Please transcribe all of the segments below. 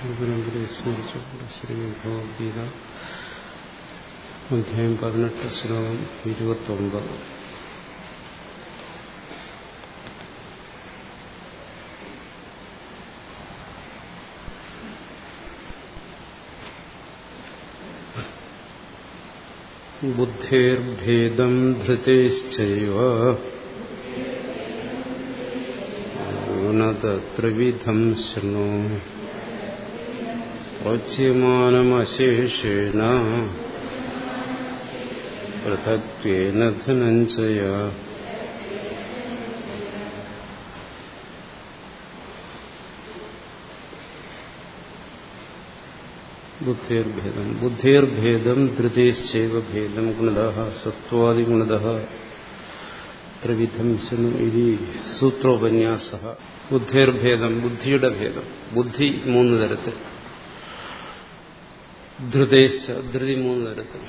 പരമ്പരയെ സ്മരിച്ചുകൊണ്ട് ശ്രീ ഭഗവത്ഗീത അധ്യായം പതിനെട്ട് ശ്ലോകം ഇരുപത്തൊമ്പത് ബുദ്ധിർഭേദം ധൃതേശ്ചൈവ ത്രിവിധം ശൃണു പ്രോച്യമാനമശേഷേണ പൃഥക്വേന ധനഞ്ജയ ബുദ്ധിർഭേദം ബുദ്ധിർഭേദം ധൃതേശ്ചൈവ ഭേദം ഗുണത സത്വാദിഗുണത ത്രിവിധം ശനു ഇതി സൂത്രോപന്യാസ ബുദ്ധിർഭേദം ബുദ്ധിയുടെ ഭേദം ബുദ്ധി മൂന്ന് തരത്തിൽ ധൃതേശ്ച ധൃതി മൂന്ന് തരത്തിൽ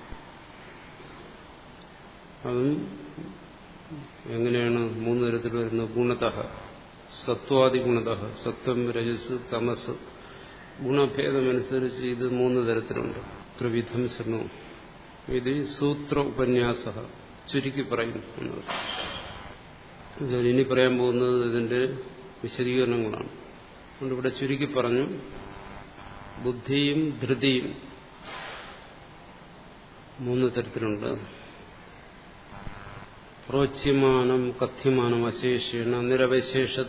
അതും എങ്ങനെയാണ് മൂന്ന് തരത്തിൽ വരുന്നത് ഗുണത സത്വാദി ഗുണത സത്വം രജസ് തമസ് ഗുണഭേദമനുസരിച്ച് ഇത് മൂന്ന് തരത്തിലുണ്ട് ത്രിവിധം ശൃണു ഇത് സൂത്ര ഉപന്യാസ ചുരുക്കി പറയും എന്നത് ഇനി പറയാൻ പോകുന്നത് ഇതിന്റെ വിശദീകരണങ്ങളാണ് അതുകൊണ്ട് ഇവിടെ ചുരുക്കി പറഞ്ഞു ബുദ്ധിയും ധൃതിയും മൂന്ന് തരത്തിലുണ്ട് പ്രോച്യമാനം കഥ്യമാനം അശേഷേണ നിരവശേഷത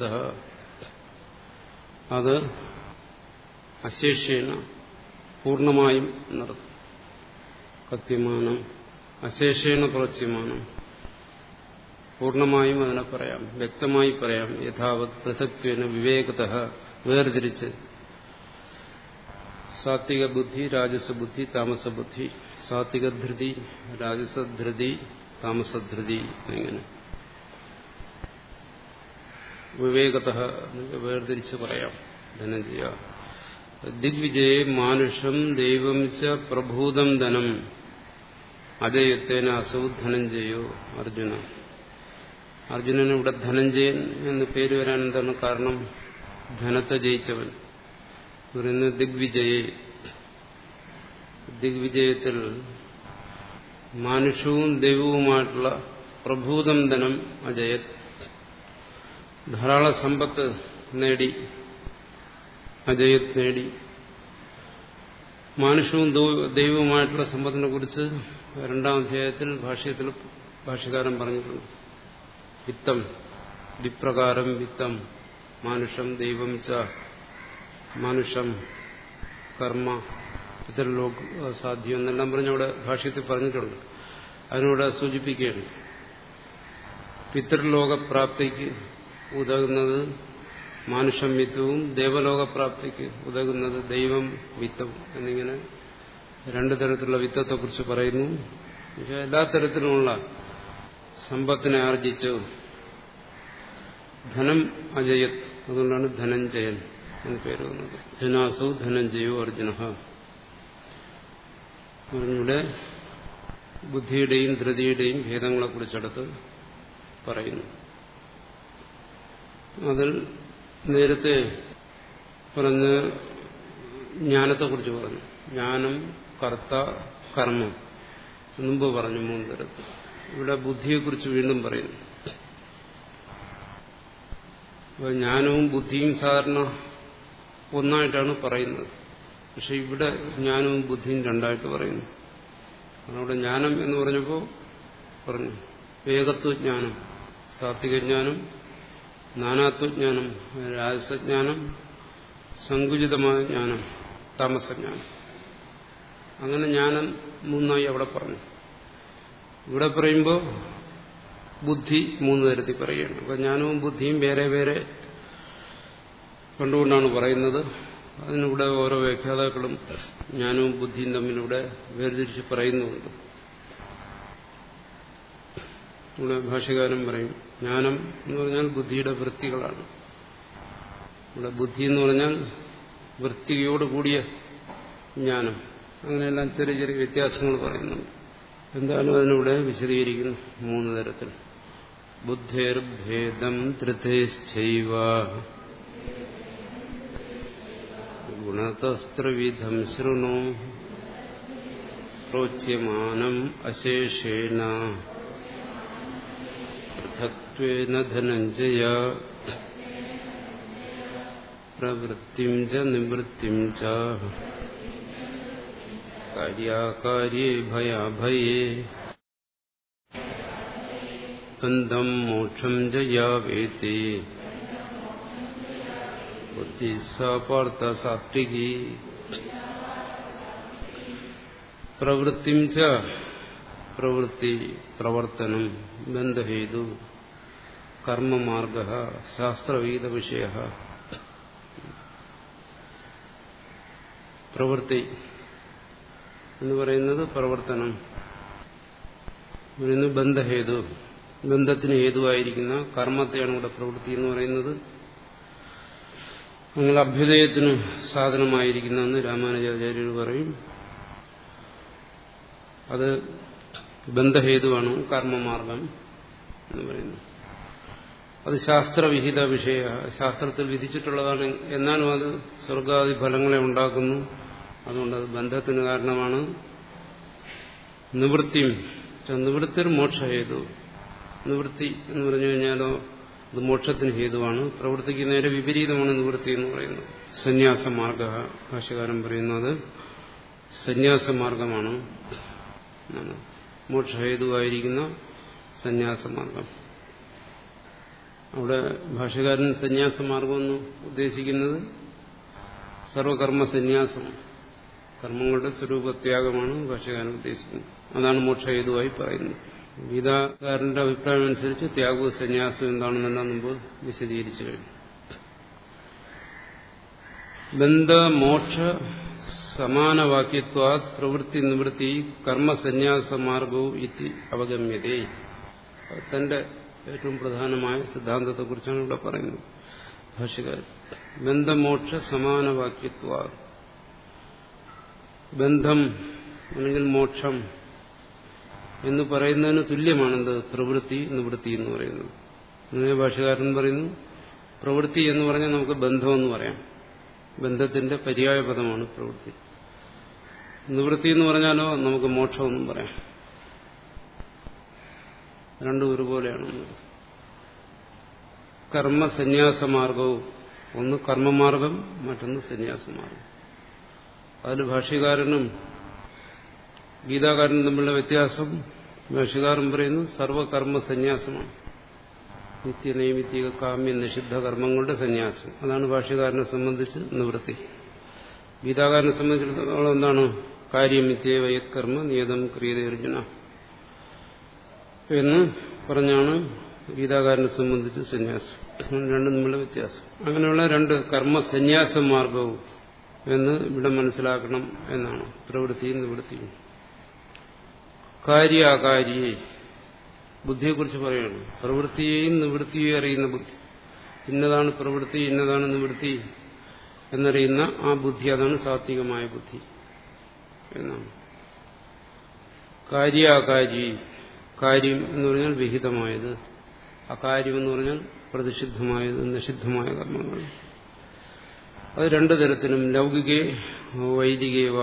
അത് അശേഷേണ പൂർണ്ണമായും നടത്തും കത്യമാനം അശേഷേണ പ്രോച്യമാനം പൂർണ്ണമായും അതിനെ പറയാം വ്യക്തമായി പറയാം യഥാവത് പൃഥക്വേന വിവേകത വേർതിരിച്ച് സാത്വിക ബുദ്ധി രാജസബുദ്ധി താമസബുദ്ധി സാത്വിക ധൃതി രാജസധൃതി താമസധൃതി എന്നിങ്ങനെ വിവേകത വേർതിരിച്ച് പറയാം ധനഞ്ജയ ദിഗ്വിജയെ മാനുഷം ദൈവം ച പ്രഭൂതം ധനം അജയത്തേന അസൗ ധനഞ്ജയോ അർജുന അർജുനന് ഇവിടെ ധനഞ്ജയൻ എന്ന് പേര് വരാൻ എന്താണ് കാരണം ധനത്തെ ജയിച്ചവൻ പറയുന്നത് ദിഗ്വിജയെ ദിഗ്വിജയത്തിൽ മാനുഷവും ദൈവവുമായിട്ടുള്ള പ്രഭൂതം ധനം അജയത് ധാരാളം സമ്പത്ത് നേടി അജയത് നേടി മാനുഷവും ദൈവവുമായിട്ടുള്ള സമ്പത്തിനെ കുറിച്ച് രണ്ടാം അധ്യായത്തിൽ ഭാഷ്യത്തിൽ ഭാഷ്യകാരൻ പറഞ്ഞിട്ടുണ്ട് വിത്തം വിപ്രകാരം വിത്തം മാനുഷം ദൈവം ച മാനുഷം കർമ്മ പിതൃലോക സാധ്യം എന്നെല്ലാം പറഞ്ഞ് അവിടെ ഭാഷ്യത്തിൽ പറഞ്ഞിട്ടുണ്ട് അതിനൂടെ സൂചിപ്പിക്കുകയാണ് പിതൃലോകപ്രാപ്തിക്ക് ഉതകുന്നത് മാനുഷം വിത്തവും ദേവലോകപ്രാപ്തിക്ക് ഉതകുന്നത് ദൈവം വിത്തവും എന്നിങ്ങനെ രണ്ടു തരത്തിലുള്ള വിത്തത്തെക്കുറിച്ച് പറയുന്നു പക്ഷെ എല്ലാ തരത്തിലുമുള്ള സമ്പത്തിനെ ആർജിച്ചു ധനം അജയത് അതുകൊണ്ടാണ് ധനഞ്ജയൻ എന്ന് പേര് വന്നത് ധനാസു ധനഞ്ജയോ അർജുന ഇവിടെ ബുദ്ധിയുടെയും ധൃതിയുടെയും ഭേദങ്ങളെ കുറിച്ചെടുത്ത് പറയുന്നു അതിൽ നേരത്തെ പറഞ്ഞ ജ്ഞാനത്തെക്കുറിച്ച് പറഞ്ഞു ജ്ഞാനം കർത്ത കർമ്മം മുമ്പ് പറഞ്ഞു മൂന്ന് തരത്തിൽ ഇവിടെ ബുദ്ധിയെക്കുറിച്ച് വീണ്ടും പറയുന്നു അപ്പോൾ ജ്ഞാനവും ബുദ്ധിയും സാധാരണ ഒന്നായിട്ടാണ് പറയുന്നത് പക്ഷെ ഇവിടെ ജ്ഞാനവും ബുദ്ധിയും രണ്ടായിട്ട് പറയുന്നു അവിടെ ജ്ഞാനം എന്ന് പറഞ്ഞപ്പോൾ പറഞ്ഞു ഏകത്വജ്ഞാനം സാത്വികജ്ഞാനം നാനാത്വജ്ഞാനം രാജസജ്ഞാനം സങ്കുചിതമായ ജ്ഞാനം താമസജ്ഞാനം അങ്ങനെ ജ്ഞാനം മൂന്നായി അവിടെ പറഞ്ഞു ഇവിടെ പറയുമ്പോൾ ബുദ്ധി മൂന്ന് തരത്തിൽ പറയുകയാണ് അപ്പൊ ജ്ഞാനവും ബുദ്ധിയും വേറെ വേറെ കണ്ടുകൊണ്ടാണ് പറയുന്നത് അതിനിവിടെ ഓരോ വ്യാഖ്യാതാക്കളും ജ്ഞാനവും ബുദ്ധിയും തമ്മിലിവിടെ വേർതിരിച്ച് പറയുന്നുണ്ട് ഇവിടെ ഭാഷകാരൻ പറയും ജ്ഞാനം എന്ന് പറഞ്ഞാൽ ബുദ്ധിയുടെ വൃത്തികളാണ് ഇവിടെ ബുദ്ധി എന്ന് പറഞ്ഞാൽ വൃത്തിയോട് കൂടിയ ജ്ഞാനം അങ്ങനെയെല്ലാം ചെറിയ ചെറിയ വ്യത്യാസങ്ങൾ പറയുന്നുണ്ട് എന്തായാലും അതിനിവിടെ വിശദീകരിക്കുന്നു മൂന്ന് തരത്തിൽ ബുദ്ധേർഭേദം ധൃതേശ്ചൈവ ഗുണതസ്ത്രവിധം ശൃണു പ്രോച്യമാനം അശേഷേണ പൃഥക്വേന ധനഞ്ജയ പ്രവൃത്തിം ച നിവൃത്തിം ച കാര്യാകാര്യേ ഭയാഭയേ ബന്ധം മോക്ഷം ജയാവേത്തി ബുദ്ധി സാർത്ഥ സാത്വികി പ്രവൃത്തിം ച പ്രവൃത്തി പ്രവർത്തനം ബന്ധഹേതു കർമ്മമാർഗ ശാസ്ത്രവീത വിഷയ പ്രവൃത്തി എന്ന് പറയുന്നത് പ്രവർത്തനം പറയുന്നത് ബന്ധഹേതു ബന്ധത്തിന് ഹേതുവായിരിക്കുന്ന കർമ്മത്തെയാണ് ഇവിടെ പ്രവൃത്തി എന്ന് പറയുന്നത് നിങ്ങൾ അഭ്യുദയത്തിന് സാധനമായിരിക്കുന്നതെന്ന് രാമാനുജാചാര്യർ പറയും അത് ബന്ധഹേതുവാണ് കർമ്മമാർഗം എന്ന് പറയുന്നത് അത് ശാസ്ത്രവിഹിത വിഷയ ശാസ്ത്രത്തിൽ വിധിച്ചിട്ടുള്ളതാണ് എന്നാലും അത് സ്വർഗാദി ഫലങ്ങളെ ഉണ്ടാക്കുന്നു അതുകൊണ്ട് അത് ബന്ധത്തിന് കാരണമാണ് നിവൃത്തിയും നിവൃത്തിർ മോക്ഷഹേതു നിവൃത്തി എന്ന് പറഞ്ഞു കഴിഞ്ഞാലോ അത് മോക്ഷത്തിന് ഹേതുവാണ് പ്രവൃത്തിക്ക് നേരെ വിപരീതമാണ് നിവൃത്തി എന്ന് പറയുന്നത് സന്യാസമാർഗ ഭാഷകാരൻ പറയുന്നത് സന്യാസമാർഗമാണ് മോക്ഷഹേതുവായിരിക്കുന്ന സന്യാസമാർഗം അവിടെ ഭാഷകാരൻ സന്യാസമാർഗം എന്ന് ഉദ്ദേശിക്കുന്നത് സർവകർമ്മ സന്യാസമാണ് കർമ്മങ്ങളുടെ സ്വരൂപത്യാഗമാണ് ഭാഷകാരൻ ഉദ്ദേശിക്കുന്നത് അതാണ് മോക്ഷഹേതുവായി പറയുന്നത് ഗീതാകാരന്റെ അഭിപ്രായം അനുസരിച്ച് ത്യാഗവും സന്യാസവും എന്താണെന്നെല്ലാം മുമ്പ് വിശദീകരിച്ചു കഴിഞ്ഞു ബന്ധമോക്ഷ സമാനവാക്യത്വാ പ്രവൃത്തി നിവൃത്തി കർമ്മസന്യാസമാർഗവും ഇത്തി അവഗമ്യതേ തന്റെ ഏറ്റവും പ്രധാനമായ സിദ്ധാന്തത്തെക്കുറിച്ചാണ് ഇവിടെ പറയുന്നത് ഭാഷകാരൻ ബന്ധമോക്ഷ സമാനവാക്യത്വ ബന്ധം അല്ലെങ്കിൽ മോക്ഷം എന്ന് പറയുന്നതിന് തുല്യമാണെന്ത് പ്രവൃത്തി നിവൃത്തി എന്ന് പറയുന്നത് അങ്ങനെ ഭാഷകാരൻ പറയുന്നു പ്രവൃത്തി എന്ന് പറഞ്ഞാൽ നമുക്ക് ബന്ധമെന്ന് പറയാം ബന്ധത്തിന്റെ പര്യായ പദമാണ് പ്രവൃത്തി നിവൃത്തി എന്ന് പറഞ്ഞാലോ നമുക്ക് മോക്ഷമെന്നും പറയാം രണ്ടും ഒരുപോലെയാണ് കർമ്മ സന്യാസമാർഗവും ഒന്ന് കർമ്മമാർഗം മറ്റൊന്ന് സന്യാസമാർഗം അതിൽ ഭാഷ്യകാരനും ഗീതാകാരനും തമ്മിലുള്ള വ്യത്യാസം ഭാഷ്യകാരൻ പറയുന്നു സർവകർമ്മ സന്യാസമാണ് നിത്യനൈമിത്തിക കാമ്യ നിഷിദ്ധ കർമ്മങ്ങളുടെ സന്യാസം അതാണ് ഭാഷ്യകാരനെ സംബന്ധിച്ച് നിവൃത്തി ഗീതാകാരനെ സംബന്ധിച്ചിടത്തോളം എന്താണ് കാര്യം നിത്യവ യത്കർമ്മ നിയതം ക്രിയതയർജുന എന്ന് പറഞ്ഞാണ് ഗീതാകാരനെ സംബന്ധിച്ച് സന്യാസം രണ്ടും തമ്മിലുള്ള വ്യത്യാസം അങ്ങനെയുള്ള രണ്ട് കർമ്മ സന്യാസ മാർഗവും എന്ന് ഇവിടെ മനസ്സിലാക്കണം എന്നാണ് പ്രവൃത്തിയും നിവൃത്തിയും കാര്യാകാരിയെ ബുദ്ധിയെക്കുറിച്ച് പറയുകയാണ് പ്രവൃത്തിയെയും നിവൃത്തിയെയും അറിയുന്ന ബുദ്ധി ഇന്നതാണ് പ്രവൃത്തി ഇന്നതാണ് നിവൃത്തി എന്നറിയുന്ന ആ ബുദ്ധി അതാണ് സാത്വികമായ ബുദ്ധി എന്നാണ് കാര്യാകാരി കാര്യം എന്ന് പറഞ്ഞാൽ വിഹിതമായത് അകാര്യം എന്ന് പറഞ്ഞാൽ പ്രതിഷിദ്ധമായത് നിഷിദ്ധമായ കർമ്മങ്ങൾ അത് രണ്ടു തരത്തിലും ലൗകികേ വൈദികേവ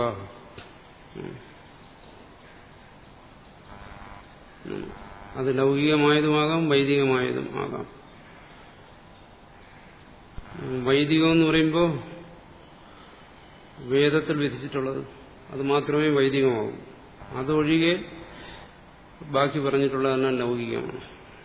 അത് ലൗകികമായതുമാകാം വൈദികമായതും ആകാം വൈദികം എന്ന് പറയുമ്പോൾ വേദത്തിൽ വിധിച്ചിട്ടുള്ളത് അത് മാത്രമേ വൈദികമാകൂ അതൊഴികെ ബാക്കി പറഞ്ഞിട്ടുള്ളതെല്ലാം ലൗകികമാണ്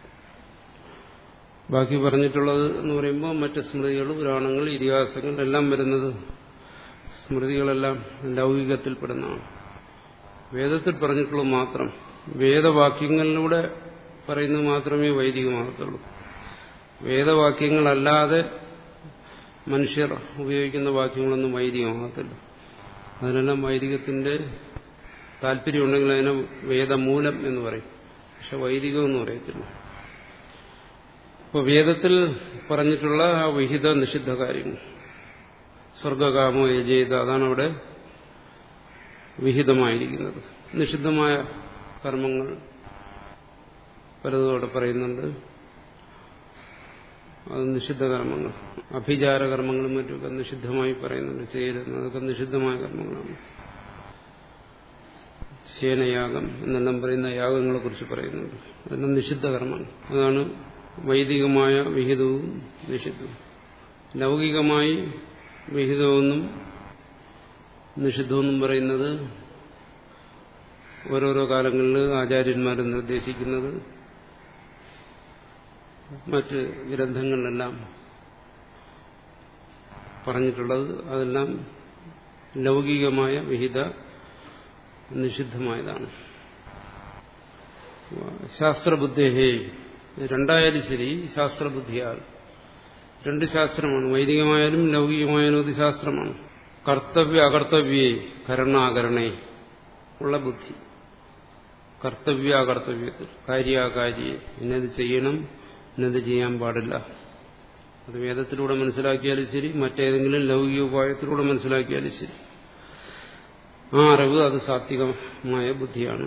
ബാക്കി പറഞ്ഞിട്ടുള്ളത് എന്ന് പറയുമ്പോൾ മറ്റ് സ്മൃതികൾ പുരാണങ്ങൾ ഇതിഹാസങ്ങൾ എല്ലാം വരുന്നത് സ്മൃതികളെല്ലാം ലൗകികത്തിൽപ്പെടുന്നതാണ് വേദത്തിൽ പറഞ്ഞിട്ടുള്ളത് മാത്രം വേദവാക്യങ്ങളിലൂടെ പറയുന്നത് മാത്രമേ വൈദികമാകത്തുള്ളൂ വേദവാക്യങ്ങളല്ലാതെ മനുഷ്യർ ഉപയോഗിക്കുന്ന വാക്യങ്ങളൊന്നും വൈദികമാകത്തില്ല അതിനെല്ലാം വൈദികത്തിന്റെ താല്പര്യമുണ്ടെങ്കിൽ അതിനെ വേദമൂലം എന്ന് പറയും പക്ഷെ വൈദികം എന്ന് പറയത്തില്ല ഇപ്പോൾ വേദത്തിൽ പറഞ്ഞിട്ടുള്ള ആ വിഹിത നിഷിദ്ധ കാര്യങ്ങൾ സ്വർഗകാമോ യജേത അതാണ് അവിടെ വിഹിതമായിരിക്കുന്നത് നിഷിദ്ധമായ കർമ്മങ്ങൾ പലതും അവിടെ പറയുന്നുണ്ട് അത് നിഷിദ്ധ കർമ്മങ്ങൾ അഭിചാര കർമ്മങ്ങളും മറ്റുമൊക്കെ നിഷിദ്ധമായി പറയുന്നുണ്ട് ചെയ്യരുത് അതൊക്കെ നിഷിദ്ധമായ കർമ്മങ്ങളാണ് ശേനയാഗം എന്നെല്ലാം പറയുന്ന യാഗങ്ങളെ കുറിച്ച് പറയുന്നുണ്ട് അതെല്ലാം നിഷിദ്ധ കർമ്മങ്ങൾ അതാണ് വൈദികമായ വിഹിതവും നിഷിദ്ധവും ലൗകികമായി വിഹിതമെന്നും നിഷിദ്ധമെന്നും പറയുന്നത് ഓരോരോ കാലങ്ങളിൽ ആചാര്യന്മാർ നിർദ്ദേശിക്കുന്നത് മറ്റ് ഗ്രന്ഥങ്ങളിലെല്ലാം പറഞ്ഞിട്ടുള്ളത് അതെല്ലാം ലൗകികമായ വിഹിത നിഷിദ്ധമായതാണ് ശാസ്ത്രബുദ്ധേഹേ രണ്ടായാലും ശരി ശാസ്ത്രബുദ്ധിയാൽ രണ്ട് ശാസ്ത്രമാണ് വൈദികമായാലും ലൗകികമായാലും അത് ശാസ്ത്രമാണ് കർത്തവ്യ അകർത്തവ്യേ കരണാകരണേ ഉള്ള ബുദ്ധി കർത്തവ്യ അകർത്തവ്യത്തിൽ കാര്യാകാര്യെ ഇന്നത് ചെയ്യണം ഇന്നത് ചെയ്യാൻ പാടില്ല അത് വേദത്തിലൂടെ മനസ്സിലാക്കിയാലും ശരി മറ്റേതെങ്കിലും ലൗകിക ഉപായത്തിലൂടെ മനസ്സിലാക്കിയാലും ശരി ആ അറിവ് അത് സാത്വികമായ ബുദ്ധിയാണ്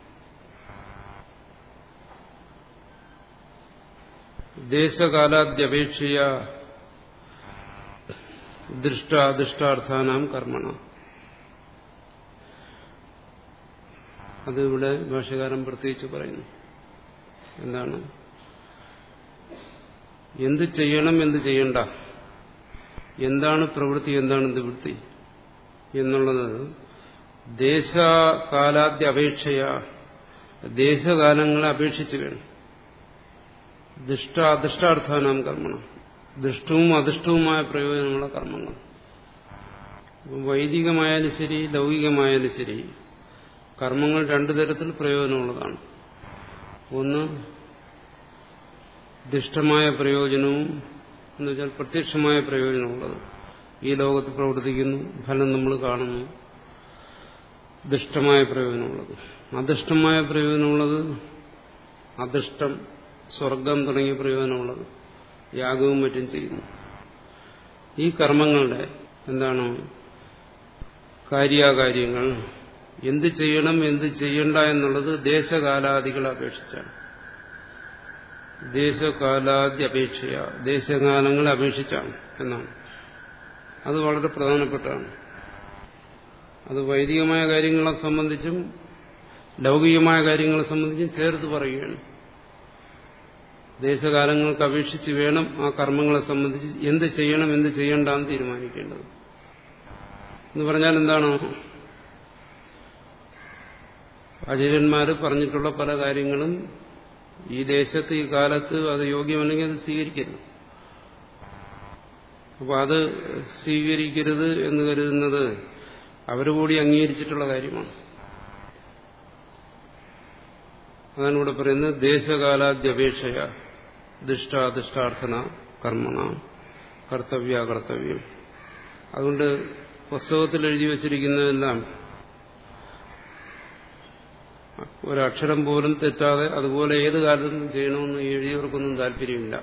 ദേശകാലാദ്യപേക്ഷയ ദൃഷ്ടാദൃഷ്ടാർത്ഥാനാം കർമ്മണ അത് ഇവിടെ ഭാഷകാരൻ പ്രത്യേകിച്ച് പറയുന്നു എന്താണ് എന്ത് ചെയ്യണം എന്ത് ചെയ്യണ്ട എന്താണ് പ്രവൃത്തി എന്താണ് നിവൃത്തി എന്നുള്ളത് ദേശകാലാദ്യ അപേക്ഷയ ദേശകാലങ്ങളെ അപേക്ഷിച്ച് വേണം ദുഷ്ട അദൃഷ്ടാർത്ഥാനാം കർമ്മണം ദുഷ്ടവും അദൃഷ്ടവുമായ പ്രയോജനമുള്ള കർമ്മങ്ങൾ വൈദികമായാലും ശരി ലൗകികമായാലും ശരി കർമ്മങ്ങൾ രണ്ടു തരത്തിൽ പ്രയോജനമുള്ളതാണ് ഒന്ന് ദുഷ്ടമായ പ്രയോജനവും എന്ന് വെച്ചാൽ പ്രത്യക്ഷമായ പ്രയോജനമുള്ളത് ഈ ലോകത്ത് പ്രവർത്തിക്കുന്നു ഫലം നമ്മൾ കാണുന്നു ദുഷ്ടമായ പ്രയോജനമുള്ളത് അദൃഷ്ടമായ പ്രയോജനമുള്ളത് അദൃഷ്ടം സ്വർഗം തുടങ്ങിയ പ്രയോജനമുള്ളത് യാഗവും മറ്റും ചെയ്യുന്നു ഈ കർമ്മങ്ങളുടെ എന്താണ് കാര്യാകാര്യങ്ങൾ എന്ത് ചെയ്യണം എന്ത് ചെയ്യണ്ട എന്നുള്ളത് ദേശകാലാദികളെ അപേക്ഷിച്ചാണ് ദേശകാലാദി അപേക്ഷയ ദേശകാലങ്ങളെ അപേക്ഷിച്ചാണ് എന്നാണ് അത് വളരെ പ്രധാനപ്പെട്ടതാണ് അത് വൈദികമായ കാര്യങ്ങളെ സംബന്ധിച്ചും ലൗകികമായ കാര്യങ്ങളെ സംബന്ധിച്ചും ചേർത്ത് പറയുകയാണ് ദേശകാലങ്ങൾക്ക് അപേക്ഷിച്ച് വേണം ആ കർമ്മങ്ങളെ സംബന്ധിച്ച് എന്ത് ചെയ്യണം എന്ത് ചെയ്യണ്ടെന്ന് തീരുമാനിക്കേണ്ടത് എന്ന് പറഞ്ഞാൽ എന്താണ് ആചാര്യന്മാർ പറഞ്ഞിട്ടുള്ള പല കാര്യങ്ങളും ഈ ദേശത്ത് ഈ കാലത്ത് അത് യോഗ്യമല്ലെങ്കിൽ അത് സ്വീകരിക്കരുത് അപ്പൊ അത് സ്വീകരിക്കരുത് എന്ന് കരുതുന്നത് അവർ കൂടി അംഗീകരിച്ചിട്ടുള്ള കാര്യമാണ് അതാണ് ഇവിടെ പറയുന്നത് ദേശകാലാദ്യപേക്ഷയ ദുഷ്ടാദുഷ്ടാർത്ഥന കർമ്മണ കർത്തവ്യ കർത്തവ്യം അതുകൊണ്ട് പുസ്തകത്തിൽ എഴുതി വച്ചിരിക്കുന്നതെല്ലാം ഒരക്ഷരം പോലും തെറ്റാതെ അതുപോലെ ഏത് കാലത്തും ചെയ്യണമെന്ന് എഴുതിയവർക്കൊന്നും താല്പര്യമില്ല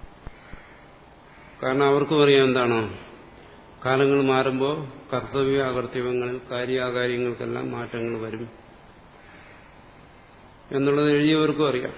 കാരണം അവർക്കും അറിയാം എന്താണ് കാലങ്ങൾ മാറുമ്പോൾ കർത്തവ്യ അകർത്തവ്യങ്ങളിൽ കാര്യാകാര്യങ്ങൾക്കെല്ലാം മാറ്റങ്ങൾ വരും എന്നുള്ളത് എഴുതിയവർക്കും അറിയാം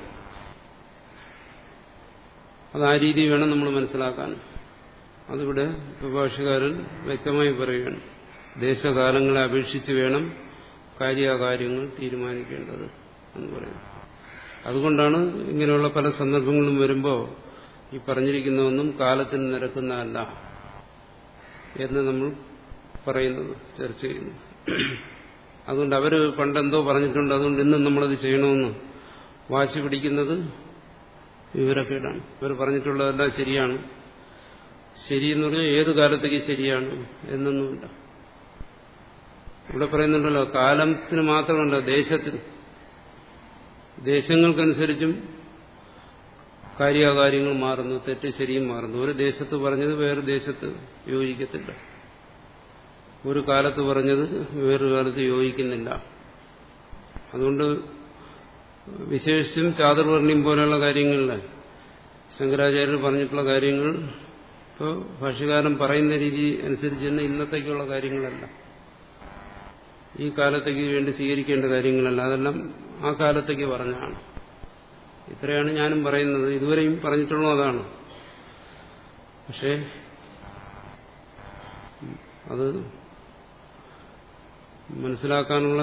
അത് ആ രീതി വേണം നമ്മൾ മനസ്സിലാക്കാൻ അതിവിടെ ഭാഷകാരൻ വ്യക്തമായി പറയുകയാണ് ദേശകാലങ്ങളെ അപേക്ഷിച്ച് വേണം കാര്യാകാര്യങ്ങൾ തീരുമാനിക്കേണ്ടത് എന്ന് പറയുന്നു അതുകൊണ്ടാണ് ഇങ്ങനെയുള്ള പല സന്ദർഭങ്ങളും വരുമ്പോൾ ഈ പറഞ്ഞിരിക്കുന്നതൊന്നും കാലത്തിന് നിരക്കുന്നതല്ല എന്ന് നമ്മൾ പറയുന്നത് ചർച്ച ചെയ്യുന്നു അതുകൊണ്ട് അവർ പണ്ടെന്തോ പറഞ്ഞിട്ടുണ്ട് അതുകൊണ്ട് ഇന്നും നമ്മളത് ചെയ്യണമെന്ന് വാശി പിടിക്കുന്നത് വിവരക്കേടാണ് ഇവർ പറഞ്ഞിട്ടുള്ളതെല്ലാം ശരിയാണ് ശരിയെന്ന് പറഞ്ഞാൽ ഏത് കാലത്തേക്ക് ശരിയാണ് എന്നൊന്നുമില്ല ഇവിടെ പറയുന്നുണ്ടല്ലോ കാലത്തിന് മാത്രമല്ല ദേശത്തിന് ദേശങ്ങൾക്കനുസരിച്ചും കാര്യാകാര്യങ്ങൾ മാറുന്നു തെറ്റ് ശരിയും മാറുന്നു ഒരു ദേശത്ത് പറഞ്ഞത് വേറെ ദേശത്ത് യോജിക്കത്തില്ല ഒരു കാലത്ത് പറഞ്ഞത് വേറൊരു കാലത്ത് യോജിക്കുന്നില്ല അതുകൊണ്ട് വിശേഷിച്ചും ചാതുർവർണ്ണ്യം പോലെയുള്ള കാര്യങ്ങളിൽ ശങ്കരാചാര്യർ പറഞ്ഞിട്ടുള്ള കാര്യങ്ങൾ ഇപ്പോൾ ഭാഷ്യകാരൻ പറയുന്ന രീതി അനുസരിച്ച് തന്നെ ഇന്നത്തേക്കുള്ള കാര്യങ്ങളല്ല ഈ കാലത്തേക്ക് വേണ്ടി സ്വീകരിക്കേണ്ട കാര്യങ്ങളല്ല അതെല്ലാം ആ കാലത്തേക്ക് പറഞ്ഞാണ് ഇത്രയാണ് ഞാനും പറയുന്നത് ഇതുവരെയും പറഞ്ഞിട്ടുള്ള അതാണ് പക്ഷേ അത് മനസ്സിലാക്കാനുള്ള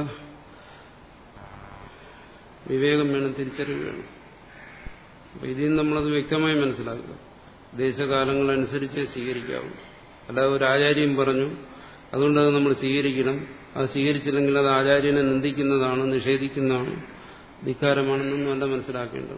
വിവേകം വേണം തിരിച്ചറിവ് വേണം അപ്പൊ ഇതിൽ നിന്ന് നമ്മളത് വ്യക്തമായി മനസ്സിലാക്കുക ദേശകാലങ്ങളനുസരിച്ച് സ്വീകരിക്കാവൂ അല്ലാതെ ഒരു ആചാര്യം പറഞ്ഞു അതുകൊണ്ട് അത് നമ്മൾ സ്വീകരിക്കണം അത് സ്വീകരിച്ചില്ലെങ്കിൽ അത് ആചാര്യനെ നിന്ദിക്കുന്നതാണ് നിഷേധിക്കുന്നതാണ് ധിക്കാരമാണെന്നൊന്നും അല്ല മനസ്സിലാക്കേണ്ടത്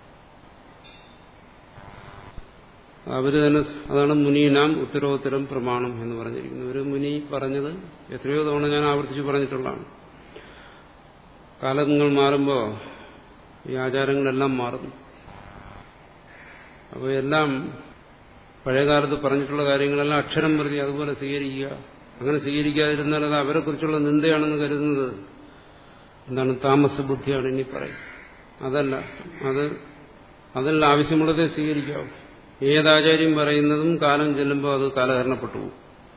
അവര് തന്നെ അതാണ് മുനീനാം ഉത്തരോത്തരം പ്രമാണം എന്ന് പറഞ്ഞിരിക്കുന്നത് ഒരു മുനി പറഞ്ഞത് എത്രയോ തവണ ഞാൻ ആവർത്തിച്ച് പറഞ്ഞിട്ടുള്ളതാണ് കാലങ്ങൾ മാറുമ്പോൾ ഈ ആചാരങ്ങളെല്ലാം മാറുന്നു അപ്പോൾ എല്ലാം പഴയകാലത്ത് പറഞ്ഞിട്ടുള്ള കാര്യങ്ങളെല്ലാം അക്ഷരം പ്രതി അതുപോലെ സ്വീകരിക്കുക അങ്ങനെ സ്വീകരിക്കാതിരുന്നാൽ അത് അവരെക്കുറിച്ചുള്ള നിന്ദയാണെന്ന് കരുതുന്നത് എന്താണ് താമസ ബുദ്ധിയാണ് ഇനി പറയും അതല്ല അത് അതിൽ ആവശ്യമുള്ളതേ സ്വീകരിക്കാവൂ ഏതാചാര്യം പറയുന്നതും കാലം ചെല്ലുമ്പോൾ അത് കാലഹരണപ്പെട്ടു പോകും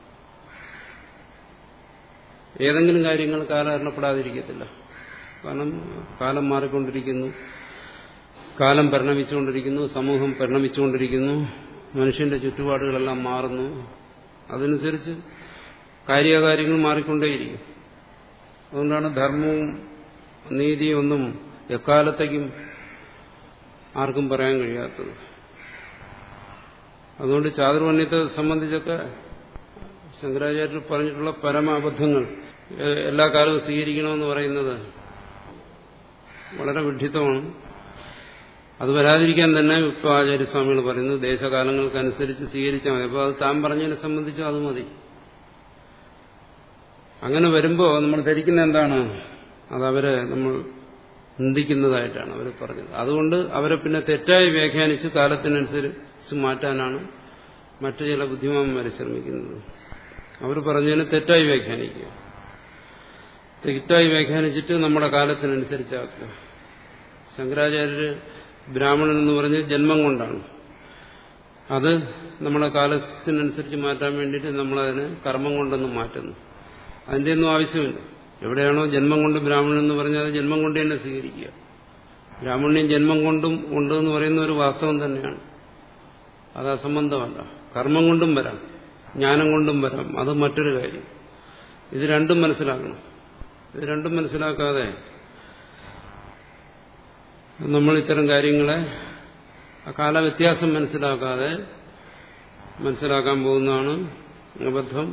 ഏതെങ്കിലും കാര്യങ്ങൾ കാലഹരണപ്പെടാതിരിക്കത്തില്ല കാരണം കാലം മാറിക്കൊണ്ടിരിക്കുന്നു കാലം പരിണമിച്ചുകൊണ്ടിരിക്കുന്നു സമൂഹം പരിണമിച്ചുകൊണ്ടിരിക്കുന്നു മനുഷ്യന്റെ ചുറ്റുപാടുകളെല്ലാം മാറുന്നു അതനുസരിച്ച് കാര്യകാര്യങ്ങൾ മാറിക്കൊണ്ടേയിരിക്കും അതുകൊണ്ടാണ് ധർമ്മവും നീതിയും ഒന്നും എക്കാലത്തേക്കും ആർക്കും പറയാൻ കഴിയാത്തത് അതുകൊണ്ട് ചാതുർവർണ്ണയത്തെ സംബന്ധിച്ചൊക്കെ ശങ്കരാചാര്യർ പറഞ്ഞിട്ടുള്ള പരമാബദ്ധങ്ങൾ എല്ലാ കാലവും സ്വീകരിക്കണമെന്ന് പറയുന്നത് വളരെ വിഡ്ഢിത്തമാണ് അത് വരാതിരിക്കാൻ തന്നെ ഇപ്പോൾ ആചാര്യസ്വാമികൾ പറയുന്നത് ദേശകാലങ്ങൾക്കനുസരിച്ച് സ്വീകരിച്ചാൽ മതി അപ്പോൾ അത് താൻ പറഞ്ഞതിനെ സംബന്ധിച്ചും അത് മതി അങ്ങനെ വരുമ്പോൾ നമ്മൾ ധരിക്കുന്ന എന്താണ് അതവരെ നമ്മൾ നിന്ദിക്കുന്നതായിട്ടാണ് അവർ പറഞ്ഞത് അതുകൊണ്ട് അവരെ പിന്നെ തെറ്റായി വ്യാഖ്യാനിച്ച് കാലത്തിനനുസരിച്ച് മാറ്റാനാണ് മറ്റു ചില ബുദ്ധിമാന്മാരെ ശ്രമിക്കുന്നത് അവർ പറഞ്ഞതിനെ തെറ്റായി വ്യാഖ്യാനിക്കുക തെറ്റായി വ്യാഖ്യാനിച്ചിട്ട് നമ്മുടെ കാലത്തിനനുസരിച്ചാക്കുക ശങ്കരാചാര്യര് ബ്രാഹ്മണൻ എന്ന് പറഞ്ഞ് ജന്മം കൊണ്ടാണ് അത് നമ്മുടെ കാലത്തിനനുസരിച്ച് മാറ്റാൻ വേണ്ടിയിട്ട് നമ്മളതിനെ കർമ്മം കൊണ്ടൊന്ന് മാറ്റുന്നു അതിൻ്റെ ഒന്നും ആവശ്യമില്ല എവിടെയാണോ ജന്മം കൊണ്ട് ബ്രാഹ്മണൻ എന്ന് പറഞ്ഞാൽ ജന്മം കൊണ്ട് തന്നെ സ്വീകരിക്കുക ബ്രാഹ്മണ്യം ജന്മം കൊണ്ടും ഉണ്ട് എന്ന് പറയുന്ന ഒരു വാസ്തവം തന്നെയാണ് അത് അസംബന്ധമല്ല കർമ്മം കൊണ്ടും വരാം ജ്ഞാനം കൊണ്ടും വരാം അത് മറ്റൊരു കാര്യം ഇത് രണ്ടും മനസ്സിലാക്കണം ഇത് രണ്ടും മനസ്സിലാക്കാതെ നമ്മൾ ഇത്തരം കാര്യങ്ങളെ ആ കാലവ്യത്യാസം മനസ്സിലാക്കാതെ മനസ്സിലാക്കാൻ പോകുന്നതാണ് അബദ്ധം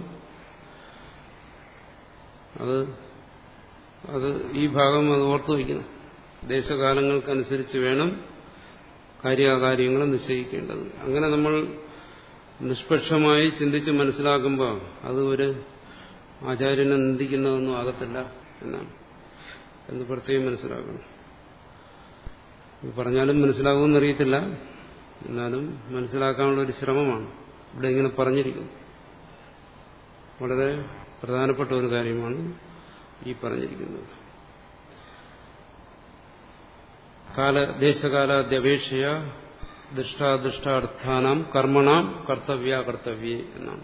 അത് അത് ഈ ഭാഗം അത് ഓർത്തു വയ്ക്കണം ദേശകാലങ്ങൾക്കനുസരിച്ച് വേണം കാര്യാകാര്യങ്ങൾ നിശ്ചയിക്കേണ്ടത് അങ്ങനെ നമ്മൾ നിഷ്പക്ഷമായി ചിന്തിച്ച് മനസ്സിലാക്കുമ്പോൾ അത് ഒരു ആചാര്യനെ നിന്ദിക്കുന്നതൊന്നും ആകത്തില്ല എന്നാണ് എന്ന് പ്രത്യേകം മനസ്സിലാക്കണം പറഞ്ഞാലും മനസ്സിലാകുമെന്നറിയത്തില്ല എന്നാലും മനസ്സിലാക്കാനുള്ള ഒരു ശ്രമമാണ് ഇവിടെ ഇങ്ങനെ പറഞ്ഞിരിക്കുന്നു വളരെ പ്രധാനപ്പെട്ട ഒരു കാര്യമാണ് ഈ പറഞ്ഞിരിക്കുന്നത് കാല ദേശകാലാദ്യപേക്ഷയ ദൃഷ്ടാദൃഷ്ടാർത്ഥാനാം കർമ്മണാം കർത്തവ്യ കർത്തവ്യേ എന്നാണ്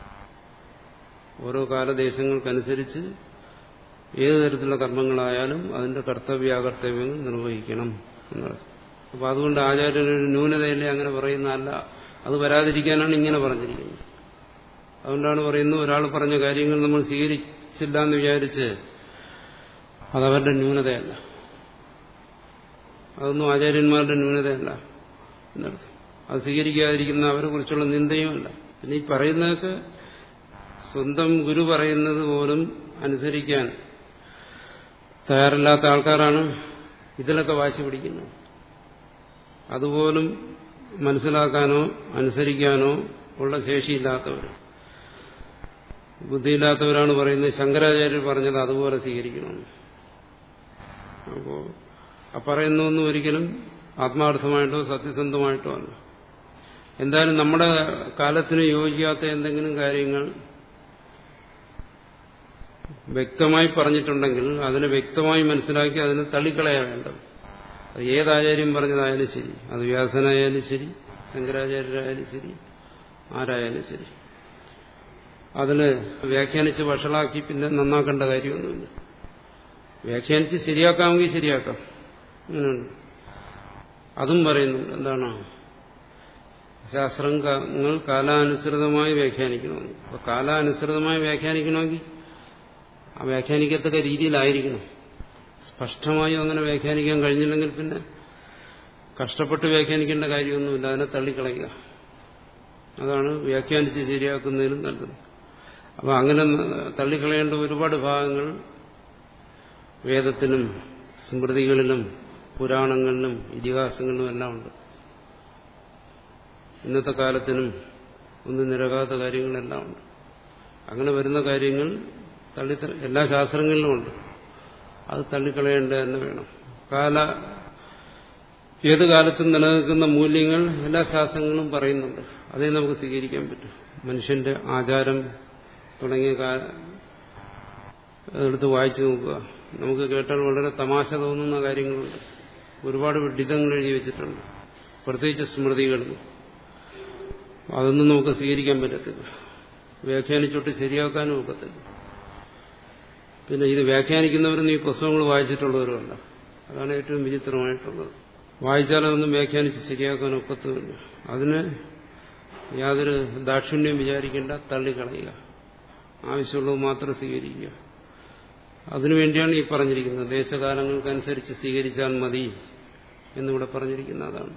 ഓരോ കാലദേശങ്ങൾക്കനുസരിച്ച് ഏത് തരത്തിലുള്ള കർമ്മങ്ങളായാലും അതിന്റെ കർത്തവ്യാകർത്തവ്യങ്ങൾ നിർവഹിക്കണം എന്നുള്ളത് അപ്പൊ അതുകൊണ്ട് ആചാര്യനൊരു ന്യൂനതയല്ലേ അങ്ങനെ പറയുന്നതല്ല അത് വരാതിരിക്കാനാണ് ഇങ്ങനെ പറഞ്ഞിരിക്കുന്നത് അതുകൊണ്ടാണ് പറയുന്നത് ഒരാൾ പറഞ്ഞ കാര്യങ്ങൾ നമ്മൾ സ്വീകരിച്ചില്ല എന്ന് വിചാരിച്ച് അതവരുടെ ന്യൂനതയല്ല അതൊന്നും ആചാര്യന്മാരുടെ ന്യൂനതയല്ല എന്നർത്ഥം അത് സ്വീകരിക്കാതിരിക്കുന്ന അവരെ കുറിച്ചുള്ള നിന്ദയുമല്ല പിന്നെ ഈ പറയുന്നതൊക്കെ സ്വന്തം ഗുരു പറയുന്നത് പോലും അനുസരിക്കാൻ തയ്യാറില്ലാത്ത ആൾക്കാരാണ് ഇതിലൊക്കെ വാശി പിടിക്കുന്നത് അതുപോലും മനസ്സിലാക്കാനോ അനുസരിക്കാനോ ഉള്ള ശേഷിയില്ലാത്തവർ ബുദ്ധിയില്ലാത്തവരാണ് പറയുന്നത് ശങ്കരാചാര്യർ പറഞ്ഞത് അതുപോലെ സ്വീകരിക്കണം അപ്പോൾ ആ പറയുന്നൊന്നും ഒരിക്കലും ആത്മാർത്ഥമായിട്ടോ സത്യസന്ധമായിട്ടോ അല്ല എന്തായാലും നമ്മുടെ കാലത്തിന് യോജിക്കാത്ത എന്തെങ്കിലും കാര്യങ്ങൾ വ്യക്തമായി പറഞ്ഞിട്ടുണ്ടെങ്കിൽ അതിനെ വ്യക്തമായി മനസ്സിലാക്കി അതിനെ തള്ളിക്കളയാൻ വേണ്ടത് അത് ഏതാചാര്യം പറഞ്ഞതായാലും ശരി അത് വ്യാസനായാലും ശരി ശങ്കരാചാര്യരായാലും ശരി ആരായാലും ശരി അതിന് വ്യാഖ്യാനിച്ച് വഷളാക്കി പിന്നെ നന്നാക്കേണ്ട കാര്യമൊന്നുമില്ല വ്യാഖ്യാനിച്ച് ശരിയാക്കാമെങ്കിൽ ശരിയാക്കാം അങ്ങനെയുണ്ട് അതും പറയുന്നുണ്ട് എന്താണ് ശാസ്ത്രങ്ങൾ കാലാനുസൃതമായി വ്യാഖ്യാനിക്കണമെന്ന് അപ്പൊ കാലാനുസൃതമായി വ്യാഖ്യാനിക്കണമെങ്കിൽ ആ വ്യാഖ്യാനിക്കത്തക്ക രീതിയിലായിരിക്കണം സ്പഷ്ടമായും അങ്ങനെ വ്യാഖ്യാനിക്കാൻ കഴിഞ്ഞില്ലെങ്കിൽ പിന്നെ കഷ്ടപ്പെട്ട് വ്യാഖ്യാനിക്കേണ്ട കാര്യമൊന്നുമില്ല അതിനെ തള്ളിക്കളയുക അതാണ് വ്യാഖ്യാനിച്ച് ശരിയാക്കുന്നതിനും നല്ലത് അപ്പം അങ്ങനെ തള്ളിക്കളയേണ്ട ഒരുപാട് ഭാഗങ്ങൾ വേദത്തിലും സ്മൃതികളിലും പുരാണങ്ങളിലും ഇതിഹാസങ്ങളിലും എല്ലാം ഉണ്ട് ഇന്നത്തെ കാലത്തിനും ഒന്നും നിരകാത്ത കാര്യങ്ങളെല്ലാം ഉണ്ട് അങ്ങനെ വരുന്ന കാര്യങ്ങൾ തള്ളി എല്ലാ ശാസ്ത്രങ്ങളിലും ഉണ്ട് അത് തള്ളിക്കളയേണ്ട തന്നെ വേണം കാല ഏത് കാലത്തും നിലനിൽക്കുന്ന മൂല്യങ്ങൾ എല്ലാ ശാസ്ത്രങ്ങളും പറയുന്നുണ്ട് അതേ നമുക്ക് സ്വീകരിക്കാൻ പറ്റും മനുഷ്യന്റെ ആചാരം തുടങ്ങിയ എടുത്ത് വായിച്ചു നോക്കുക നമുക്ക് കേട്ടാൽ വളരെ തമാശ തോന്നുന്ന കാര്യങ്ങളുണ്ട് ഒരുപാട് വിഡിതങ്ങൾ എഴുതി വെച്ചിട്ടുണ്ട് പ്രത്യേകിച്ച് സ്മൃതികളിൽ അതൊന്നും നമുക്ക് സ്വീകരിക്കാൻ പറ്റത്തില്ല വ്യാഖ്യാനിച്ചോട്ട് ശരിയാക്കാനും ഒക്കത്തില്ല പിന്നെ ഇത് വ്യാഖ്യാനിക്കുന്നവരൊന്നും ഈ പുസ്തകങ്ങൾ വായിച്ചിട്ടുള്ളവരുമല്ല അതാണ് ഏറ്റവും വിചിത്രമായിട്ടുള്ളത് വായിച്ചാലതൊന്നും വ്യാഖ്യാനിച്ച് ശരിയാക്കാൻ ഒക്കത്തുമില്ല അതിന് യാതൊരു ദാക്ഷിണ്യം വിചാരിക്കേണ്ട തള്ളിക്കളയുക ആവശ്യമുള്ളത് മാത്രം സ്വീകരിക്കുക അതിനുവേണ്ടിയാണ് ഈ പറഞ്ഞിരിക്കുന്നത് ദേശകാലങ്ങൾക്കനുസരിച്ച് സ്വീകരിച്ചാൽ മതി എന്നിവിടെ പറഞ്ഞിരിക്കുന്ന അതാണ്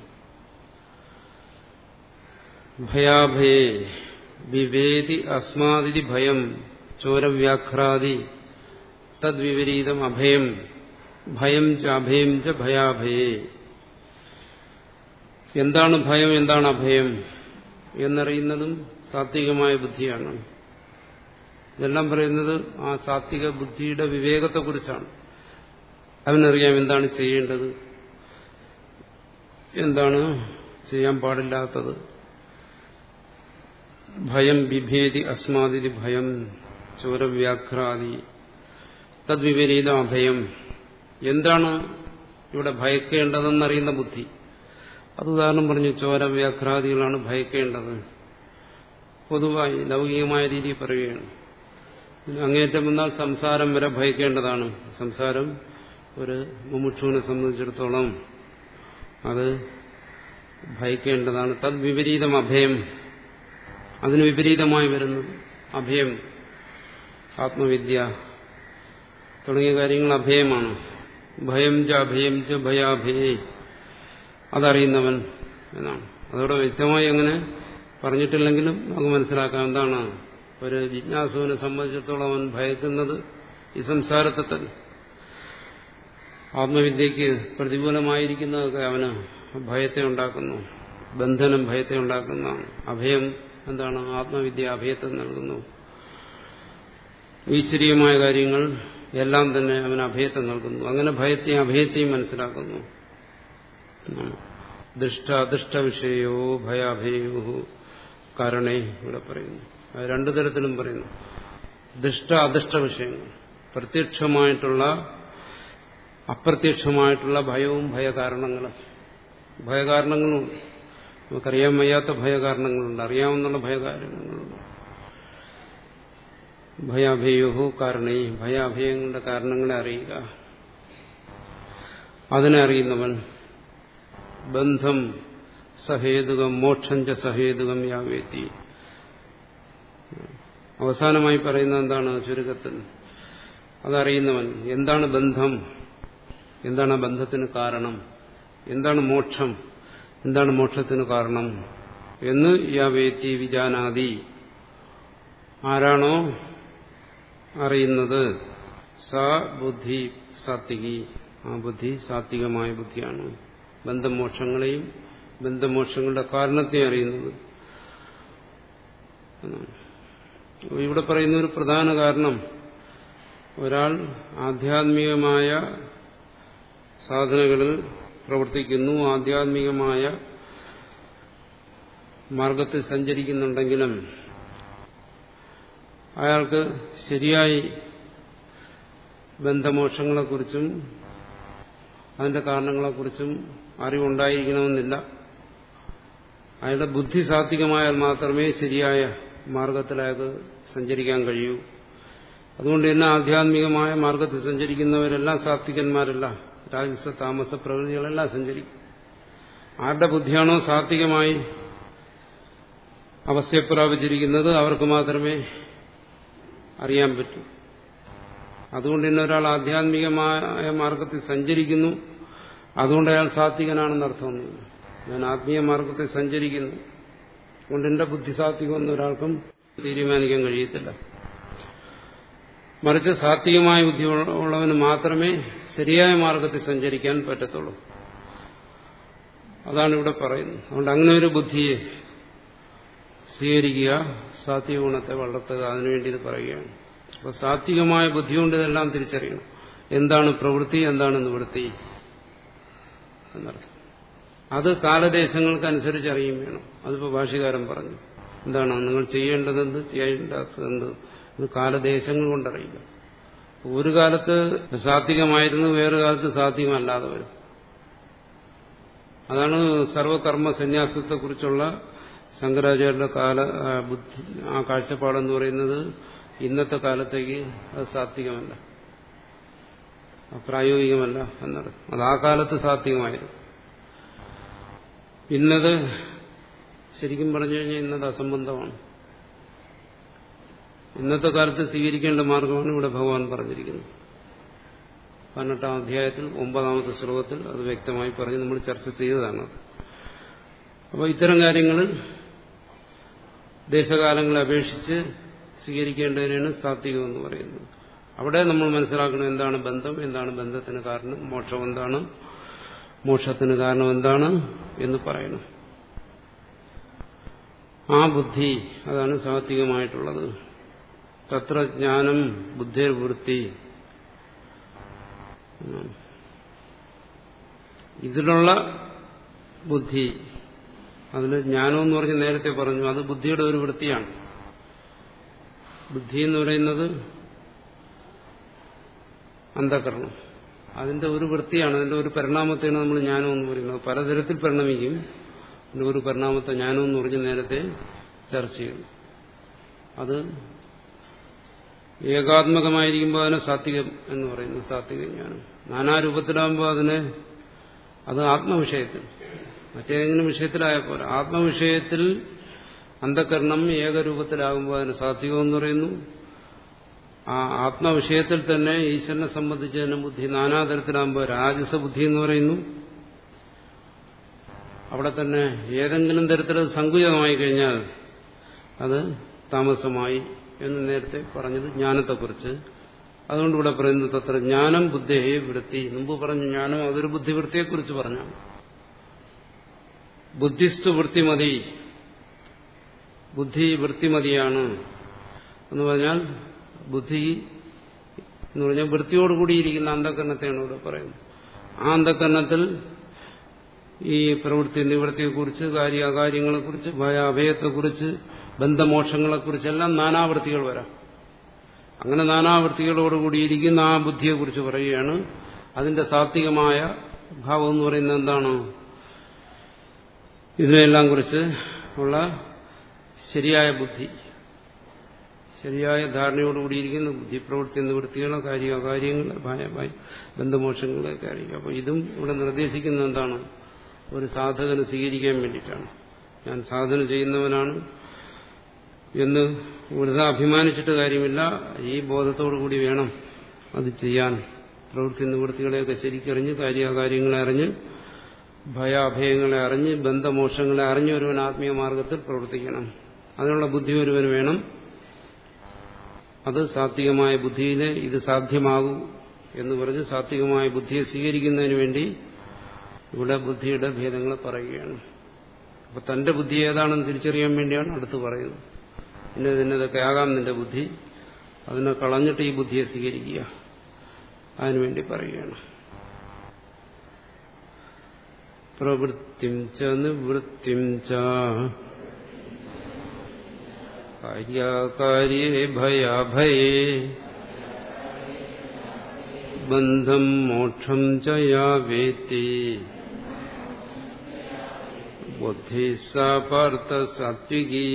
ഭയാഭയേ വിവേദി അസ്മാതിരി ഭയം ചോരവ്യാഘ്രാദി തദ്വിപരീതം അഭയം ഭയം ച അഭയം ച ഭയാഭയേ എന്താണ് ഭയം എന്താണ് അഭയം എന്നറിയുന്നതും സാത്വികമായ ബുദ്ധിയാണ് ഇതെല്ലാം പറയുന്നത് ആ സാത്വിക ബുദ്ധിയുടെ വിവേകത്തെക്കുറിച്ചാണ് അവനറിയാം എന്താണ് ചെയ്യേണ്ടത് എന്താണ് ചെയ്യാൻ പാടില്ലാത്തത് ഭയം ബിഭേദി അസ്മാതിരി ഭയം ചോരവ്യാഘ്രാദി തദ്വിപരീത അഭയം എന്താണ് ഇവിടെ ഭയക്കേണ്ടതെന്നറിയുന്ന ബുദ്ധി അത് ഉദാഹരണം പറഞ്ഞു ചോരവ്യാഘ്രാദികളാണ് ഭയക്കേണ്ടത് പൊതുവായി ലൗകികമായ രീതിയിൽ പറയുകയാണ് അങ്ങേറ്റം വന്നാൽ സംസാരം വരെ ഭയക്കേണ്ടതാണ് സംസാരം ഒരു മുമുക്ഷുവിനെ സംബന്ധിച്ചിടത്തോളം അത് ഭയക്കേണ്ടതാണ് തദ് വിപരീതം അഭയം അതിന് വിപരീതമായി വരുന്നത് അഭയം ആത്മവിദ്യ തുടങ്ങിയ കാര്യങ്ങൾ അഭയമാണ് ഭയം ച അഭയം ച ഭയാഭയേ അതറിയുന്നവൻ എന്നാണ് അതോടെ വ്യക്തമായി അങ്ങനെ പറഞ്ഞിട്ടില്ലെങ്കിലും നമുക്ക് മനസ്സിലാക്കാം എന്താണ് ഒരു ജിജ്ഞാസുവിനെ സംബന്ധിച്ചിടത്തോളം അവൻ ഭയക്കുന്നത് ഈ സംസാരത്തെ തന്നെ ആത്മവിദ്യക്ക് പ്രതികൂലമായിരിക്കുന്നതൊക്കെ അവന് ഭയത്തെ ഉണ്ടാക്കുന്നു ബന്ധനം ഭയത്തെ ഉണ്ടാക്കുന്നതാണ് അഭയം എന്താണ് ആത്മവിദ്യ അഭയത്തെ നൽകുന്നു ഈശ്വരീയമായ കാര്യങ്ങൾ എല്ലാം തന്നെ അവന് അഭയത്തെ നൽകുന്നു അങ്ങനെ ഭയത്തെയും അഭയത്തെയും മനസ്സിലാക്കുന്നു ദുഷ്ട അദൃഷ്ട വിഷയോ ഭയാഭയോ കാരണേ ഇവിടെ പറയുന്നു രണ്ടു തരത്തിലും പറയുന്നു ദുഷ്ട അദൃഷ്ട വിഷയങ്ങൾ പ്രത്യക്ഷമായിട്ടുള്ള അപ്രത്യക്ഷമായിട്ടുള്ള ഭയവും ഭയകാരണങ്ങളും ഭയകാരണങ്ങളും നമുക്കറിയാൻ വയ്യാത്ത ഭയകാരണങ്ങളുണ്ട് അറിയാവുന്ന ഭയകാരണങ്ങളുണ്ട് ഭയാഭയോ കാരണേ ഭയാഭയങ്ങളുടെ കാരണങ്ങളെ അറിയുക അതിനെ അറിയുന്നവൻ ബന്ധം സഹേതുകം മോക്ഷം ച സഹേതുകം യാവേത്തി അവസാനമായി പറയുന്നത് എന്താണ് ചുരുക്കത്തിൽ അതറിയുന്നവൻ എന്താണ് ബന്ധം എന്താണ് ആ ബന്ധത്തിന് കാരണം എന്താണ് മോക്ഷം എന്താണ് മോക്ഷത്തിന് കാരണം എന്ന് യാവേത്തി വിജാനാദി ആരാണോ അറിയുന്നത് സ ബുദ്ധി സാത്വികി ആ ബുദ്ധി സാത്വികമായ ബുദ്ധിയാണ് ബന്ധമോക്ഷങ്ങളെയും ബന്ധമോക്ഷങ്ങളുടെ കാരണത്തെ അറിയുന്നത് ഇവിടെ പറയുന്ന ഒരു പ്രധാന കാരണം ഒരാൾ ആധ്യാത്മികമായ സാധനങ്ങളിൽ പ്രവർത്തിക്കുന്നു ആധ്യാത്മികമായ മാർഗത്തിൽ സഞ്ചരിക്കുന്നുണ്ടെങ്കിലും അയാൾക്ക് ശരിയായി ബന്ധമോക്ഷങ്ങളെക്കുറിച്ചും അതിന്റെ കാരണങ്ങളെക്കുറിച്ചും അറിവുണ്ടായിരിക്കണമെന്നില്ല അയാളുടെ ബുദ്ധി സാത്വികമായാൽ മാത്രമേ ശരിയായ മാർഗത്തിൽ അയാൾക്ക് സഞ്ചരിക്കാൻ കഴിയൂ അതുകൊണ്ട് തന്നെ ആധ്യാത്മികമായ മാർഗത്തിൽ സഞ്ചരിക്കുന്നവരെല്ലാം സാത്വികന്മാരല്ല രാജസ താമസ പ്രകൃതികളെല്ലാം സഞ്ചരിക്കും ആരുടെ ബുദ്ധിയാണോ സാത്വികമായി അവസ്ഥയെ പ്രാപിച്ചിരിക്കുന്നത് അവർക്ക് മാത്രമേ അറിയാൻ പറ്റൂ അതുകൊണ്ട് തന്നെ ഒരാൾ ആധ്യാത്മികമായ മാർഗത്തിൽ സഞ്ചരിക്കുന്നു അതുകൊണ്ട് അയാൾ സാത്വികനാണെന്ന് അർത്ഥമൊന്നുമില്ല ഞാൻ ആത്മീയ മാർഗത്തിൽ സഞ്ചരിക്കുന്നു അതുകൊണ്ട് എന്റെ ബുദ്ധി സാത്വികമെന്ന് ഒരാൾക്കും തീരുമാനിക്കാൻ കഴിയത്തില്ല മറിച്ച് സാത്വികമായ ബുദ്ധി ഉള്ളവന് മാത്രമേ ശരിയായ മാർഗത്തിൽ സഞ്ചരിക്കാൻ പറ്റത്തുള്ളൂ അതാണ് ഇവിടെ പറയുന്നത് അതുകൊണ്ട് അങ്ങനെ ഒരു ബുദ്ധിയെ സ്വീകരിക്കുക സാത്വിക ഗുണത്തെ വളർത്തുക അതിനുവേണ്ടി ഇത് പറയുകയാണ് അപ്പോൾ സാത്വികമായ ബുദ്ധി കൊണ്ട് ഇതെല്ലാം തിരിച്ചറിയണം എന്താണ് പ്രവൃത്തി എന്താണ് നിവൃത്തി എന്നർത്ഥം അത് കാലദേശങ്ങൾക്കനുസരിച്ച് അറിയും വേണം അതിപ്പോ ഭാഷകാരൻ പറഞ്ഞു എന്താണ് നിങ്ങൾ ചെയ്യേണ്ടതെന്ത് ചെയ്യേണ്ടാത്തതെന്ത് ഇത് കാലദേശങ്ങൾ കൊണ്ടറിയുക ഒരു കാലത്ത് സാത്വികമായിരുന്നു വേറൊരു കാലത്ത് സാത്വികമല്ലാതെ വരും അതാണ് സർവകർമ്മ സന്യാസത്തെക്കുറിച്ചുള്ള ശങ്കരാചാര്യരുടെ കാല ബുദ്ധി ആ കാഴ്ചപ്പാടെന്ന് പറയുന്നത് ഇന്നത്തെ കാലത്തേക്ക് അത് സാത്വികമല്ല പ്രായോഗികമല്ല എന്നർത്ഥം അത് ആ കാലത്ത് സാത്വികമായിരുന്നു ഇന്നത് ശരിക്കും പറഞ്ഞു കഴിഞ്ഞാൽ ഇന്നത് അസംബന്ധമാണ് ഇന്നത്തെ കാലത്ത് സ്വീകരിക്കേണ്ട മാർഗമാണ് ഇവിടെ ഭഗവാൻ പറഞ്ഞിരിക്കുന്നത് പതിനെട്ടാം അധ്യായത്തിൽ ഒമ്പതാമത്തെ ശ്ലോകത്തിൽ അത് വ്യക്തമായി പറഞ്ഞ് നമ്മൾ ചർച്ച ചെയ്തതാണ് അപ്പോൾ ഇത്തരം കാര്യങ്ങളിൽ ദേശകാലങ്ങളെ അപേക്ഷിച്ച് സ്വീകരിക്കേണ്ടതിനാണ് സാത്വികം എന്ന് പറയുന്നത് അവിടെ നമ്മൾ മനസ്സിലാക്കണം എന്താണ് ബന്ധം എന്താണ് ബന്ധത്തിന് കാരണം മോക്ഷം എന്താണ് മോക്ഷത്തിന് കാരണം എന്താണ് എന്ന് പറയണം ആ ബുദ്ധി അതാണ് സാത്വികമായിട്ടുള്ളത് തത്ര ജ്ഞാനം ബുദ്ധിർവൃത്തി ഇതിലുള്ള ബുദ്ധി അതിൽ ജ്ഞാനം എന്ന് പറഞ്ഞ് നേരത്തെ പറഞ്ഞു അത് ബുദ്ധിയുടെ ഒരു വൃത്തിയാണ് ബുദ്ധി എന്ന് പറയുന്നത് അന്ധകരണം അതിന്റെ ഒരു വൃത്തിയാണ് അതിന്റെ ഒരു പരിണാമത്തെയാണ് നമ്മൾ ജ്ഞാനം എന്ന് പറയുന്നത് പലതരത്തിൽ പരിണമിക്കും അതിന്റെ ഒരു പരിണാമത്തെ ജ്ഞാനം എന്ന് പറഞ്ഞ് നേരത്തെ ചർച്ച ചെയ്തു അത് ഏകാത്മകമായിരിക്കുമ്പോൾ അതിനെ സാത്വികം എന്ന് പറയുന്നു സാത്വിക ജ്ഞാനം നാനാരൂപത്തിലാകുമ്പോൾ അതിനെ അത് ആത്മവിഷയത്തിൽ മറ്റേതെങ്കിലും വിഷയത്തിലായ പോലെ ആത്മവിഷയത്തിൽ അന്ധകരണം ഏകരൂപത്തിലാകുമ്പോൾ അതിന് സാത്വികം എന്ന് പറയുന്നു ആ ആത്മവിഷയത്തിൽ തന്നെ ഈശ്വരനെ സംബന്ധിച്ച് തന്നെ ബുദ്ധി നാനാതരത്തിലാകുമ്പോൾ രാജസ ബുദ്ധി എന്ന് പറയുന്നു അവിടെ തന്നെ ഏതെങ്കിലും തരത്തിൽ സങ്കുചിതമായി കഴിഞ്ഞാൽ അത് താമസമായി എന്ന് നേരത്തെ പറഞ്ഞത് ജ്ഞാനത്തെക്കുറിച്ച് അതുകൊണ്ട് ഇവിടെ പറയുന്നത് തത്ര ജ്ഞാനം ബുദ്ധയെ വൃത്തി മുമ്പ് പറഞ്ഞു ജ്ഞാനം അതൊരു ബുദ്ധിവൃത്തിയെക്കുറിച്ച് പറഞ്ഞു ബുദ്ധിസ്തു വൃത്തിമതി ബുദ്ധി വൃത്തിമതിയാണ് എന്ന് പറഞ്ഞാൽ ബുദ്ധി എന്ന് പറഞ്ഞാൽ വൃത്തിയോടുകൂടിയിരിക്കുന്ന അന്ധകരണത്തെയാണ് ഇവിടെ പറയുന്നത് ആ അന്ധകരണത്തിൽ ഈ പ്രവൃത്തി നിവൃത്തിയെക്കുറിച്ച് കാര്യ അകാര്യങ്ങളെക്കുറിച്ച് ഭയ അഭയത്തെക്കുറിച്ച് ബന്ധമോക്ഷങ്ങളെക്കുറിച്ചെല്ലാം നാനാവൃത്തികൾ വരാം അങ്ങനെ നാനാവൃത്തികളോടുകൂടിയിരിക്കുന്ന ആ ബുദ്ധിയെക്കുറിച്ച് പറയുകയാണ് അതിന്റെ സാത്വികമായ ഭാവം എന്ന് പറയുന്നത് എന്താണ് ഇതിനെല്ലാം കുറിച്ച് ഉള്ള ശരിയായ ബുദ്ധി ശരിയായ ധാരണയോടുകൂടിയിരിക്കുന്ന ബുദ്ധി പ്രവൃത്തി നിവൃത്തികളെ കാര്യ അകാര്യങ്ങൾ ഭയ ബന്ധമോക്ഷങ്ങളൊക്കെ ആയിരിക്കും അപ്പോൾ ഇതും ഇവിടെ നിർദ്ദേശിക്കുന്നത് എന്താണ് ഒരു സാധകന് സ്വീകരിക്കാൻ വേണ്ടിയിട്ടാണ് ഞാൻ സാധന ചെയ്യുന്നവനാണ് എന്ന് വെറുതെ അഭിമാനിച്ചിട്ട് കാര്യമില്ല ഈ ബോധത്തോടു കൂടി വേണം അത് ചെയ്യാൻ പ്രവൃത്തി നിവൃത്തികളെയൊക്കെ ശരിക്കറിഞ്ഞ് കാര്യകാര്യങ്ങളെ അറിഞ്ഞ് ഭയാഭയങ്ങളെ അറിഞ്ഞ് ബന്ധമോക്ഷങ്ങളെ അറിഞ്ഞ് ഒരുവൻ ആത്മീയ മാർഗത്തിൽ പ്രവർത്തിക്കണം അതിനുള്ള ബുദ്ധി ഒരുവന് വേണം അത് സാത്വികമായ ബുദ്ധിയിലെ ഇത് സാധ്യമാകൂ എന്ന് പറഞ്ഞ് സാത്വികമായ ബുദ്ധിയെ സ്വീകരിക്കുന്നതിന് വേണ്ടി ഇവിടെ ബുദ്ധിയുടെ ഭേദങ്ങളെ പറയുകയാണ് അപ്പൊ തന്റെ ബുദ്ധി ഏതാണെന്ന് തിരിച്ചറിയാൻ വേണ്ടിയാണ് അടുത്ത് പറയുന്നത് പിന്നെ ഇതിനതൊക്കെ ആകാം നിന്റെ ബുദ്ധി അതിനെ കളഞ്ഞിട്ട് ഈ ബുദ്ധിയെ സ്വീകരിക്കുക അതിനുവേണ്ടി പറയുകയാണ് പ്രവൃത്തിം ച നിവൃത്തിം ച കാര്യാകാര്യേ ഭയാഭയേ ബന്ധം മോക്ഷം ച യാ വേത്തി ബുദ്ധി സാ പാർത്ഥ സാത്വികി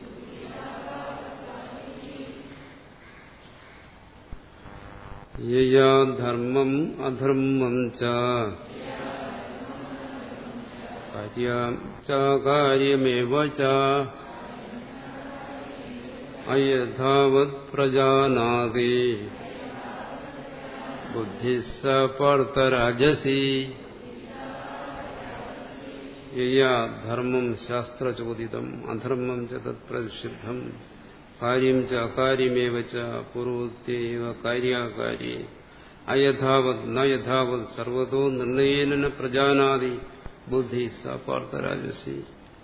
യയാ ധർമ്മം അധർമ്മം ച കാര്യം ച കാര്യമേവ ച അയഥാവത് പ്രജാനാതി ബുദ്ധിസപാർത്ഥരാജസി യയാ ധർമ്മം ശാസ്ത്രചോദിതം അധർമ്മം ച തത്പ്രസിദ്ധം കാര്യം ച അകാര്യമേവ ച പൂർവോക്തേവ കാര്യാകാര്യ അയഥാവത് ന യഥാവത് സർവതോ നിർണയേന പ്രജാനാതി ബുദ്ധി സപാർത്ഥരാജസി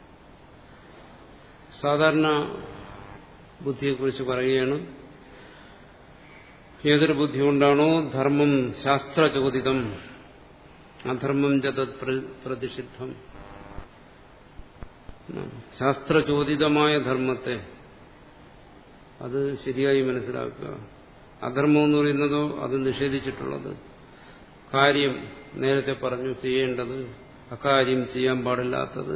സാധാരണ ബുദ്ധിയെക്കുറിച്ച് പറയുകയാണ് ഏതൊരു ബുദ്ധി കൊണ്ടാണോ ധർമ്മം ശാസ്ത്രചോദിതം അധർമ്മം ചതത് പ്രതിഷിദ്ധം ശാസ്ത്രചോദിതമായ ധർമ്മത്തെ അത് ശരിയായി മനസ്സിലാക്കുക അധർമ്മം എന്ന് പറയുന്നതോ അത് നിഷേധിച്ചിട്ടുള്ളത് കാര്യം നേരത്തെ പറഞ്ഞു ചെയ്യേണ്ടത് അക്കാര്യം ചെയ്യാൻ പാടില്ലാത്തത്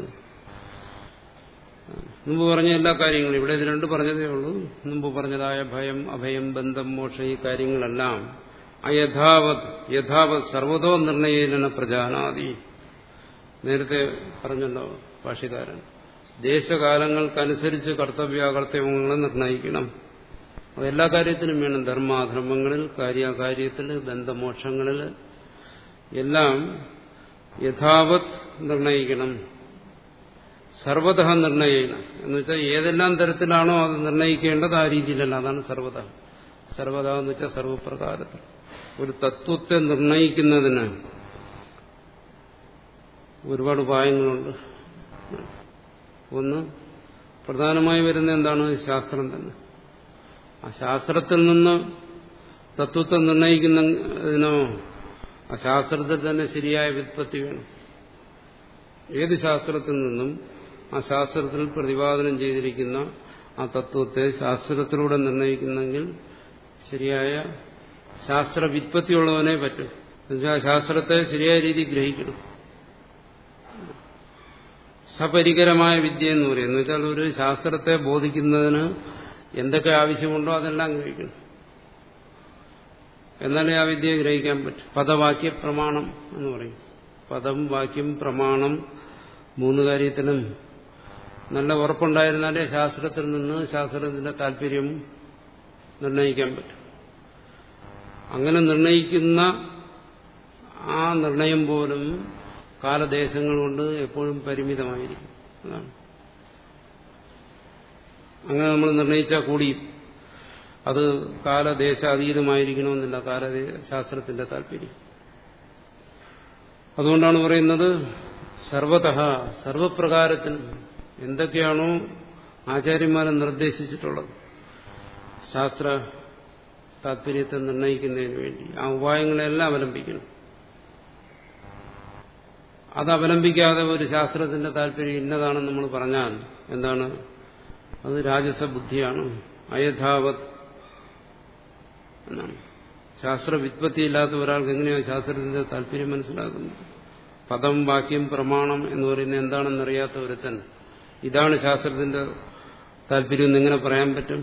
മുമ്പ് പറഞ്ഞ എല്ലാ കാര്യങ്ങളും ഇവിടെ ഇത് രണ്ട് പറഞ്ഞതേ ഉള്ളൂ മുമ്പ് പറഞ്ഞതായ ഭയം അഭയം ബന്ധം മോക്ഷം ഈ കാര്യങ്ങളെല്ലാം അയഥാവത് യഥാവത് സർവതോ നിർണയേന പ്രജാനാദി നേരത്തെ പറഞ്ഞല്ലോ ഭാഷകാരൻ ദേശകാലങ്ങൾക്കനുസരിച്ച് കർത്തവ്യാകർത്തവ്യങ്ങളെ നിർണയിക്കണം അതെല്ലാ കാര്യത്തിനും വേണം ധർമാധർമ്മങ്ങളിൽ കാര്യാകാര്യത്തിൽ ബന്ധമോക്ഷങ്ങളിൽ എല്ലാം യഥാവത് നിർണയിക്കണം സർവത നിർണയിക്കണം എന്ന് വെച്ചാൽ ഏതെല്ലാം തരത്തിലാണോ അത് നിർണയിക്കേണ്ടത് ആ രീതിയിലല്ല അതാണ് സർവത സർവത എന്ന് വെച്ചാൽ സർവപ്രകാരത്തിൽ ഒരു തത്വത്തെ നിർണയിക്കുന്നതിന് ഒരുപാട് ഉപായങ്ങളുണ്ട് ഒന്ന് പ്രധാനമായി വരുന്ന എന്താണ് ശാസ്ത്രം തന്നെ ആ ശാസ്ത്രത്തിൽ നിന്ന് തത്വത്തെ നിർണയിക്കുന്നതിനോ ആ ശാസ്ത്രത്തിൽ തന്നെ ശരിയായ വ്യുത്പത്തി വേണം ഏത് ശാസ്ത്രത്തിൽ നിന്നും ആ ശാസ്ത്രത്തിൽ പ്രതിപാദനം ചെയ്തിരിക്കുന്ന ആ തത്വത്തെ ശാസ്ത്രത്തിലൂടെ നിർണയിക്കുന്നെങ്കിൽ ശരിയായ ശാസ്ത്ര വ്യുത്പത്തിയുള്ളവനെ പറ്റും എന്നുവെച്ചാൽ ശാസ്ത്രത്തെ ശരിയായ രീതിയിൽ ഗ്രഹിക്കണം സപരികരമായ വിദ്യ എന്ന് പറയും എന്ന് വെച്ചാൽ ഒരു ശാസ്ത്രത്തെ ബോധിക്കുന്നതിന് എന്തൊക്കെ ആവശ്യമുണ്ടോ അതെല്ലാം ഗ്രഹിക്കണം എന്നാലേ ആ വിദ്യയെ ഗ്രഹിക്കാൻ പറ്റും പദവാക്യ പ്രമാണം എന്ന് പറയും പദം വാക്യം പ്രമാണം മൂന്ന് കാര്യത്തിലും നല്ല ഉറപ്പുണ്ടായിരുന്നാലേ ശാസ്ത്രത്തിൽ നിന്ന് ശാസ്ത്രത്തിന്റെ താല്പര്യം നിർണയിക്കാൻ പറ്റും അങ്ങനെ നിർണയിക്കുന്ന ആ നിർണയം പോലും കാലദേശങ്ങൾ കൊണ്ട് എപ്പോഴും പരിമിതമായിരിക്കും അതാണ് അങ്ങനെ നമ്മൾ നിർണയിച്ചാൽ കൂടി അത് കാലദേശാതീതമായിരിക്കണമെന്നില്ല കാലദേ ശാസ്ത്രത്തിന്റെ താല്പര്യം അതുകൊണ്ടാണ് പറയുന്നത് സർവത സർവപ്രകാരത്തിൽ എന്തൊക്കെയാണോ ആചാര്യന്മാരെ നിർദ്ദേശിച്ചിട്ടുള്ളത് ശാസ്ത്ര താല്പര്യത്തെ നിർണയിക്കുന്നതിന് വേണ്ടി ആ ഉപായങ്ങളെല്ലാം അവലംബിക്കണം അത് അവലംബിക്കാതെ ഒരു ശാസ്ത്രത്തിന്റെ താല്പര്യം ഇന്നതാണെന്ന് നമ്മൾ പറഞ്ഞാൽ എന്താണ് അത് രാജസ ബുദ്ധിയാണ് അയഥാവത് എന്നാണ് ശാസ്ത്ര വിത്പത്തിയില്ലാത്ത ഒരാൾക്ക് എങ്ങനെയാണ് ശാസ്ത്രത്തിന്റെ താല്പര്യം മനസ്സിലാക്കുന്നത് പദം വാക്യം പ്രമാണം എന്ന് പറയുന്നത് എന്താണെന്നറിയാത്ത ഒരുത്തൻ ഇതാണ് ശാസ്ത്രത്തിന്റെ താല്പര്യം എന്നെങ്ങനെ പറയാൻ പറ്റും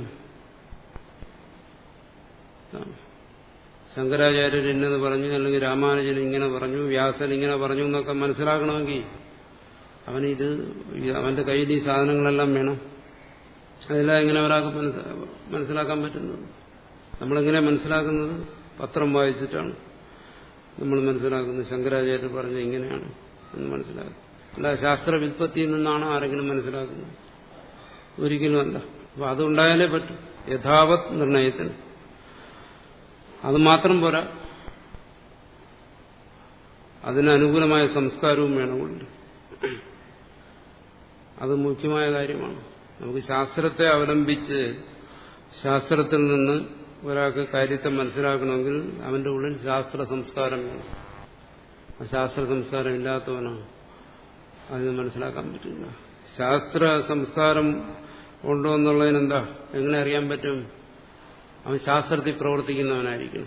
ശങ്കരാചാര്യർ ഇന്നത് പറഞ്ഞു അല്ലെങ്കിൽ രാമാനുജൻ ഇങ്ങനെ പറഞ്ഞു വ്യാസൻ ഇങ്ങനെ പറഞ്ഞു എന്നൊക്കെ മനസ്സിലാക്കണമെങ്കിൽ അവന് ഇത് അവന്റെ കയ്യിൽ ഈ സാധനങ്ങളെല്ലാം വേണം അതെല്ലാം എങ്ങനെ ഒരാൾക്ക് മനസ്സിലാക്കാൻ പറ്റുന്നത് നമ്മളെങ്ങനെ മനസ്സിലാക്കുന്നത് പത്രം വായിച്ചിട്ടാണ് നമ്മൾ മനസ്സിലാക്കുന്നത് ശങ്കരാചാര്യർ പറഞ്ഞ ഇങ്ങനെയാണ് എന്ന് മനസ്സിലാക്കും അല്ല ശാസ്ത്ര വിത്പത്തിയിൽ നിന്നാണ് ആരെങ്കിലും മനസ്സിലാക്കുന്നത് ഒരിക്കലും അല്ല അപ്പൊ അതുണ്ടായാലേ പറ്റും യഥാവത് നിർണയത്തിന് അത് മാത്രം പോരാ അതിനനുകൂലമായ സംസ്കാരവും വേണമുണ്ട് അത് മുഖ്യമായ കാര്യമാണ് നമുക്ക് ശാസ്ത്രത്തെ അവലംബിച്ച് ശാസ്ത്രത്തിൽ നിന്ന് ഒരാൾക്ക് കാര്യത്തെ മനസ്സിലാക്കണമെങ്കിൽ അവന്റെ ഉള്ളിൽ ശാസ്ത്ര സംസ്കാരം വേണം ആ ശാസ്ത്ര സംസ്കാരം ഇല്ലാത്തവനാണ് അതിന് മനസ്സിലാക്കാൻ പറ്റില്ല ശാസ്ത്ര സംസ്കാരം ഉണ്ടോ എന്നുള്ളതിനെന്താ എങ്ങനെ അറിയാൻ പറ്റും അവൻ ശാസ്ത്രത്തിൽ പ്രവർത്തിക്കുന്നവനായിരിക്കണം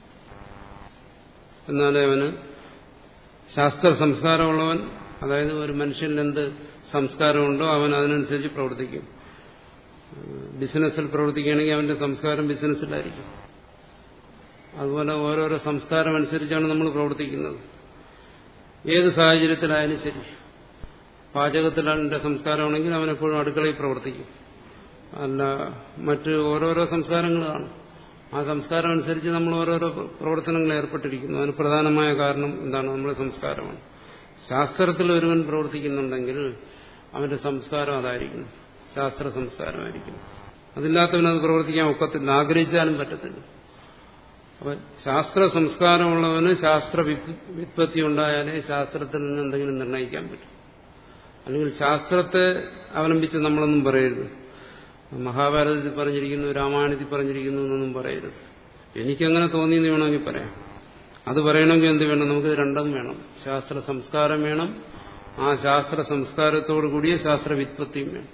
എന്നാലേ അവന് ശാസ്ത്ര സംസ്കാരമുള്ളവൻ അതായത് ഒരു മനുഷ്യനിൽ എന്ത് സംസ്കാരമുണ്ടോ അവൻ അതിനനുസരിച്ച് പ്രവർത്തിക്കും ബിസിനസ്സിൽ പ്രവർത്തിക്കുകയാണെങ്കിൽ അവന്റെ സംസ്കാരം ബിസിനസ്സിലായിരിക്കും അതുപോലെ ഓരോരോ സംസ്കാരം അനുസരിച്ചാണ് നമ്മൾ പ്രവർത്തിക്കുന്നത് ഏത് സാഹചര്യത്തിലായാലും ശരി പാചകത്തിലാണ് എന്റെ സംസ്കാരമാണെങ്കിൽ അവനെപ്പോഴും അടുക്കളയിൽ പ്രവർത്തിക്കും അല്ല മറ്റ് ഓരോരോ സംസ്കാരങ്ങൾ കാണും ആ സംസ്കാരം അനുസരിച്ച് നമ്മൾ ഓരോരോ പ്രവർത്തനങ്ങൾ ഏർപ്പെട്ടിരിക്കുന്നു അതിന് പ്രധാനമായ കാരണം എന്താണ് നമ്മുടെ സംസ്കാരമാണ് ശാസ്ത്രത്തിൽ ഒരുവൻ പ്രവർത്തിക്കുന്നുണ്ടെങ്കിൽ അവന്റെ സംസ്കാരം അതായിരിക്കും ശാസ്ത്ര സംസ്കാരമായിരിക്കും അതില്ലാത്തവനത് പ്രവർത്തിക്കാൻ ഒക്കത്തില്ല ആഗ്രഹിച്ചാലും പറ്റത്തില്ല അപ്പൊ ശാസ്ത്ര സംസ്കാരമുള്ളവന് ശാസ്ത്ര വിത്പത്തി ഉണ്ടായാലേ ശാസ്ത്രത്തിൽ നിന്ന് എന്തെങ്കിലും നിർണ്ണയിക്കാൻ പറ്റും അല്ലെങ്കിൽ ശാസ്ത്രത്തെ അവലംബിച്ച് നമ്മളൊന്നും പറയരുത് മഹാഭാരതത്തിൽ പറഞ്ഞിരിക്കുന്നു രാമായണത്തിൽ പറഞ്ഞിരിക്കുന്നു എന്നൊന്നും പറയരുത് എനിക്കങ്ങനെ തോന്നിയെന്ന് വേണമെങ്കിൽ പറയാം അത് പറയണമെങ്കിൽ എന്ത് വേണം നമുക്ക് രണ്ടും വേണം ശാസ്ത്ര സംസ്കാരം വേണം ആ ശാസ്ത്ര സംസ്കാരത്തോടു കൂടിയ ശാസ്ത്ര വിത്പത്തിയും വേണം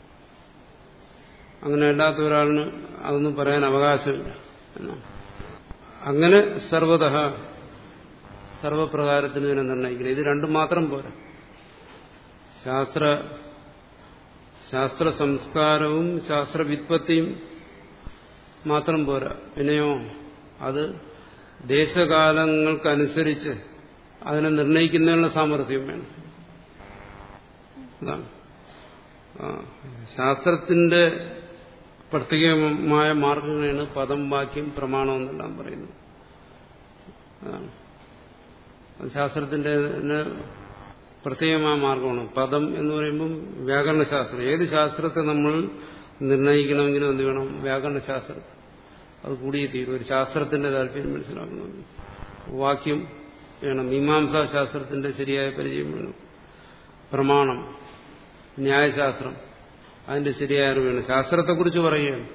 അങ്ങനെ അല്ലാത്ത ഒരാളിന് അതൊന്നും പറയാൻ അവകാശമില്ല എന്നാണ് അങ്ങനെ സർവത സർവപ്രകാരത്തിന് ഇതിനെ നിർണ്ണയിക്കുന്നത് ഇത് രണ്ടും മാത്രം പോരാ ശാസ്ത്ര ശാസ്ത്ര സംസ്കാരവും ശാസ്ത്ര വിത്പത്തിയും മാത്രം പോരാ പിന്നെയോ അത് ദേശകാലങ്ങൾക്കനുസരിച്ച് അതിനെ നിർണ്ണയിക്കുന്നതിനുള്ള സാമർഥ്യം വേണം അതാണ് ശാസ്ത്രത്തിന്റെ പ്രത്യേകമായ മാർഗങ്ങളാണ് പദം വാക്യം പ്രമാണം എന്നെല്ലാം പറയുന്നത് അതാണ് ശാസ്ത്രത്തിന്റെ പ്രത്യേകമായ മാർഗമാണ് പദം എന്ന് പറയുമ്പം വ്യാകരണശാസ്ത്രം ഏത് ശാസ്ത്രത്തെ നമ്മൾ നിർണ്ണയിക്കണമെങ്കിലും എന്ത് വേണം വ്യാകരണശാസ്ത്രത്തെ അത് കൂടിയേ തീരും ഒരു ശാസ്ത്രത്തിന്റെ താല്പര്യം മനസ്സിലാക്കണമെങ്കിൽ വാക്യം വേണം മീമാംസാ ശാസ്ത്രത്തിന്റെ ശരിയായ പരിചയം വേണം പ്രമാണം ന്യായശാസ്ത്രം അതിന്റെ ശരിയായ അറിവ് വേണം ശാസ്ത്രത്തെക്കുറിച്ച് പറയുകയാണ്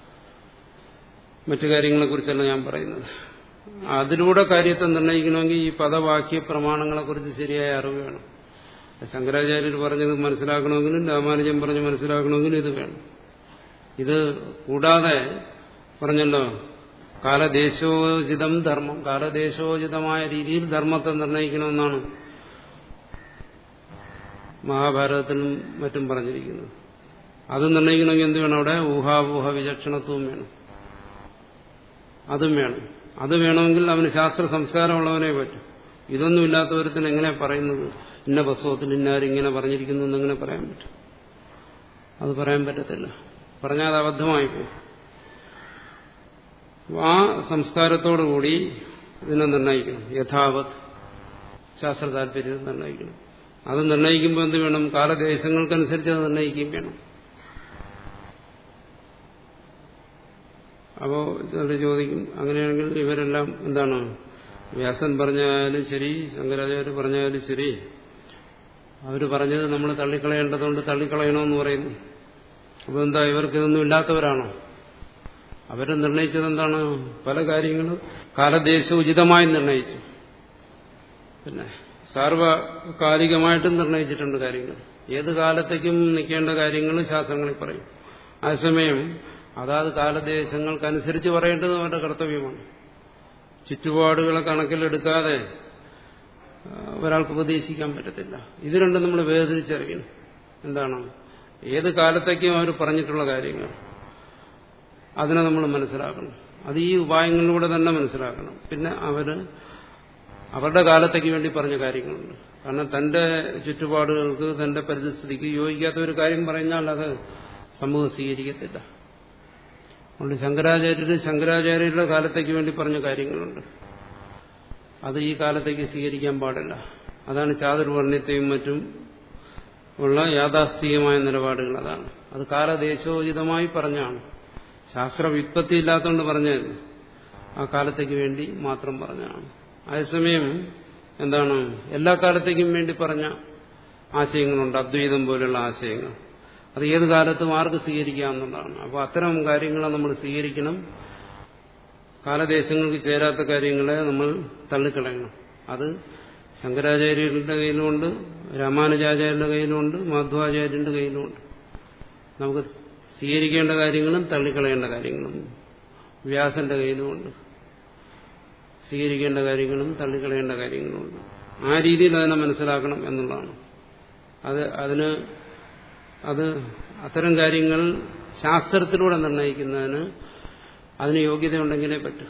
മറ്റു കാര്യങ്ങളെക്കുറിച്ചല്ല ഞാൻ പറയുന്നത് അതിലൂടെ കാര്യത്തെ നിർണ്ണയിക്കണമെങ്കിൽ ഈ പദവാക്യ പ്രമാണങ്ങളെക്കുറിച്ച് ശരിയായ അറിവ് വേണം ശങ്കരാചാര്യർ പറഞ്ഞത് മനസ്സിലാക്കണമെങ്കിലും രാമാനുജൻ പറഞ്ഞ് മനസ്സിലാക്കണമെങ്കിലും ഇത് വേണം ഇത് കൂടാതെ പറഞ്ഞല്ലോ കാലദേശോചിതം ധർമ്മം കാലദേശോചിതമായ രീതിയിൽ ധർമ്മത്തെ നിർണ്ണയിക്കണമെന്നാണ് മഹാഭാരതത്തിലും മറ്റും പറഞ്ഞിരിക്കുന്നത് അത് നിർണ്ണയിക്കണമെങ്കിൽ എന്ത് വേണം അവിടെ ഊഹാവൂഹ വിചക്ഷണത്വവും വേണം അതും വേണം അത് വേണമെങ്കിൽ അവന് ശാസ്ത്ര സംസ്കാരമുള്ളവനെ പറ്റും ഇതൊന്നും ഇല്ലാത്തവരത്തിന് എങ്ങനെ പറയുന്നത് ഇന്ന പുസ്തകത്തിൽ ഇന്നാരും ഇങ്ങനെ പറഞ്ഞിരിക്കുന്നു എന്നെങ്ങനെ പറയാൻ പറ്റും അത് പറയാൻ പറ്റത്തില്ല പറഞ്ഞാൽ അത് അബദ്ധമായി പോകും ആ സംസ്കാരത്തോടുകൂടി ഇതിനെ നിർണ്ണയിക്കണം യഥാവത് ശാസ്ത്ര താല്പര്യത്തെ നിർണ്ണയിക്കണം അത് നിർണ്ണയിക്കുമ്പോൾ എന്ത് വേണം കാലദേശങ്ങൾക്കനുസരിച്ച് അത് നിർണ്ണയിക്കുകയും വേണം അപ്പോ ചിലർ ചോദിക്കും അങ്ങനെയാണെങ്കിൽ ഇവരെല്ലാം എന്താണ് വ്യാസൻ പറഞ്ഞാലും ശരി ശങ്കരാചാര്യ പറഞ്ഞാലും ശരി അവർ പറഞ്ഞത് നമ്മൾ തള്ളിക്കളയേണ്ടതുകൊണ്ട് തള്ളിക്കളയണമെന്ന് പറയുന്നു അപ്പോൾ എന്താ ഇവർക്ക് ഇതൊന്നും ഇല്ലാത്തവരാണോ അവർ നിർണയിച്ചത് എന്താണ് പല കാര്യങ്ങളും കാലദേശോചിതമായി നിർണയിച്ചു പിന്നെ സാർവകാലികമായിട്ടും നിർണയിച്ചിട്ടുണ്ട് കാര്യങ്ങൾ ഏത് കാലത്തേക്കും നിൽക്കേണ്ട കാര്യങ്ങൾ ശാസ്ത്രങ്ങളിൽ പറയും അതേസമയം അതാത് കാലദേശങ്ങൾക്കനുസരിച്ച് പറയേണ്ടത് അവരുടെ കർത്തവ്യമാണ് ചുറ്റുപാടുകളെ കണക്കിലെടുക്കാതെ ഒരാൾക്ക് ഉപദേശിക്കാൻ പറ്റത്തില്ല ഇത് രണ്ടും നമ്മൾ വേർതിരിച്ചറിയണം എന്താണ് ഏത് കാലത്തേക്കും അവർ പറഞ്ഞിട്ടുള്ള കാര്യങ്ങൾ അതിനെ നമ്മൾ മനസ്സിലാക്കണം അത് ഈ ഉപായങ്ങളിലൂടെ തന്നെ മനസ്സിലാക്കണം പിന്നെ അവര് അവരുടെ കാലത്തേക്ക് വേണ്ടി പറഞ്ഞ കാര്യങ്ങളുണ്ട് കാരണം തന്റെ ചുറ്റുപാടുകൾക്ക് തന്റെ പരിസ്ഥിതിക്ക് യോജിക്കാത്ത ഒരു കാര്യം പറഞ്ഞാൽ അത് സമൂഹം സ്വീകരിക്കത്തില്ല അതുകൊണ്ട് ശങ്കരാചാര്യര് ശങ്കരാചാര്യരുടെ കാലത്തേക്ക് വേണ്ടി പറഞ്ഞ കാര്യങ്ങളുണ്ട് അത് ഈ കാലത്തേക്ക് സ്വീകരിക്കാൻ പാടില്ല അതാണ് ചാതുർവർണ്ണയത്തെയും മറ്റും ഉള്ള യാഥാസ്ഥികമായ നിലപാടുകൾ അതാണ് അത് കാലദേശോചിതമായി പറഞ്ഞാണ് ശാസ്ത്ര വിത്പത്തി ഇല്ലാത്തതുകൊണ്ട് പറഞ്ഞത് ആ കാലത്തേക്ക് വേണ്ടി മാത്രം പറഞ്ഞാണ് അതേസമയം എന്താണ് എല്ലാ കാലത്തേക്കും വേണ്ടി പറഞ്ഞ ആശയങ്ങളുണ്ട് അദ്വൈതം പോലുള്ള ആശയങ്ങൾ അത് ഏത് കാലത്തും ആർക്ക് സ്വീകരിക്കാമെന്നുള്ളതാണ് അപ്പോൾ അത്തരം കാര്യങ്ങളെ നമ്മൾ സ്വീകരിക്കണം കാലദേശങ്ങൾക്ക് ചേരാത്ത കാര്യങ്ങളെ നമ്മൾ തള്ളിക്കളയണം അത് ശങ്കരാചാര്യരുടെ കയ്യിലുമുണ്ട് രാമാനുജാചാര്യരുടെ കയ്യിലുമുണ്ട് മാധ്വാചാര്യന്റെ കയ്യിലുമുണ്ട് നമുക്ക് സ്വീകരിക്കേണ്ട കാര്യങ്ങളും തള്ളിക്കളയേണ്ട കാര്യങ്ങളും വ്യാസന്റെ കയ്യിലുമുണ്ട് സ്വീകരിക്കേണ്ട കാര്യങ്ങളും തള്ളിക്കളയേണ്ട കാര്യങ്ങളുമുണ്ട് ആ രീതിയിൽ അതിനെ മനസ്സിലാക്കണം എന്നുള്ളതാണ് അത് അതിന് അത് അത്തരം കാര്യങ്ങൾ ശാസ്ത്രത്തിലൂടെ നിർണ്ണയിക്കുന്നതിന് അതിന് യോഗ്യതയുണ്ടെങ്കിലേ പറ്റൂ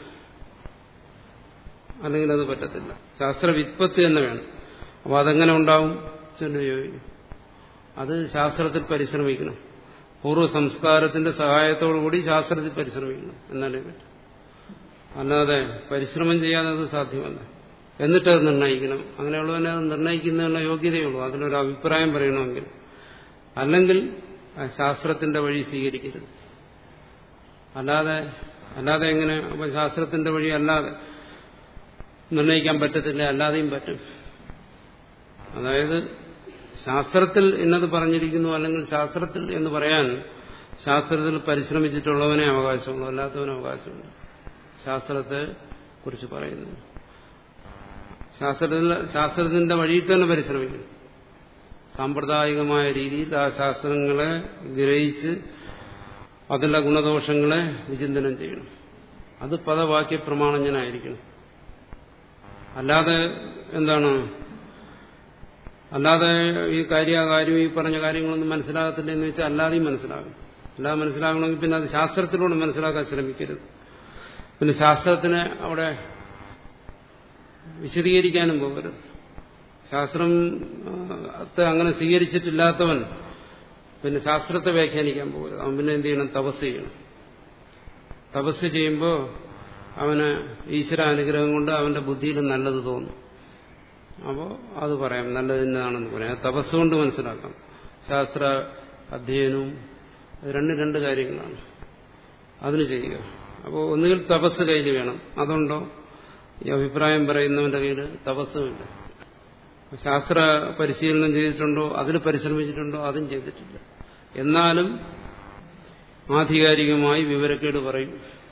അല്ലെങ്കിൽ അത് പറ്റത്തില്ല ശാസ്ത്ര വിത്പത്തി തന്നെ വേണം അപ്പോൾ അതെങ്ങനെ ഉണ്ടാവും ചെന്ന് ചോദിക്കും അത് ശാസ്ത്രത്തിൽ പരിശ്രമിക്കണം പൂർവ്വ സംസ്കാരത്തിന്റെ സഹായത്തോടു കൂടി ശാസ്ത്രത്തിൽ പരിശ്രമിക്കണം എന്നാലേ പറ്റും അല്ലാതെ പരിശ്രമം ചെയ്യാതെ അത് സാധ്യമല്ല എന്നിട്ടത് നിർണ്ണയിക്കണം അങ്ങനെയുള്ളവനെ അത് നിർണ്ണയിക്കുന്നതിനുള്ള യോഗ്യതയുള്ളൂ അതിനൊരു അഭിപ്രായം പറയണമെങ്കിൽ അല്ലെങ്കിൽ ആ ശാസ്ത്രത്തിന്റെ വഴി സ്വീകരിക്കരുത് അല്ലാതെ അല്ലാതെ എങ്ങനെ അപ്പൊ ശാസ്ത്രത്തിന്റെ വഴി അല്ലാതെ നിർണ്ണയിക്കാൻ പറ്റത്തില്ല അല്ലാതെയും പറ്റും അതായത് ശാസ്ത്രത്തിൽ എന്നത് പറഞ്ഞിരിക്കുന്നു അല്ലെങ്കിൽ ശാസ്ത്രത്തിൽ എന്ന് പറയാൻ ശാസ്ത്രത്തിൽ പരിശ്രമിച്ചിട്ടുള്ളവനെ അവകാശമുള്ളൂ അല്ലാത്തവന് അവകാശമുണ്ട് ശാസ്ത്രത്തെ കുറിച്ച് പറയുന്നു ശാസ്ത്രത്തിൽ ശാസ്ത്രത്തിന്റെ വഴിയിൽ തന്നെ പരിശ്രമിക്കുന്നു സാമ്പ്രദായികമായ രീതിയിൽ ആ ശാസ്ത്രങ്ങളെ ഗ്രഹിച്ച് അതിന്റെ ഗുണദോഷങ്ങളെ വിചിന്തനം ചെയ്യണം അത് പദവാക്യ പ്രമാണഞ്ഞനായിരിക്കണം അല്ലാതെ എന്താണ് അല്ലാതെ ഈ കാര്യകാര്യം ഈ പറഞ്ഞ കാര്യങ്ങളൊന്നും മനസ്സിലാകത്തില്ല എന്ന് വെച്ചാൽ അല്ലാതെയും മനസ്സിലാകും അല്ലാതെ മനസ്സിലാകണമെങ്കിൽ പിന്നെ അത് ശാസ്ത്രത്തിലൂടെ മനസ്സിലാക്കാൻ ശ്രമിക്കരുത് പിന്നെ ശാസ്ത്രത്തിനെ അവിടെ വിശദീകരിക്കാനും പോകരുത് ശാസ്ത്രം അങ്ങനെ സ്വീകരിച്ചിട്ടില്ലാത്തവൻ പിന്നെ ശാസ്ത്രത്തെ വ്യാഖ്യാനിക്കാൻ പോകരുത് അവൻ പിന്നെ എന്ത് ചെയ്യണം തപസ് ചെയ്യണം തപസ് ചെയ്യുമ്പോൾ അവന് ഈശ്വര അനുഗ്രഹം കൊണ്ട് അവന്റെ ബുദ്ധിയിൽ നല്ലത് തോന്നും അപ്പോൾ അത് പറയാം നല്ലത് തന്നെയാണെന്ന് പറയാം അത് തപസ്സുകൊണ്ട് മനസ്സിലാക്കാം ശാസ്ത്ര അധ്യയനവും രണ്ട് രണ്ട് കാര്യങ്ങളാണ് അതിന് ചെയ്യുക അപ്പോൾ ഒന്നുകിൽ തപസ് കയ്യിൽ വേണം അതുണ്ടോ ഈ അഭിപ്രായം പറയുന്നവന്റെ കയ്യിൽ തപസ്സുമില്ല ശാസ്ത്ര പരിശീലനം ചെയ്തിട്ടുണ്ടോ അതിന് പരിശ്രമിച്ചിട്ടുണ്ടോ അതും ചെയ്തിട്ടില്ല എന്നാലും ആധികാരികമായി വിവരക്കേട് പറയും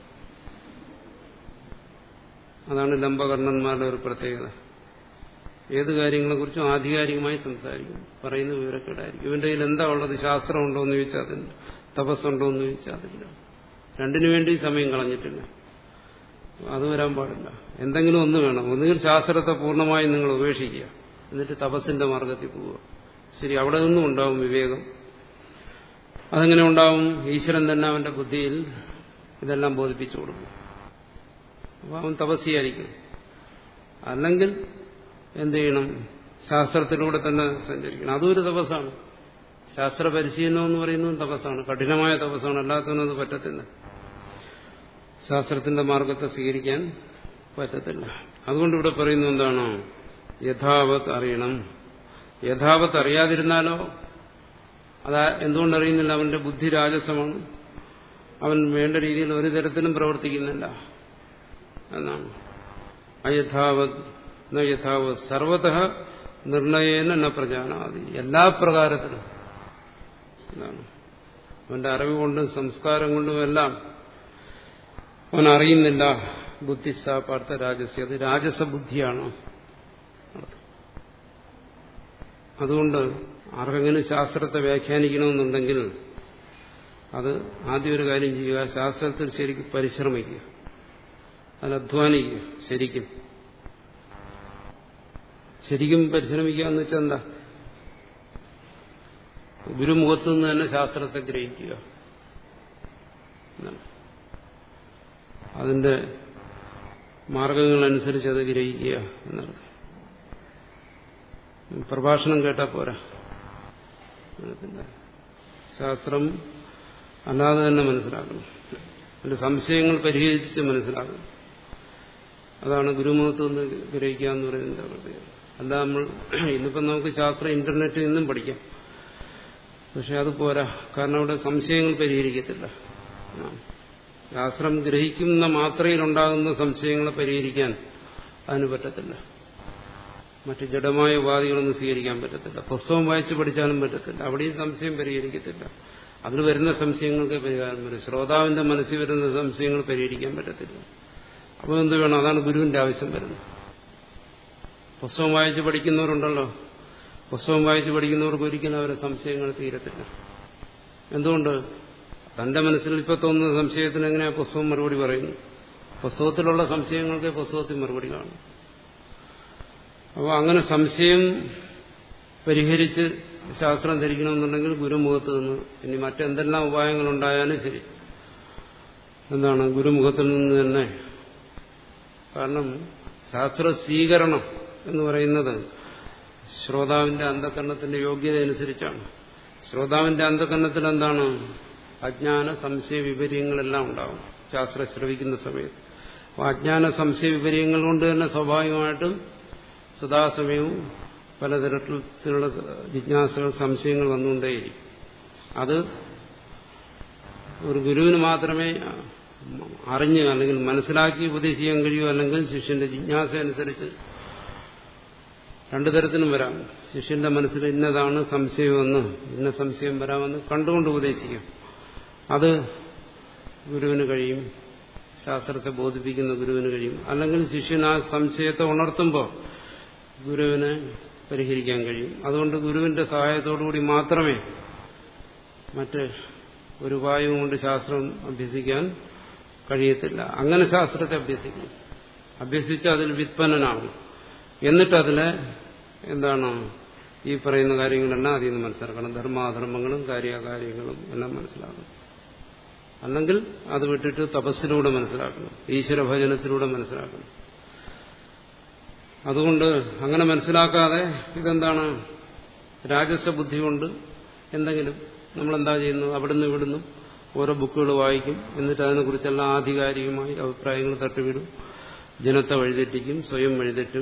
അതാണ് ലംബകർണന്മാരുടെ ഒരു പ്രത്യേകത ഏത് കാര്യങ്ങളെക്കുറിച്ചും ആധികാരികമായി സംസാരിക്കും പറയുന്ന വിവരക്കേടായിരിക്കും ഇവന്റെ കയ്യിൽ എന്താ ഉള്ളത് ശാസ്ത്രം ഉണ്ടോ എന്ന് ചോദിച്ചാൽ അതില്ല തപസ്സുണ്ടോ എന്ന് ചോദിച്ചാൽ അതില്ല രണ്ടിനു വേണ്ടി സമയം കളഞ്ഞിട്ടില്ല അത് വരാൻ പാടില്ല എന്തെങ്കിലും ഒന്ന് വേണം ഒന്നുകിൽ ശാസ്ത്രത്തെ പൂർണ്ണമായും നിങ്ങൾ ഉപേക്ഷിക്കുക എന്നിട്ട് തപസ്സിന്റെ മാർഗത്തിൽ പോവുക ശരി അവിടെ നിന്നും ഉണ്ടാവും വിവേകം അതെങ്ങനെ ഉണ്ടാവും ഈശ്വരൻ തന്നെ അവന്റെ ബുദ്ധിയിൽ ഇതെല്ലാം ബോധിപ്പിച്ചു കൊടുക്കും അപ്പോൾ അവൻ തപസ്സിയായിരിക്കും അല്ലെങ്കിൽ എന്ത് ചെയ്യണം ശാസ്ത്രത്തിലൂടെ തന്നെ സഞ്ചരിക്കണം അതും ഒരു തപസ്സാണ് ശാസ്ത്ര പരിശീലനം എന്ന് പറയുന്നതും തപസ്സാണ് കഠിനമായ തപസ്സാണ് അല്ലാത്തവനും അത് പറ്റത്തില്ല ശാസ്ത്രത്തിന്റെ മാർഗത്തെ സ്വീകരിക്കാൻ പറ്റത്തില്ല അതുകൊണ്ട് ഇവിടെ പറയുന്നത് എന്താണ് യഥാവത് അറിയണം യഥാവത് അറിയാതിരുന്നാലോ അതാ എന്തുകൊണ്ടറിയുന്നില്ല അവന്റെ ബുദ്ധി രാജസമാണ് അവൻ വേണ്ട രീതിയിൽ ഒരു തരത്തിലും പ്രവർത്തിക്കുന്നില്ല എന്നാണ് അയഥാവത് ന യഥാവത് സർവത നിർണയേന ന പ്രജാനാതി എല്ലാ പ്രകാരത്തിലും എന്താണ് അവന്റെ അറിവ് കൊണ്ടും സംസ്കാരം കൊണ്ടും എല്ലാം അവൻ അറിയുന്നില്ല ബുദ്ധിസാപാർത്ഥ രാജസ്യ അത് രാജസ ബുദ്ധിയാണ് അതുകൊണ്ട് ആർക്കെങ്കിലും ശാസ്ത്രത്തെ വ്യാഖ്യാനിക്കണമെന്നുണ്ടെങ്കിൽ അത് ആദ്യം ഒരു കാര്യം ചെയ്യുക ശാസ്ത്രത്തിൽ ശരിക്കും പരിശ്രമിക്കുക അതിൽ അധ്വാനിക്കുക ശരിക്കും ശരിക്കും പരിശ്രമിക്കുക എന്ന് വെച്ചാൽ എന്താ ഗുരുമുഖത്തു നിന്ന് തന്നെ ശാസ്ത്രത്തെ ഗ്രഹിക്കുക അതിന്റെ മാർഗങ്ങളനുസരിച്ച് അത് ഗ്രഹിക്കുക എന്നർത്ഥം പ്രഭാഷണം കേട്ടാൽ പോരാ ശാസ്ത്രം അല്ലാതെ തന്നെ മനസ്സിലാക്കണം അതിന്റെ സംശയങ്ങൾ പരിഹരിച്ച് മനസ്സിലാക്കണം അതാണ് ഗുരുമുഖത്ത് നിന്ന് ഗ്രഹിക്കുക എന്ന് പറയുന്നത് പ്രത്യേകത അല്ല നമ്മൾ ഇന്നിപ്പം നമുക്ക് ശാസ്ത്രം ഇന്റർനെറ്റിൽ നിന്നും പഠിക്കാം പക്ഷെ അത് പോരാ കാരണം അവിടെ സംശയങ്ങൾ പരിഹരിക്കത്തില്ല ശാസ്ത്രം ഗ്രഹിക്കുന്ന മാത്രയിലുണ്ടാകുന്ന സംശയങ്ങളെ പരിഹരിക്കാൻ അതിന് പറ്റത്തില്ല മറ്റ് ജഡമായ ഉപാധികളൊന്നും സ്വീകരിക്കാൻ പറ്റത്തില്ല പുസ്തകം വായിച്ച് പഠിച്ചാലും പറ്റത്തില്ല അവിടെയും സംശയം പരിഹരിക്കത്തില്ല അതിൽ വരുന്ന സംശയങ്ങൾക്ക് പരിഹാരം വരും ശ്രോതാവിന്റെ മനസ്സിൽ വരുന്ന സംശയങ്ങൾ പരിഹരിക്കാൻ പറ്റത്തില്ല അപ്പോൾ എന്ത് വേണം അതാണ് ഗുരുവിന്റെ ആവശ്യം വരുന്നത് പുസ്തകം വായിച്ച് പഠിക്കുന്നവരുണ്ടല്ലോ പുസ്തകം വായിച്ച് പഠിക്കുന്നവർക്ക് ഒരിക്കലും അവരുടെ സംശയങ്ങൾ തീരത്തില്ല എന്തുകൊണ്ട് തന്റെ മനസ്സിൽ ഇപ്പോൾ തോന്നുന്ന സംശയത്തിന് എങ്ങനെയാ പുസ്തകം മറുപടി പറയുന്നു പുസ്തകത്തിലുള്ള സംശയങ്ങൾക്ക് പുസ്തകത്തിൽ മറുപടി കാണും അപ്പോൾ അങ്ങനെ സംശയം പരിഹരിച്ച് ശാസ്ത്രം ധരിക്കണമെന്നുണ്ടെങ്കിൽ ഗുരുമുഖത്ത് നിന്ന് ഇനി മറ്റെന്തെല്ലാം ഉപായങ്ങളുണ്ടായാലും ശരി എന്താണ് ഗുരുമുഖത്തിൽ നിന്ന് തന്നെ കാരണം ശാസ്ത്ര സ്വീകരണം എന്ന് പറയുന്നത് ശ്രോതാവിന്റെ അന്ധകരണത്തിന്റെ യോഗ്യത അനുസരിച്ചാണ് ശ്രോതാവിന്റെ അന്ധകരണത്തിൽ എന്താണ് അജ്ഞാന സംശയ വിപര്യങ്ങളെല്ലാം ഉണ്ടാവും ശാസ്ത്രം ശ്രവിക്കുന്ന സമയത്ത് അപ്പോൾ അജ്ഞാന സംശയ വിപര്യങ്ങൾ കൊണ്ട് തന്നെ സ്വാഭാവികമായിട്ടും സദാസമയവും പലതരത്തിലുള്ള ജിജ്ഞാസകൾ സംശയങ്ങൾ വന്നുകൊണ്ടേയിരിക്കും അത് ഒരു ഗുരുവിന് മാത്രമേ അറിഞ്ഞ് അല്ലെങ്കിൽ മനസ്സിലാക്കി ഉപദേശിക്കാൻ കഴിയൂ അല്ലെങ്കിൽ ശിഷ്യന്റെ ജിജ്ഞാസ അനുസരിച്ച് രണ്ടു തരത്തിലും വരാം ശിഷ്യന്റെ മനസ്സിൽ ഇന്നതാണ് സംശയമെന്ന് ഇന്ന സംശയം വരാമെന്ന് കണ്ടുകൊണ്ട് ഉപദേശിക്കും അത് ഗുരുവിന് കഴിയും ശാസ്ത്രത്തെ ബോധിപ്പിക്കുന്ന ഗുരുവിന് കഴിയും അല്ലെങ്കിൽ ശിഷ്യൻ ആ സംശയത്തെ ഉണർത്തുമ്പോൾ ഗുരുവിനെ പരിഹരിക്കാൻ കഴിയും അതുകൊണ്ട് ഗുരുവിന്റെ സഹായത്തോടുകൂടി മാത്രമേ മറ്റ് ഒരു ഉപായവും കൊണ്ട് ശാസ്ത്രം അഭ്യസിക്കാൻ കഴിയത്തില്ല അങ്ങനെ ശാസ്ത്രത്തെ അഭ്യസിക്കും അഭ്യസിച്ച് അതിൽ വിത്പന്നനാകും എന്നിട്ട് അതിലെ എന്താണ് ഈ പറയുന്ന കാര്യങ്ങളെല്ലാം അതിൽ നിന്ന് മനസ്സിലാക്കണം ധർമാധർമ്മങ്ങളും കാര്യകാര്യങ്ങളും എല്ലാം മനസ്സിലാക്കണം അല്ലെങ്കിൽ അത് വിട്ടിട്ട് തപസ്സിലൂടെ മനസ്സിലാക്കണം ഈശ്വര ഭജനത്തിലൂടെ മനസ്സിലാക്കണം അതുകൊണ്ട് അങ്ങനെ മനസ്സിലാക്കാതെ ഇതെന്താണ് രാജസ ബുദ്ധി കൊണ്ട് എന്തെങ്കിലും നമ്മളെന്താ ചെയ്യുന്നത് അവിടുന്ന് ഇവിടുന്ന് ഓരോ ബുക്കുകൾ വായിക്കും എന്നിട്ട് അതിനെക്കുറിച്ചെല്ലാം ആധികാരികമായി അഭിപ്രായങ്ങൾ തട്ടിവിടും ജനത്തെ വഴിതെറ്റിക്കും സ്വയം വഴിതെറ്റും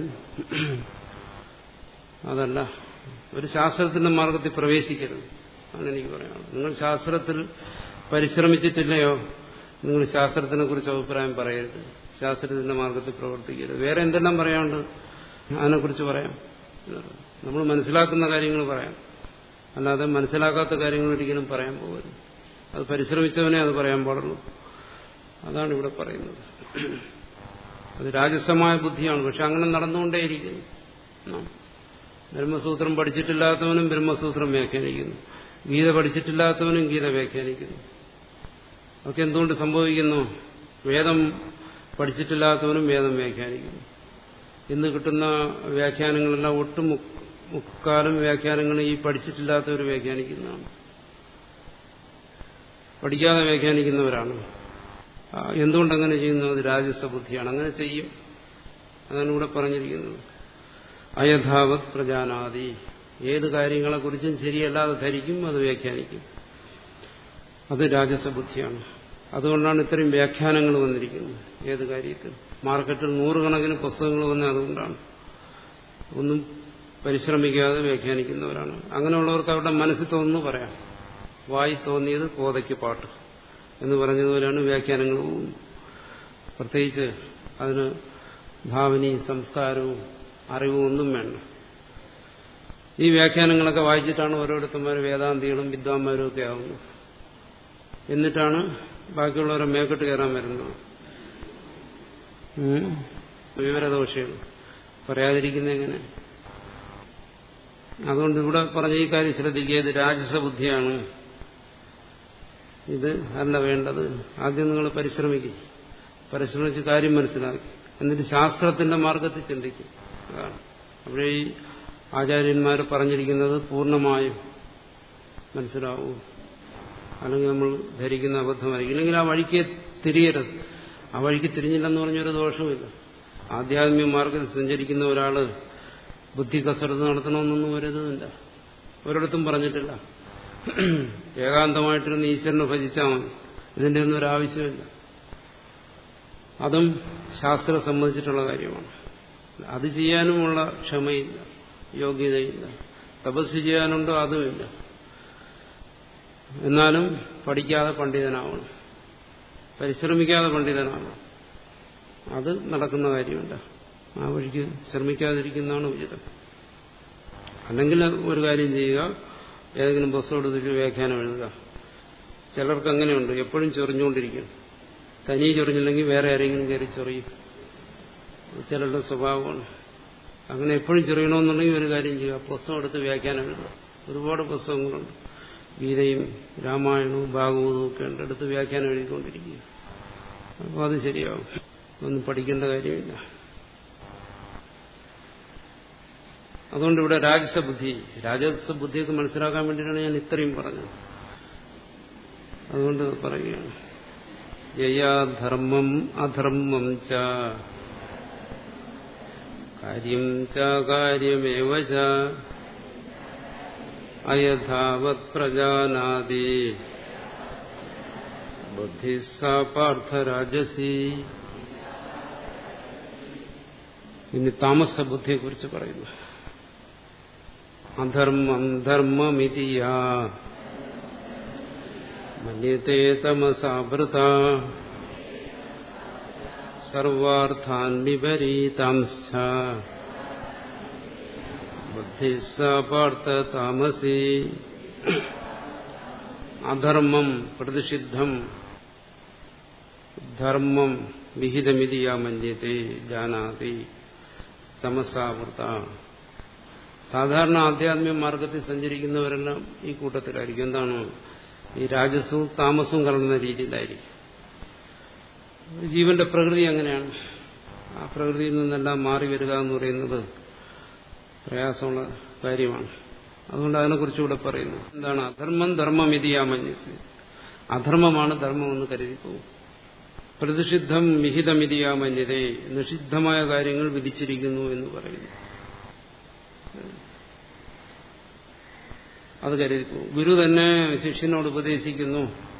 അതല്ല ഒരു ശാസ്ത്രത്തിന്റെ മാർഗത്തിൽ പ്രവേശിക്കരുത് ആണ് എനിക്ക് പറയാനുള്ളത് നിങ്ങൾ ശാസ്ത്രത്തിൽ പരിശ്രമിച്ചിട്ടില്ലയോ നിങ്ങൾ ശാസ്ത്രത്തിനെ കുറിച്ച് അഭിപ്രായം പറയരുത് ശാസ്ത്രത്തിന്റെ മാർഗത്തിൽ പ്രവർത്തിക്കരുത് വേറെ എന്തെല്ലാം പറയാനുണ്ട് അതിനെക്കുറിച്ച് പറയാം നമ്മൾ മനസ്സിലാക്കുന്ന കാര്യങ്ങൾ പറയാം അല്ലാതെ മനസ്സിലാക്കാത്ത കാര്യങ്ങൾ ഒരിക്കലും പറയാൻ പോകരുത് അത് പരിശ്രമിച്ചവനെ അത് പറയാൻ പാടുള്ളൂ അതാണ് ഇവിടെ പറയുന്നത് അത് രാജസമായ ബുദ്ധിയാണ് പക്ഷെ അങ്ങനെ നടന്നുകൊണ്ടേയിരിക്കുന്നു ബ്രഹ്മസൂത്രം പഠിച്ചിട്ടില്ലാത്തവനും ബ്രഹ്മസൂത്രം വ്യാഖ്യാനിക്കുന്നു ഗീത പഠിച്ചിട്ടില്ലാത്തവനും ഗീത വ്യാഖ്യാനിക്കുന്നു അതൊക്കെ എന്തുകൊണ്ട് സംഭവിക്കുന്നു വേദം പഠിച്ചിട്ടില്ലാത്തവനും വേദം വ്യാഖ്യാനിക്കുന്നു ഇന്ന് കിട്ടുന്ന വ്യാഖ്യാനങ്ങളെല്ലാം ഒട്ടും മുക്കാലും വ്യാഖ്യാനങ്ങൾ ഈ പഠിച്ചിട്ടില്ലാത്തവർ വ്യാഖ്യാനിക്കുന്നതാണ് പഠിക്കാതെ വ്യാഖ്യാനിക്കുന്നവരാണ് എന്തുകൊണ്ടങ്ങനെ ചെയ്യുന്നു അത് രാജസ ബുദ്ധിയാണ് അങ്ങനെ ചെയ്യും അതാണ് ഇവിടെ പറഞ്ഞിരിക്കുന്നത് അയഥാവത് പ്രജാനാദി ഏത് കാര്യങ്ങളെക്കുറിച്ചും ശരിയല്ലാതെ ധരിക്കും അത് വ്യാഖ്യാനിക്കും അത് രാജസ ബുദ്ധിയാണ് അതുകൊണ്ടാണ് ഇത്രയും വ്യാഖ്യാനങ്ങൾ വന്നിരിക്കുന്നത് ഏത് കാര്യത്തിൽ മാർക്കറ്റിൽ നൂറുകണക്കിന് പുസ്തകങ്ങൾ വന്നത് അതുകൊണ്ടാണ് ഒന്നും പരിശ്രമിക്കാതെ വ്യാഖ്യാനിക്കുന്നവരാണ് അങ്ങനെയുള്ളവർക്ക് അവരുടെ മനസ്സിൽ തോന്നുന്നു പറയാം വായി തോന്നിയത് കോതയ്ക്ക് പാട്ട് എന്ന് പറഞ്ഞതുപോലെയാണ് വ്യാഖ്യാനങ്ങൾ പോകുന്നത് പ്രത്യേകിച്ച് അതിന് ഭാവനയും സംസ്കാരവും അറിവും ഒന്നും വേണ്ട ഈ വ്യാഖ്യാനങ്ങളൊക്കെ വായിച്ചിട്ടാണ് ഓരോരുത്തന്മാർ വേദാന്തികളും വിദ്വാന്മാരും ഒക്കെ ആവുന്നത് എന്നിട്ടാണ് ബാക്കിയുള്ളവരെ മേക്കെട്ട് കയറാൻ വരുന്നത് വിവരദോഷികൾ പറയാതിരിക്കുന്ന എങ്ങനെ അതുകൊണ്ട് ഇവിടെ പറഞ്ഞ ഈ കാര്യം ശ്രദ്ധിക്കുക ഇത് രാജസ ബുദ്ധിയാണ് ഇത് അല്ല വേണ്ടത് ആദ്യം നിങ്ങൾ പരിശ്രമിക്കും പരിശ്രമിച്ച് കാര്യം മനസ്സിലാക്കി എന്നിട്ട് ശാസ്ത്രത്തിന്റെ മാർഗത്തിൽ ചിന്തിക്കും അതാണ് അവിടെ ഈ ആചാര്യന്മാർ പറഞ്ഞിരിക്കുന്നത് പൂർണ്ണമായും മനസ്സിലാവൂ അല്ലെങ്കിൽ നമ്മൾ ധരിക്കുന്ന അബദ്ധമായിരിക്കും ഇല്ലെങ്കിൽ ആ വഴിക്ക് തിരിയരുത് ആ വഴിക്ക് തിരിഞ്ഞില്ലെന്ന് പറഞ്ഞൊരു ദോഷമില്ല ആധ്യാത്മിക മാർഗത്തിൽ സഞ്ചരിക്കുന്ന ഒരാള് ബുദ്ധി കസരത്ത് നടത്തണമെന്നൊന്നും ഒരിതുമില്ല ഒരിടത്തും പറഞ്ഞിട്ടില്ല ഏകാന്തമായിട്ടിരുന്ന് ഈശ്വരനെ ഭജിച്ചാൽ മതി ഇതിന്റെ ഒന്നും ഒരാവശ്യമില്ല അതും ശാസ്ത്രം സംബന്ധിച്ചിട്ടുള്ള കാര്യമാണ് അത് ചെയ്യാനുമുള്ള ക്ഷമയില്ല യോഗ്യതയില്ല തപസ് ചെയ്യാനുണ്ടോ അതുമില്ല എന്നാലും പഠിക്കാതെ പണ്ഡിതനാവണം പരിശ്രമിക്കാതെ പണ്ഡിതനാവണം അത് നടക്കുന്ന കാര്യമില്ല ആ വഴിക്ക് ശ്രമിക്കാതിരിക്കുന്നതാണ് ഉചിതം അല്ലെങ്കിൽ ഒരു കാര്യം ചെയ്യുക ഏതെങ്കിലും പുസ്തകം എടുത്തിട്ട് വ്യാഖ്യാനം എഴുതുക ചിലർക്ക് അങ്ങനെയുണ്ട് എപ്പോഴും ചൊറിഞ്ഞുകൊണ്ടിരിക്കും തനിയെ ചൊറിഞ്ഞില്ലെങ്കിൽ വേറെ ആരെങ്കിലും കയറി ചൊറിയും ചിലരുടെ സ്വഭാവമാണ് അങ്ങനെ എപ്പോഴും ചൊറിയണമെന്നുണ്ടെങ്കിൽ ഒരു കാര്യം ചെയ്യുക പുസ്തകം എടുത്ത് വ്യാഖ്യാനം എഴുതുക ഒരുപാട് പുസ്തകങ്ങളുണ്ട് ഗീതയും രാമായണവും ഭാഗവതവും ഒക്കെ ഉണ്ട് എടുത്ത് വ്യാഖ്യാനം എഴുതിക്കൊണ്ടിരിക്കുക അപ്പോൾ അത് ശരിയാവും ഒന്നും പഠിക്കേണ്ട കാര്യമില്ല അതുകൊണ്ട് ഇവിടെ രാജസ ബുദ്ധി രാജസ ബുദ്ധിയൊക്കെ മനസ്സിലാക്കാൻ വേണ്ടിയിട്ടാണ് ഞാൻ ഇത്രയും പറഞ്ഞത് അതുകൊണ്ട് പറയുകയാണ് യയാധർമ്മം അധർമ്മം ച കാര്യം ച കാര്യമേവ ച അയഥാവത് പ്രജാനാദി ബുദ്ധി സാ പാർത്ഥരാജസി ഇനി താമസ ബുദ്ധിയെ കുറിച്ച് പറയുന്നു അധർമ്മം ധർമ്മമിതിയ മന്യത്തെ തമസാവൃത സർവാർത്ഥാൻ വിപരീതാംശ ബുദ്ധി പാർത്ഥ താമസി അധർമ്മം പ്രതിഷിദ്ധം ധർമ്മം വിഹിതമിതിയ മന്യത്തെ ജാനാതി തമസാവൃത സാധാരണ ആധ്യാത്മിക മാർഗത്തിൽ സഞ്ചരിക്കുന്നവരെല്ലാം ഈ കൂട്ടത്തിലായിരിക്കും എന്താണ് ഈ രാജസവും താമസവും കലർന്ന രീതിയിലായിരിക്കും ജീവന്റെ പ്രകൃതി അങ്ങനെയാണ് ആ പ്രകൃതിയിൽ നിന്നെല്ലാം മാറി വരിക എന്ന് പറയുന്നത് പ്രയാസമുള്ള കാര്യമാണ് അതുകൊണ്ട് അതിനെക്കുറിച്ച് ഇവിടെ പറയുന്നു എന്താണ് അധർമ്മം ധർമ്മം ഇതിയാമന്യസ് അധർമ്മമാണ് ധർമ്മമെന്ന് കരുതി പോകും പ്രതിഷിദ്ധം വിഹിതമിതിയാമന്യതേ നിഷിദ്ധമായ കാര്യങ്ങൾ വിധിച്ചിരിക്കുന്നു എന്ന് പറയുന്നു അത് കരുതി പോകും ഗുരു തന്നെ ശിഷ്യനോട് ഉപദേശിക്കുന്നു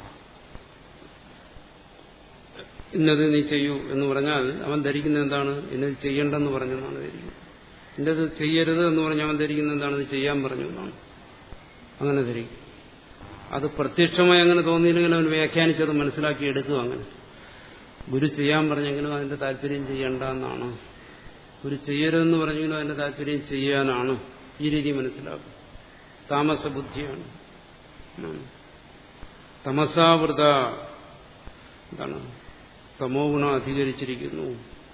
ഇന്നത് നീ ചെയ്യൂ എന്ന് പറഞ്ഞാൽ അവൻ ധരിക്കുന്നത് എന്താണ് ഇന്നത് ചെയ്യണ്ടെന്ന് പറഞ്ഞെന്നാണ് ധരിക്കുന്നത് ഇന്നത് ചെയ്യരുത് എന്ന് പറഞ്ഞാൽ അവൻ ധരിക്കുന്നത് എന്താണ് ഇത് ചെയ്യാൻ പറഞ്ഞു എന്നാണ് അങ്ങനെ ധരിക്കും അത് പ്രത്യക്ഷമായി അങ്ങനെ തോന്നിയില്ലെങ്കിലും അവൻ വ്യാഖ്യാനിച്ചത് മനസ്സിലാക്കി എടുക്കും അങ്ങനെ ഗുരു ചെയ്യാൻ പറഞ്ഞെങ്കിലും അതിന്റെ താല്പര്യം ചെയ്യണ്ട എന്നാണ് ഗുരു ചെയ്യരുതെന്ന് പറഞ്ഞെങ്കിലും അതിന്റെ താല്പര്യം ചെയ്യാനാണ് ഈ രീതി മനസ്സിലാക്കും താമസ ബുദ്ധിയാണ് തമസാവൃത എന്താണ് തമോ ഗുണം അധികരിച്ചിരിക്കുന്നു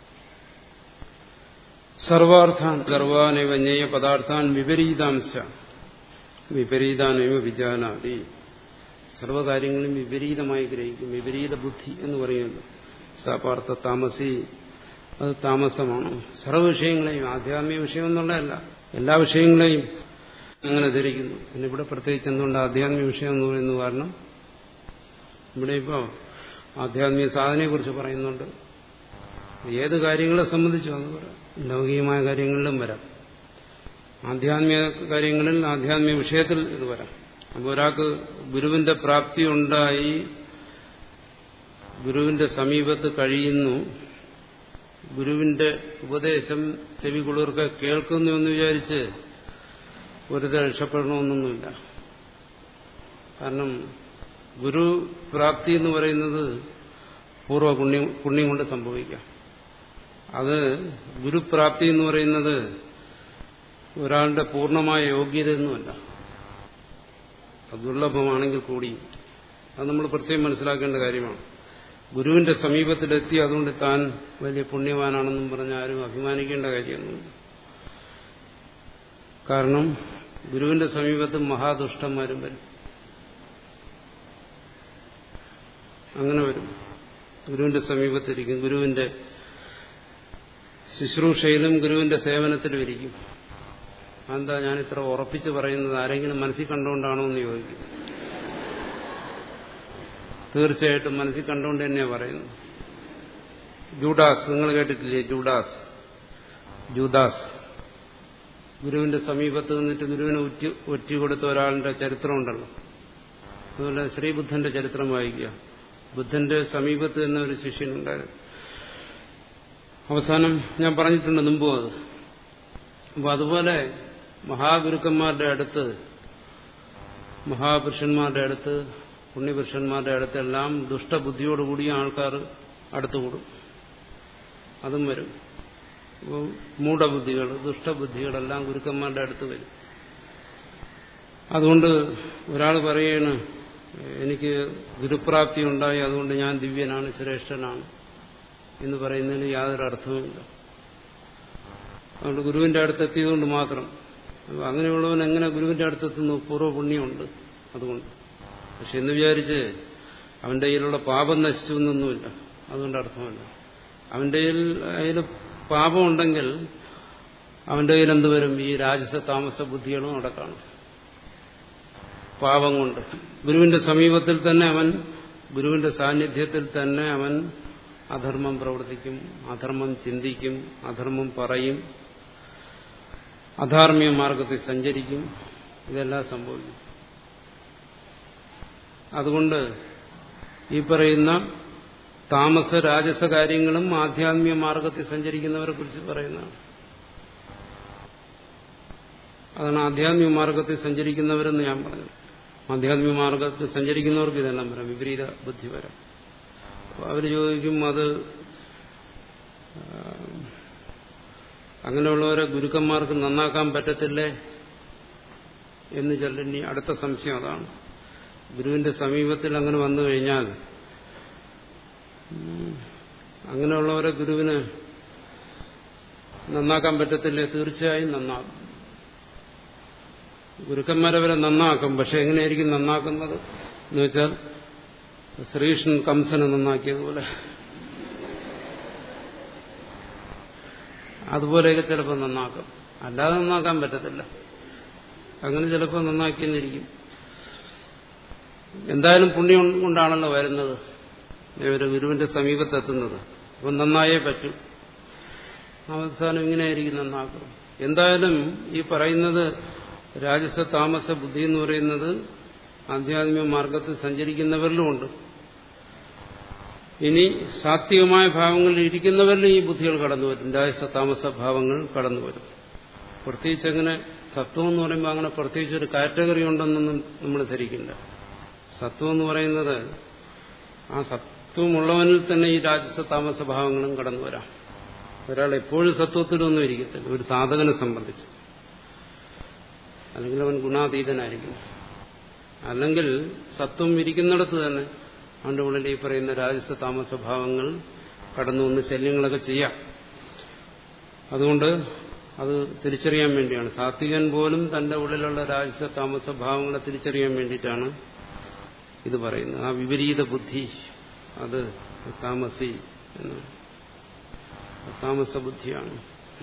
സർവാർത്ഥാൻ സർവാനൈവ ജ്ഞേയ പദാർത്ഥാൻ വിപരീതാംശ വിപരീതാനൈവ വിജാനാതി സർവകാര്യങ്ങളും വിപരീതമായി ഗ്രഹിക്കും വിപരീത ബുദ്ധി എന്ന് പറയുന്നത് സപാർത്ഥ താമസി അത് താമസമാണ് സർവ്വ വിഷയങ്ങളെയും ആധ്യാത്മിക വിഷയം എന്നുള്ളതല്ല എല്ലാ വിഷയങ്ങളെയും അങ്ങനെ ധരിക്കുന്നു പിന്നെ ഇവിടെ പ്രത്യേകിച്ച് എന്തുകൊണ്ട് ആധ്യാത്മിക വിഷയം എന്ന് പറയുന്നു കാരണം ഇവിടെ ഇപ്പോൾ ആധ്യാത്മിക സാധനയെക്കുറിച്ച് പറയുന്നുണ്ട് ഏത് കാര്യങ്ങളെ സംബന്ധിച്ചും അത് പറയാം ലൗകികമായ കാര്യങ്ങളിലും വരാം ആധ്യാത്മിക കാര്യങ്ങളിൽ ആധ്യാത്മിക വിഷയത്തിൽ ഇത് വരാം അപ്പോൾ ഒരാൾക്ക് ഗുരുവിന്റെ പ്രാപ്തി ഉണ്ടായി ഗുരുവിന്റെ സമീപത്ത് കഴിയുന്നു ഗുരുവിന്റെ ഉപദേശം ചെവി കുളിർക്കെ കേൾക്കുന്നു എന്ന് വിചാരിച്ച് വെറുതെ രക്ഷപ്പെടണമെന്നൊന്നുമില്ല കാരണം ഗുരു പ്രാപ്തി എന്ന് പറയുന്നത് പൂർവ്വ പുണ്യം പുണ്യം കൊണ്ട് സംഭവിക്കാം അത് ഗുരുപ്രാപ്തി എന്ന് പറയുന്നത് ഒരാളുടെ പൂർണ്ണമായ യോഗ്യതയൊന്നുമല്ല അത് ദുർലഭമാണെങ്കിൽ കൂടി അത് നമ്മൾ പ്രത്യേകം മനസ്സിലാക്കേണ്ട കാര്യമാണ് ഗുരുവിന്റെ സമീപത്തിലെത്തി അതുകൊണ്ട് താൻ വലിയ പുണ്യവാനാണെന്നും പറഞ്ഞ് ആരും അഭിമാനിക്കേണ്ട കാര്യമൊന്നുമില്ല കാരണം ഗുരുവിന്റെ സമീപത്ത് മഹാദുഷ്ടന്മാരും വരും അങ്ങനെ വരും ഗുരുവിന്റെ സമീപത്തിരിക്കും ഗുരുവിന്റെ ശുശ്രൂഷയിലും ഗുരുവിന്റെ സേവനത്തിലും ഇരിക്കും എന്താ ഞാൻ ഇത്ര ഉറപ്പിച്ച് പറയുന്നത് ആരെങ്കിലും മനസ്സിൽ കണ്ടുകൊണ്ടാണോ എന്ന് ചോദിക്കും തീർച്ചയായിട്ടും മനസ്സിൽ കണ്ടുകൊണ്ട് തന്നെയാണ് പറയുന്നത് ജൂഡാസ് നിങ്ങൾ കേട്ടിട്ടില്ലേ ജൂഡാസ് ജൂദാസ് ഗുരുവിന്റെ സമീപത്ത് നിന്നിട്ട് ഗുരുവിനെ ഒറ്റി ഒറ്റി കൊടുത്ത ഒരാളിന്റെ ചരിത്രമുണ്ടല്ലോ അതുപോലെ ശ്രീബുദ്ധന്റെ ചരിത്രം വായിക്കുക ബുദ്ധന്റെ സമീപത്ത് തന്നെ ഒരു ശിഷ്യനുണ്ടായിരുന്നു അവസാനം ഞാൻ പറഞ്ഞിട്ടുണ്ട് മുമ്പും അത് അപ്പൊ അതുപോലെ മഹാഗുരുക്കന്മാരുടെ അടുത്ത് മഹാപുരുഷന്മാരുടെ അടുത്ത് പുണ്യപുരുഷന്മാരുടെ അടുത്തെല്ലാം ദുഷ്ടബുദ്ധിയോടുകൂടിയ ആൾക്കാർ അടുത്തുകൂടും അതും വരും അപ്പോൾ മൂഢബുദ്ധികൾ ദുഷ്ടബുദ്ധികളെല്ലാം ഗുരുക്കന്മാരുടെ അടുത്ത് വരും അതുകൊണ്ട് ഒരാൾ പറയാണ് എനിക്ക് ഗുരുപ്രാപ്തി ഉണ്ടായി അതുകൊണ്ട് ഞാൻ ദിവ്യനാണ് ശ്രേഷ്ഠനാണ് എന്ന് പറയുന്നതിന് യാതൊരു അർത്ഥവുമില്ല അതുകൊണ്ട് ഗുരുവിന്റെ അടുത്തെത്തിയതുകൊണ്ട് മാത്രം അങ്ങനെയുള്ളവൻ എങ്ങനെ ഗുരുവിന്റെ അടുത്തെത്തുന്നു പൂർവ്വപുണ്യമുണ്ട് അതുകൊണ്ട് പക്ഷെ എന്ന് വിചാരിച്ച് അവന്റെ കയ്യിലുള്ള പാപം നശിച്ചു എന്നൊന്നുമില്ല അതുകൊണ്ട് അർത്ഥമല്ല അവന്റെ കയ്യിൽ അതിൽ പാപമുണ്ടെങ്കിൽ അവന്റെ കയ്യിൽ എന്തുവരും ഈ രാജസ താമസ ബുദ്ധികളും അവിടെ കാണും പാപം കൊണ്ട് ഗുരുവിന്റെ സമീപത്തിൽ തന്നെ അവൻ ഗുരുവിന്റെ സാന്നിധ്യത്തിൽ തന്നെ അവൻ അധർമ്മം പ്രവർത്തിക്കും അധർമ്മം ചിന്തിക്കും അധർമ്മം പറയും അധാർമിക മാർഗത്തിൽ സഞ്ചരിക്കും ഇതെല്ലാം സംഭവിക്കും അതുകൊണ്ട് ഈ പറയുന്ന താമസ രാജസ കാര്യങ്ങളും ആധ്യാത്മിക മാർഗത്തിൽ സഞ്ചരിക്കുന്നവരെ കുറിച്ച് പറയുന്നതാണ് അതാണ് ആധ്യാത്മിക മാർഗത്തിൽ സഞ്ചരിക്കുന്നവരെന്ന് ഞാൻ പറഞ്ഞു ആധ്യാത്മിക മാർഗത്തിൽ സഞ്ചരിക്കുന്നവർക്ക് ഇതെല്ലാം വരാം വിപരീത ബുദ്ധി വരാം അവർ ചോദിക്കും അത് അങ്ങനെയുള്ളവരെ ഗുരുക്കന്മാർക്ക് നന്നാക്കാൻ പറ്റത്തില്ലേ എന്ന് ചിലനി അടുത്ത സംശയം അതാണ് ഗുരുവിന്റെ സമീപത്തിൽ അങ്ങനെ വന്നു കഴിഞ്ഞാൽ അങ്ങനെയുള്ളവരെ ഗുരുവിന് നന്നാക്കാൻ പറ്റത്തില്ലേ തീർച്ചയായും നന്നാകും ഗുരുക്കന്മാരെ വരെ നന്നാക്കും പക്ഷെ എങ്ങനെയായിരിക്കും നന്നാക്കുന്നത് എന്ന് വെച്ചാൽ ശ്രീകൃഷ്ണൻ കംസനെ നന്നാക്കിയതുപോലെ അതുപോലെയൊക്കെ ചിലപ്പോൾ നന്നാക്കും അല്ലാതെ നന്നാക്കാൻ പറ്റത്തില്ല അങ്ങനെ ചിലപ്പോൾ നന്നാക്കിയെന്നിരിക്കും എന്തായാലും പുണ്യം കൊണ്ടാണല്ലോ വരുന്നത് ഇവര് ഗുരുവിന്റെ സമീപത്തെത്തുന്നത് അപ്പം നന്നായേ പറ്റൂ അവസാനം ഇങ്ങനെയായിരിക്കും നന്നാക്കും എന്തായാലും ഈ പറയുന്നത് രാജസ താമസ ബുദ്ധി എന്ന് പറയുന്നത് ആധ്യാത്മിക മാർഗത്തിൽ സഞ്ചരിക്കുന്നവരിലുമുണ്ട് ഇനി സാത്വികമായ ഭാവങ്ങളിൽ ഇരിക്കുന്നവരിലും ഈ ബുദ്ധികൾ കടന്നു വരും രാജസ താമസ ഭാവങ്ങൾ കടന്നു വരും പ്രത്യേകിച്ച് അങ്ങനെ സത്വം എന്ന് പറയുമ്പോൾ അങ്ങനെ പ്രത്യേകിച്ച് ഒരു കാറ്റഗറി ഉണ്ടെന്നൊന്നും നമ്മൾ ധരിക്കില്ല സത്വം എന്ന് പറയുന്നത് ആ സത്വമുള്ളവനിൽ തന്നെ ഈ രാജസ താമസ ഭാവങ്ങളും കടന്നു വരാം ഒരാൾ എപ്പോഴും സത്വത്തിലൊന്നും ഇരിക്കത്തില്ല ഒരു സാധകനെ സംബന്ധിച്ച് അല്ലെങ്കിൽ അവൻ ഗുണാതീതനായിരിക്കും അല്ലെങ്കിൽ സത്വം ഇരിക്കുന്നിടത്ത് തന്നെ അവന്റെ ഉള്ളിൽ ഈ പറയുന്ന രാജസ താമസ ഭാവങ്ങൾ കടന്നു വന്ന് ശല്യങ്ങളൊക്കെ ചെയ്യാം അതുകൊണ്ട് അത് തിരിച്ചറിയാൻ വേണ്ടിയാണ് സാത്വികൻ പോലും തന്റെ ഉള്ളിലുള്ള രാജസ താമസ ഭാവങ്ങളെ തിരിച്ചറിയാൻ വേണ്ടിയിട്ടാണ് ഇത് പറയുന്നത് ആ വിപരീത ബുദ്ധി അത് താമസി എന്നാണ് താമസ ബുദ്ധിയാണ്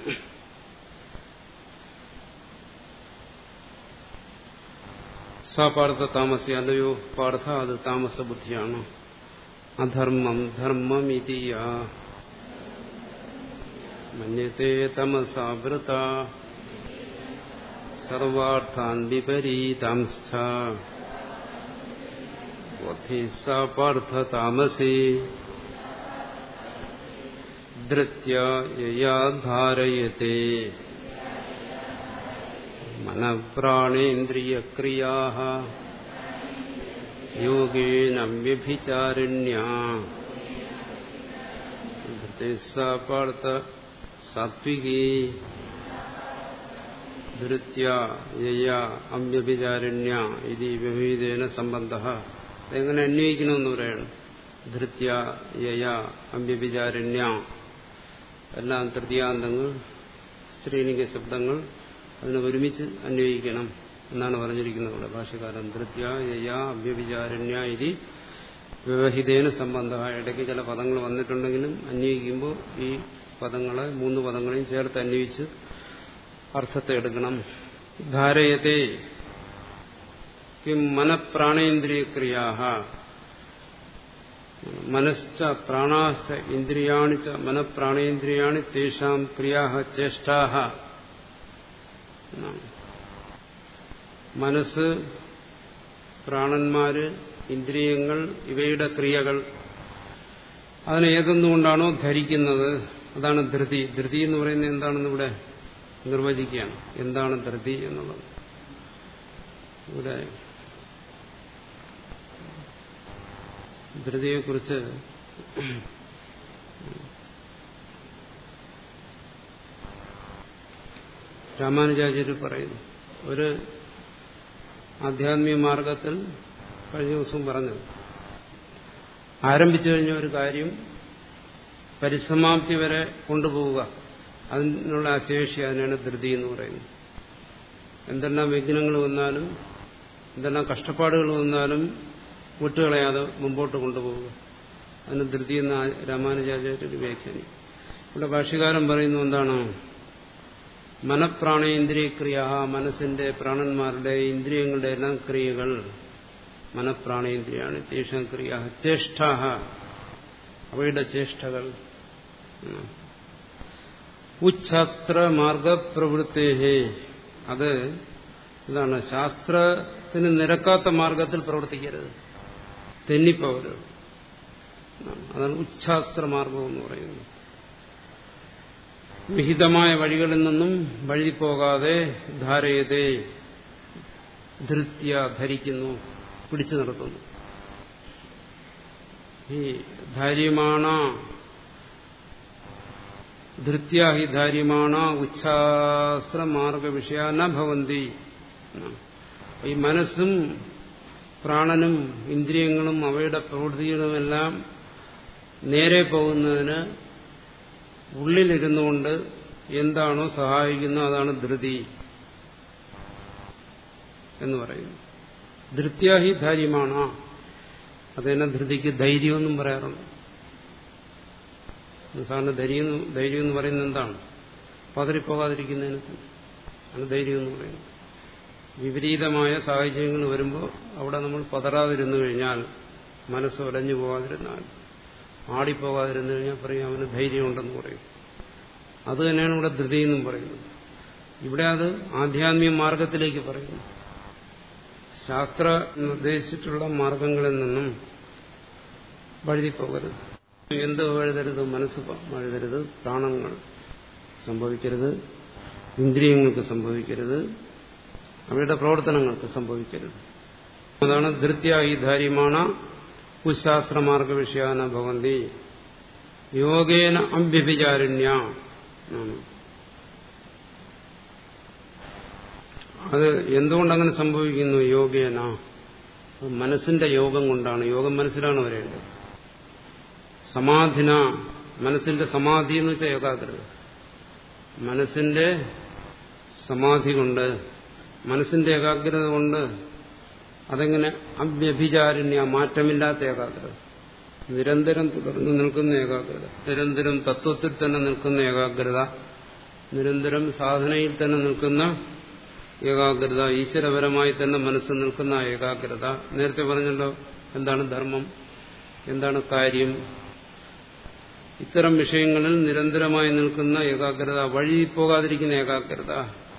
സാ പാർത്ഥ താമസി അല്ലയോ പാർത്ഥ അത് താമസ ബുദ്ധിയാണ് അധർമ്മം ധർമ്മം ഇതിയ മന്യത്തെ തമസാവൃത സർവാർത്ഥാൻ വിപരീതാംസ്ഥ ബുദ്ധി സാ പാർത്ഥ താമസി ധൃത്യ യയാ ധാരയത്തെ മനഃപ്രാണേന്ദ്രിയക്രിയാ യോഗേന വ്യഭിചാരിണ്യ പാർത്ഥ സാത്വികേ ധൃത്യ യയ അമ്യഭിചാരിണ്യ ഇത് വ്യഭീതേന സംബന്ധ എങ്ങനെ അന്വയിക്കണമെന്ന് പറയണം ധൃത്യ യയ അമ്യഭിചാരിണ്യ എല്ലാം തൃതീയാന്തങ്ങൾ സ്ത്രീലിംഗ ശബ്ദങ്ങൾ അതിനെ ഒരുമിച്ച് അന്വയിക്കണം എന്നാണ് പറഞ്ഞിരിക്കുന്നത് ഇവിടെ ഭാഷകാരൻ ധൃത്യ യയ അവ്യവിചാരണ്യ ഇതി വ്യവഹിതേന സംബന്ധ ഇടയ്ക്ക് ചില പദങ്ങൾ വന്നിട്ടുണ്ടെങ്കിലും അന്വയിക്കുമ്പോൾ ഈ പദങ്ങളെ മൂന്ന് പദങ്ങളെയും ചേർത്ത് അന്വയിച്ച് അർത്ഥത്തെ എടുക്കണം ധാരയത്തെ കിം മനഃപ്രാണേന്ദ്രിയക്രിയാ മനശ്ച പ്രാണാശ്ച ഇന്ദ്രിയാണി ച മനഃപ്രാണേന്ദ്രിയാണി തേഷാം ക്രിയാ ചേഷ്ടാ മനസ്സ് പ്രാണന്മാര് ഇന്ദ്രിയങ്ങൾ ഇവയുടെ ക്രിയകൾ അതിനെ ഏതെന്നുകൊണ്ടാണോ ധരിക്കുന്നത് അതാണ് ധൃതി ധൃതി എന്ന് പറയുന്നത് എന്താണെന്ന് ഇവിടെ നിർവചിക്കുകയാണ് എന്താണ് ധൃതി എന്നുള്ളത് ഇവിടെ ധൃതിയെക്കുറിച്ച് രാമാനുജാചാര്യ പറയുന്നു ഒരു ആധ്യാത്മിക മാർഗത്തിൽ കഴിഞ്ഞ ദിവസം പറഞ്ഞത് ആരംഭിച്ചു കഴിഞ്ഞ ഒരു കാര്യം പരിസമാപ്തി വരെ കൊണ്ടുപോവുക അതിനുള്ള അശേഷി അതിനാണ് ധൃതി എന്ന് പറയുന്നത് എന്തെല്ലാം വിഘ്നങ്ങൾ വന്നാലും എന്തെല്ലാം കഷ്ടപ്പാടുകൾ വന്നാലും വിട്ടുകളയാതെ മുമ്പോട്ട് കൊണ്ടുപോവുക അതിന് ധൃതി എന്ന രാമാനുജാചാര്യ വ്യാഖ്യാനി ഇവിടെ ഭാഷ്യകാരൻ പറയുന്നു എന്താണ് മനഃപ്രാണേന്ദ്രിയക്രിയ മനസ്സിന്റെ പ്രാണന്മാരുടെ ഇന്ദ്രിയങ്ങളുടെ എല്ലാം ക്രിയകൾ മനഃപ്രാണേന്ദ്രിയാണ് തേഷ ക്രിയ ചേഷ്ട അവയുടെ ചേഷ്ടകൾ ഉച്ഛാസ്ത്ര മാർഗപ്രവൃത്തേഹേ അത് ഇതാണ് ശാസ്ത്രത്തിന് നിരക്കാത്ത മാർഗത്തിൽ പ്രവർത്തിക്കരുത് തെന്നിപ്പോകരുത് അതാണ് ഉച്ഛാസ്ത്ര മാർഗം എന്ന് പറയുന്നത് വിഹിതമായ വഴികളിൽ നിന്നും വഴുതിപ്പോകാതെ ധാരയതേ ധൃത്യ ധരിക്കുന്നു പിടിച്ചു നിർത്തുന്നു ഈ ധാര്യമാണ ധൃത്യ ഹി ധാര്യമാണ ഉച്ഛാസ്ത്ര മാർഗ വിഷയ ന ഭവന്തി ഈ മനസ്സും പ്രാണനും ഇന്ദ്രിയങ്ങളും അവയുടെ പ്രവൃത്തികളുമെല്ലാം നേരെ പോകുന്നതിന് ഉള്ളിലിരുന്നുകൊണ്ട് എന്താണോ സഹായിക്കുന്നത് അതാണ് ധൃതി എന്ന് പറയുന്നു ധൃത്യാഹി ധൈര്യമാണ് അതന്നെ ധൃതിക്ക് ധൈര്യമെന്നും പറയാറുണ്ട് സാറിന് ധൈര്യം ധൈര്യം എന്ന് പറയുന്നത് എന്താണ് പതറിപ്പോകാതിരിക്കുന്നതിന് ആണ് ധൈര്യം എന്ന് പറയുന്നത് വിപരീതമായ സാഹചര്യങ്ങൾ വരുമ്പോൾ അവിടെ നമ്മൾ പതറാതിരുന്നു കഴിഞ്ഞാൽ മനസ്സ് ഒലഞ്ഞു പോകാതിരുന്നാൽ ആടിപ്പോകാതിരുന്നു കഴിഞ്ഞാൽ പറയും അവന് ധൈര്യമുണ്ടെന്ന് പറയും അത് തന്നെയാണ് ഇവിടെ ധൃതി എന്നും പറയുന്നത് ഇവിടെ അത് ആധ്യാത്മിക മാർഗത്തിലേക്ക് പറയുന്നു ശാസ്ത്ര നിർദ്ദേശിച്ചിട്ടുള്ള മാർഗങ്ങളിൽ നിന്നും വഴുതിപ്പോകരുത് എന്ത് വഴുതരുത് മനസ്സ് വഴുതരുത് പ്രാണങ്ങൾ സംഭവിക്കരുത് ഇന്ദ്രിയങ്ങൾക്ക് സംഭവിക്കരുത് അവയുടെ പ്രവർത്തനങ്ങൾക്ക് സംഭവിക്കരുത് അതാണ് ധൃത്യ ഈ ധാര്യമാണ് കുശാസ്ത്രമാർഗ വിഷയാന ഭവന്തി യോഗേന അഭ്യഭിചാരണ്യ അത് എന്തുകൊണ്ടങ്ങനെ സംഭവിക്കുന്നു യോഗേന മനസ്സിന്റെ യോഗം കൊണ്ടാണ് യോഗം മനസ്സിലാണ് വരേണ്ടത് സമാധിന മനസ്സിന്റെ സമാധി എന്ന് വെച്ചാൽ ഏകാഗ്രത മനസ്സിന്റെ സമാധി കൊണ്ട് മനസ്സിന്റെ ഏകാഗ്രത കൊണ്ട് അതെങ്ങനെ അവ്യഭിചാരണ്യ മാറ്റമില്ലാത്ത ഏകാഗ്രത നിരന്തരം തുടർന്ന് നിൽക്കുന്ന ഏകാഗ്രത നിരന്തരം തത്വത്തിൽ തന്നെ നിൽക്കുന്ന ഏകാഗ്രത നിരന്തരം സാധനയിൽ തന്നെ നിൽക്കുന്ന ഏകാഗ്രത ഈശ്വരപരമായി തന്നെ മനസ്സ് നിൽക്കുന്ന ഏകാഗ്രത നേരത്തെ പറഞ്ഞല്ലോ എന്താണ് ധർമ്മം എന്താണ് കാര്യം ഇത്തരം വിഷയങ്ങളിൽ നിരന്തരമായി നിൽക്കുന്ന ഏകാഗ്രത വഴി പോകാതിരിക്കുന്ന ഏകാഗ്രത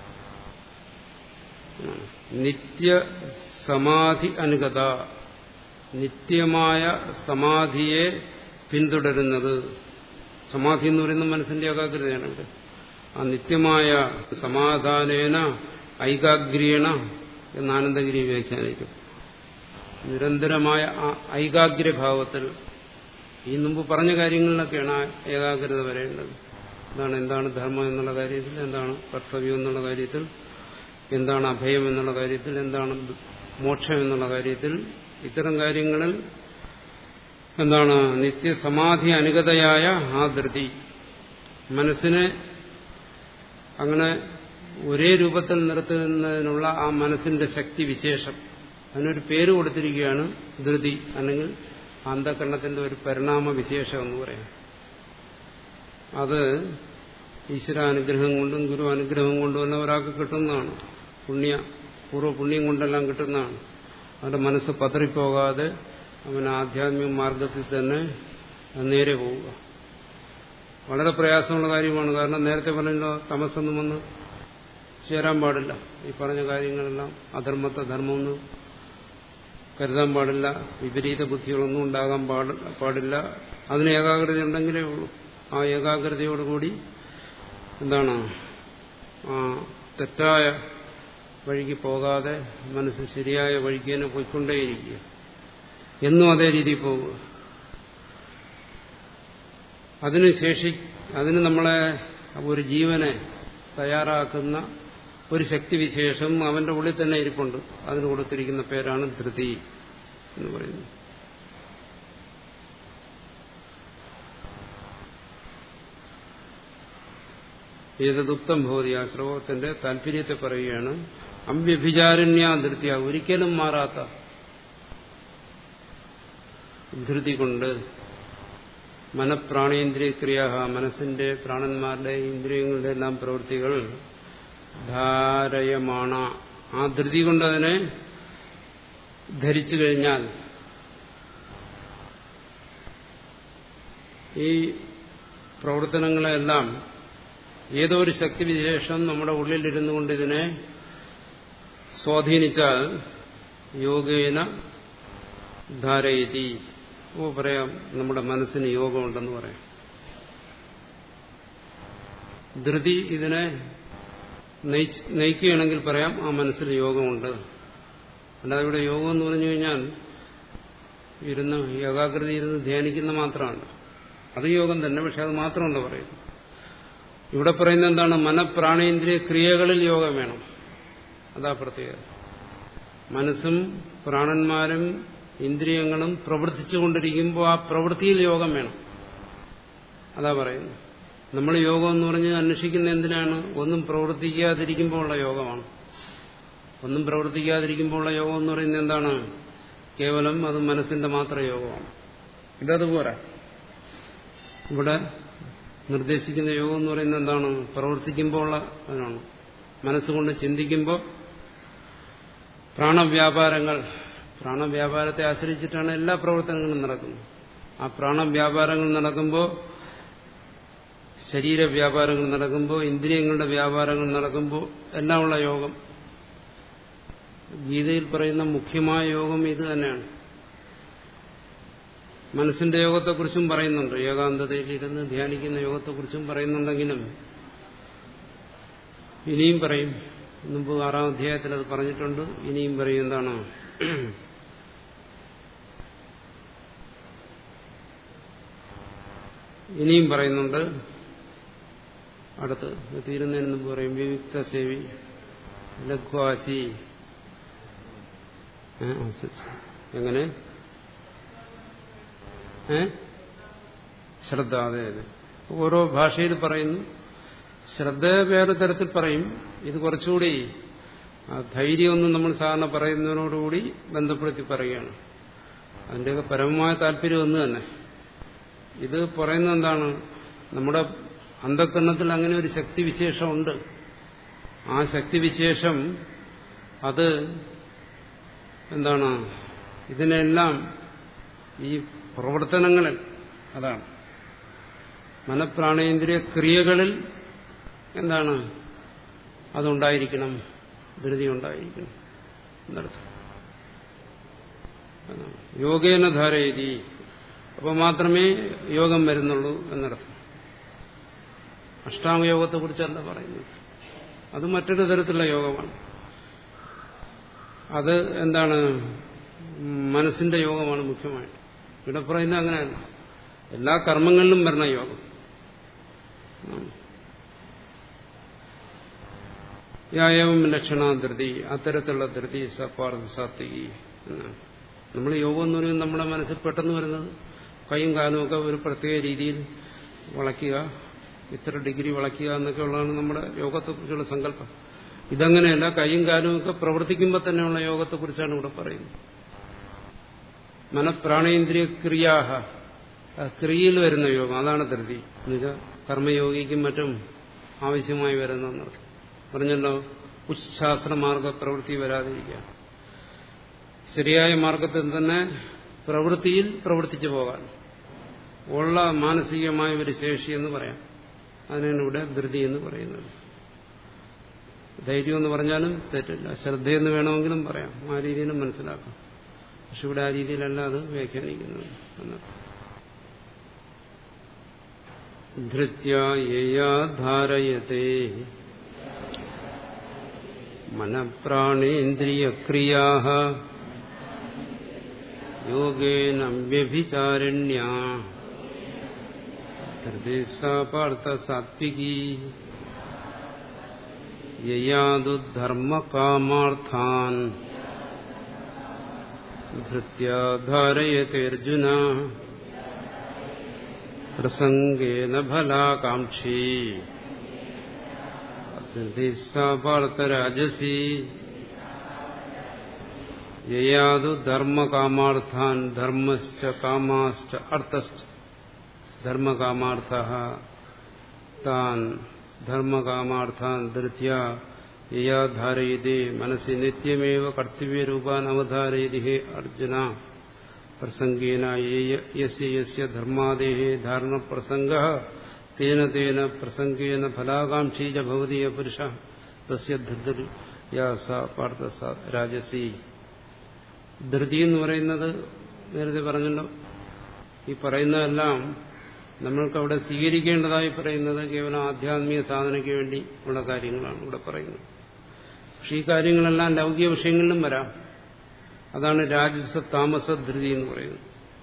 നിത്യ സമാധി അനുഗത നിത്യമായ സമാധിയെ പിന്തുടരുന്നത് സമാധി എന്ന് പറയുന്നത് മനസ്സിന്റെ ഏകാഗ്രതയാണ് ഇവിടെ ആ നിത്യമായ സമാധാനേന ഐകാഗ്രീണ എന്ന് ആനന്ദഗിരി വ്യാഖ്യാനിക്കും നിരന്തരമായ ആ ഐകാഗ്രഭാവത്തിൽ ഈ മുമ്പ് പറഞ്ഞ കാര്യങ്ങളിലൊക്കെയാണ് ആ ഏകാഗ്രത വരേണ്ടത് എന്താണ് എന്താണ് ധർമ്മം എന്നുള്ള കാര്യത്തിൽ എന്താണ് കർത്തവ്യം എന്നുള്ള കാര്യത്തിൽ എന്താണ് അഭയം എന്നുള്ള കാര്യത്തിൽ എന്താണ് മോക്ഷം എന്നുള്ള കാര്യത്തിൽ ഇത്തരം കാര്യങ്ങളിൽ എന്താണ് നിത്യസമാധി അനുഗതയായ ആ ധൃതി മനസ്സിനെ അങ്ങനെ ഒരേ രൂപത്തിൽ നിർത്തുന്നതിനുള്ള ആ മനസ്സിന്റെ ശക്തി വിശേഷം അതിനൊരു പേര് കൊടുത്തിരിക്കുകയാണ് ധൃതി അല്ലെങ്കിൽ അന്ധകരണത്തിന്റെ ഒരു പരിണാമ വിശേഷം എന്ന് പറയാം അത് ഈശ്വരാനുഗ്രഹം കൊണ്ടും ഗുരു അനുഗ്രഹം കൊണ്ടും എല്ലാം ഒരാൾക്ക് കിട്ടുന്നതാണ് പുണ്യ പൂർവ്വ പുണ്യം കൊണ്ടെല്ലാം കിട്ടുന്നതാണ് അവന്റെ മനസ്സ് പതറിപ്പോകാതെ അവൻ ആധ്യാത്മിക മാർഗത്തിൽ തന്നെ നേരെ പോവുക വളരെ പ്രയാസമുള്ള കാര്യമാണ് കാരണം നേരത്തെ പറഞ്ഞല്ലോ തമസ്സൊന്നും വന്ന് ചേരാൻ പാടില്ല ഈ പറഞ്ഞ കാര്യങ്ങളെല്ലാം അധർമ്മത്തെ ധർമ്മമൊന്ന് കരുതാൻ പാടില്ല വിപരീത ബുദ്ധികളൊന്നും ഉണ്ടാകാൻ പാടില്ല അതിന് ഏകാഗ്രത ഉണ്ടെങ്കിലേ ഉള്ളൂ ആ ഏകാഗ്രതയോടുകൂടി എന്താണ് ആ തെറ്റായ വഴിക്ക് പോകാതെ മനസ്സ് ശരിയായ വഴിക്ക് തന്നെ പോയിക്കൊണ്ടേയിരിക്കുക എന്നും അതേ രീതിയിൽ പോവുക അതിന് ശേഷി അതിന് നമ്മളെ ഒരു ജീവനെ തയ്യാറാക്കുന്ന ഒരു ശക്തിവിശേഷം അവന്റെ ഉള്ളിൽ തന്നെ ഇരിപ്പുണ്ട് അതിന് കൊടുത്തിരിക്കുന്ന പേരാണ് ധൃതി എന്ന് പറയുന്നത് ഏതദുക്തം ഭവതി ആ ശ്ലോകത്തിന്റെ താല്പര്യത്തെ പറയുകയാണ് അമ്പ്യഭിചാരണ്യ ധൃത്യ ഒരിക്കലും മാറാത്ത ധൃതി കൊണ്ട് മനഃപ്രാണേന്ദ്രിയക്രിയ മനസ്സിന്റെ പ്രാണന്മാരുടെ ഇന്ദ്രിയങ്ങളുടെ എല്ലാം പ്രവൃത്തികൾ ധാരയമാണ ആ ധൃതി കൊണ്ട് അതിനെ ധരിച്ചു കഴിഞ്ഞാൽ ഈ പ്രവർത്തനങ്ങളെല്ലാം ഏതോ ഒരു ശക്തിവിശേഷം നമ്മുടെ ഉള്ളിലിരുന്നു കൊണ്ട് ഇതിനെ സ്വാധീനിച്ചാൽ യോഗേന ധാരയതി ഓ പറയാം നമ്മുടെ മനസ്സിന് യോഗമുണ്ടെന്ന് പറയാം ധൃതി ഇതിനെ നയിക്കുകയാണെങ്കിൽ പറയാം ആ മനസ്സിൽ യോഗമുണ്ട് അല്ലാതെ ഇവിടെ യോഗം എന്ന് പറഞ്ഞു കഴിഞ്ഞാൽ ഇരുന്ന് ഏകാഗ്രത ഇരുന്ന് ധ്യാനിക്കുന്ന മാത്രമാണ് അത് യോഗം തന്നെ പക്ഷെ അത് മാത്രമല്ല പറയുന്നു ഇവിടെ പറയുന്നത് എന്താണ് മനപ്രാണേന്ദ്രിയ ക്രിയകളിൽ യോഗം വേണം അതാ പ്രത്യേകത മനസ്സും പ്രാണന്മാരും ഇന്ദ്രിയങ്ങളും പ്രവർത്തിച്ചുകൊണ്ടിരിക്കുമ്പോൾ ആ പ്രവൃത്തിയിൽ യോഗം വേണം അതാ പറയുന്നു നമ്മൾ യോഗം എന്ന് പറഞ്ഞ് അന്വേഷിക്കുന്ന എന്തിനാണ് ഒന്നും പ്രവർത്തിക്കാതിരിക്കുമ്പോൾ ഉള്ള യോഗമാണ് ഒന്നും പ്രവർത്തിക്കാതിരിക്കുമ്പോൾ ഉള്ള യോഗം എന്ന് പറയുന്നത് എന്താണ് കേവലം അത് മനസ്സിന്റെ മാത്രം യോഗമാണ് ഇതതുപോലെ ഇവിടെ നിർദ്ദേശിക്കുന്ന യോഗം എന്ന് പറയുന്നത് എന്താണ് പ്രവർത്തിക്കുമ്പോൾ ഉള്ള അതിനാണ് മനസ്സുകൊണ്ട് ചിന്തിക്കുമ്പോൾ പ്രാണവ്യാപാരങ്ങൾ പ്രാണവ്യാപാരത്തെ ആശ്രയിച്ചിട്ടാണ് എല്ലാ പ്രവർത്തനങ്ങളും നടക്കുന്നത് ആ പ്രാണവ്യാപാരങ്ങൾ നടക്കുമ്പോൾ ശരീര വ്യാപാരങ്ങൾ നടക്കുമ്പോൾ ഇന്ദ്രിയങ്ങളുടെ വ്യാപാരങ്ങൾ നടക്കുമ്പോൾ എല്ലാമുള്ള യോഗം ഗീതയിൽ പറയുന്ന മുഖ്യമായ യോഗം ഇത് തന്നെയാണ് മനസ്സിന്റെ യോഗത്തെക്കുറിച്ചും പറയുന്നുണ്ട് ഏകാന്തതയിൽ ഇരുന്ന് ധ്യാനിക്കുന്ന യോഗത്തെക്കുറിച്ചും പറയുന്നുണ്ടെങ്കിലും ഇനിയും പറയും മുമ്പ് ആറാം അധ്യായത്തിൽ അത് പറഞ്ഞിട്ടുണ്ട് ഇനിയും പറയും എന്താണ് ഇനിയും പറയുന്നുണ്ട് അടുത്ത് തീരുന്നതിന് മുമ്പ് പറയും വിയുക്ത സേവി ലഘ്വാസി എങ്ങനെ ഏ ശ്രദ്ധ അതെ അതെ ഓരോ ഭാഷയിൽ പറയുന്നു ശ്രദ്ധ വേറെ തരത്തിൽ പറയും ഇത് കുറച്ചുകൂടി ആ ധൈര്യമൊന്നും നമ്മൾ സാധാരണ പറയുന്നതിനോടുകൂടി ബന്ധപ്പെടുത്തി പറയുകയാണ് അതിൻ്റെയൊക്കെ പരമമായ താല്പര്യം ഒന്ന് തന്നെ ഇത് പറയുന്നത് എന്താണ് നമ്മുടെ അന്ധകരണത്തിൽ അങ്ങനെ ഒരു ശക്തിവിശേഷമുണ്ട് ആ ശക്തിവിശേഷം അത് എന്താണ് ഇതിനെല്ലാം ഈ പ്രവർത്തനങ്ങളിൽ അതാണ് മനപ്രാണേന്ദ്രിയ ക്രിയകളിൽ എന്താണ് അതുണ്ടായിരിക്കണം ധൃതി ഉണ്ടായിരിക്കണം എന്നർത്ഥം യോഗേന ധാരയതി അപ്പോൾ മാത്രമേ യോഗം വരുന്നുള്ളൂ എന്നർത്ഥം അഷ്ടാംഗയോഗത്തെക്കുറിച്ചല്ല പറയുന്നത് അത് മറ്റൊരു തരത്തിലുള്ള യോഗമാണ് അത് എന്താണ് മനസ്സിന്റെ യോഗമാണ് മുഖ്യമായിട്ട് ഇവിടെ പറയുന്നത് അങ്ങനെയല്ല എല്ലാ കർമ്മങ്ങളിലും വരണ യോഗം യായവും ലക്ഷണാധൃതി അത്തരത്തിലുള്ള ധൃതി സപാർദ്ധ സാത്വികി എന്നാണ് നമ്മൾ യോഗം എന്ന് പറയുന്നത് നമ്മുടെ മനസ്സിൽ പെട്ടെന്ന് വരുന്നത് കൈയും കാലും ഒക്കെ ഒരു പ്രത്യേക രീതിയിൽ വളയ്ക്കുക ഇത്ര ഡിഗ്രി വളയ്ക്കുക എന്നൊക്കെ ഉള്ളതാണ് നമ്മുടെ യോഗത്തെക്കുറിച്ചുള്ള സങ്കല്പം ഇതങ്ങനെയല്ല കൈയും കാലും ഒക്കെ പ്രവർത്തിക്കുമ്പോൾ തന്നെയുള്ള യോഗത്തെക്കുറിച്ചാണ് ഇവിടെ പറയുന്നത് മനപ്രാണേന്ദ്രിയ ക്രിയാഹ ക്രിയയിൽ വരുന്ന യോഗം അതാണ് ധൃതി എന്നുവെച്ചാൽ കർമ്മയോഗിക്കും മറ്റും ആവശ്യമായി വരുന്നതെന്നർത്ഥം പറഞ്ഞല്ലോ ഉച്ഛാസ്ത്ര മാർഗ പ്രവൃത്തി വരാതിരിക്കുക ശരിയായ മാർഗത്തിൽ തന്നെ പ്രവൃത്തിയിൽ പ്രവർത്തിച്ചു പോകാൻ ഉള്ള മാനസികമായ ഒരു ശേഷി എന്ന് പറയാം അതിനാണ് ഇവിടെ ധൃതി എന്ന് പറയുന്നത് ധൈര്യം എന്ന് പറഞ്ഞാലും തെറ്റില്ല ശ്രദ്ധയെന്ന് വേണമെങ്കിലും പറയാം ആ രീതിയിലും മനസ്സിലാക്കാം പക്ഷെ ഇവിടെ ആ രീതിയിലല്ല അത് വ്യാഖ്യാനിക്കുന്നത് എന്നർത്ഥം ധൃത്യാ ധാരയത്തെ മനപ്രാണേന്ദ്രിയക്രിയാ യോഗേന വ്യഭിചാരണ്യാ ഹൃദയസാപാർത്ഥ സാത്വികീ യയാതുധർമ്മകാമാർത്ഥാൻ ധൃത്യാ ധാരയത്തെ അർജുന പ്രസംഗേന ഫലാകാംക്ഷി പാർത്ഥരാജസി യയാതു ധർമ്മകാമാർത്ഥാൻ ധർമ്മശ്ച കാമാശ്ച അർത്ഥശ്ച ധർമ്മകാമാർത്ഥ താൻ ധർമ്മകാമാർത്ഥാൻ ധൃത്യ യയാ ധാരയതേ മനസ്സി നിത്യമേവ കർത്തവ്യരൂപാൻ അവധാരയതി ഹേ അർജുന പ്രസംഗേന യസ്യ യസ്യ ധർമാദേഹേ ധാരണപ്രസംഗ തേന തേന പ്രസംഗേന ഫലാകാംക്ഷീ ച ഭവതി പുരുഷ തസ്യ യാ സ പാർത്ഥ സ രാജസി ധൃതി എന്ന് പറയുന്നത് നേരത്തെ പറഞ്ഞല്ലോ ഈ പറയുന്നതെല്ലാം നമ്മൾക്ക് അവിടെ സ്വീകരിക്കേണ്ടതായി പറയുന്നത് കേവലം ആധ്യാത്മിക സാധനയ്ക്ക് വേണ്ടി ഉള്ള കാര്യങ്ങളാണ് ഇവിടെ പറയുന്നത് പക്ഷെ ഈ കാര്യങ്ങളെല്ലാം ലൗകിക വിഷയങ്ങളിലും വരാം അതാണ് രാജസ താമസ ധൃതി എന്ന് പറയുന്നത്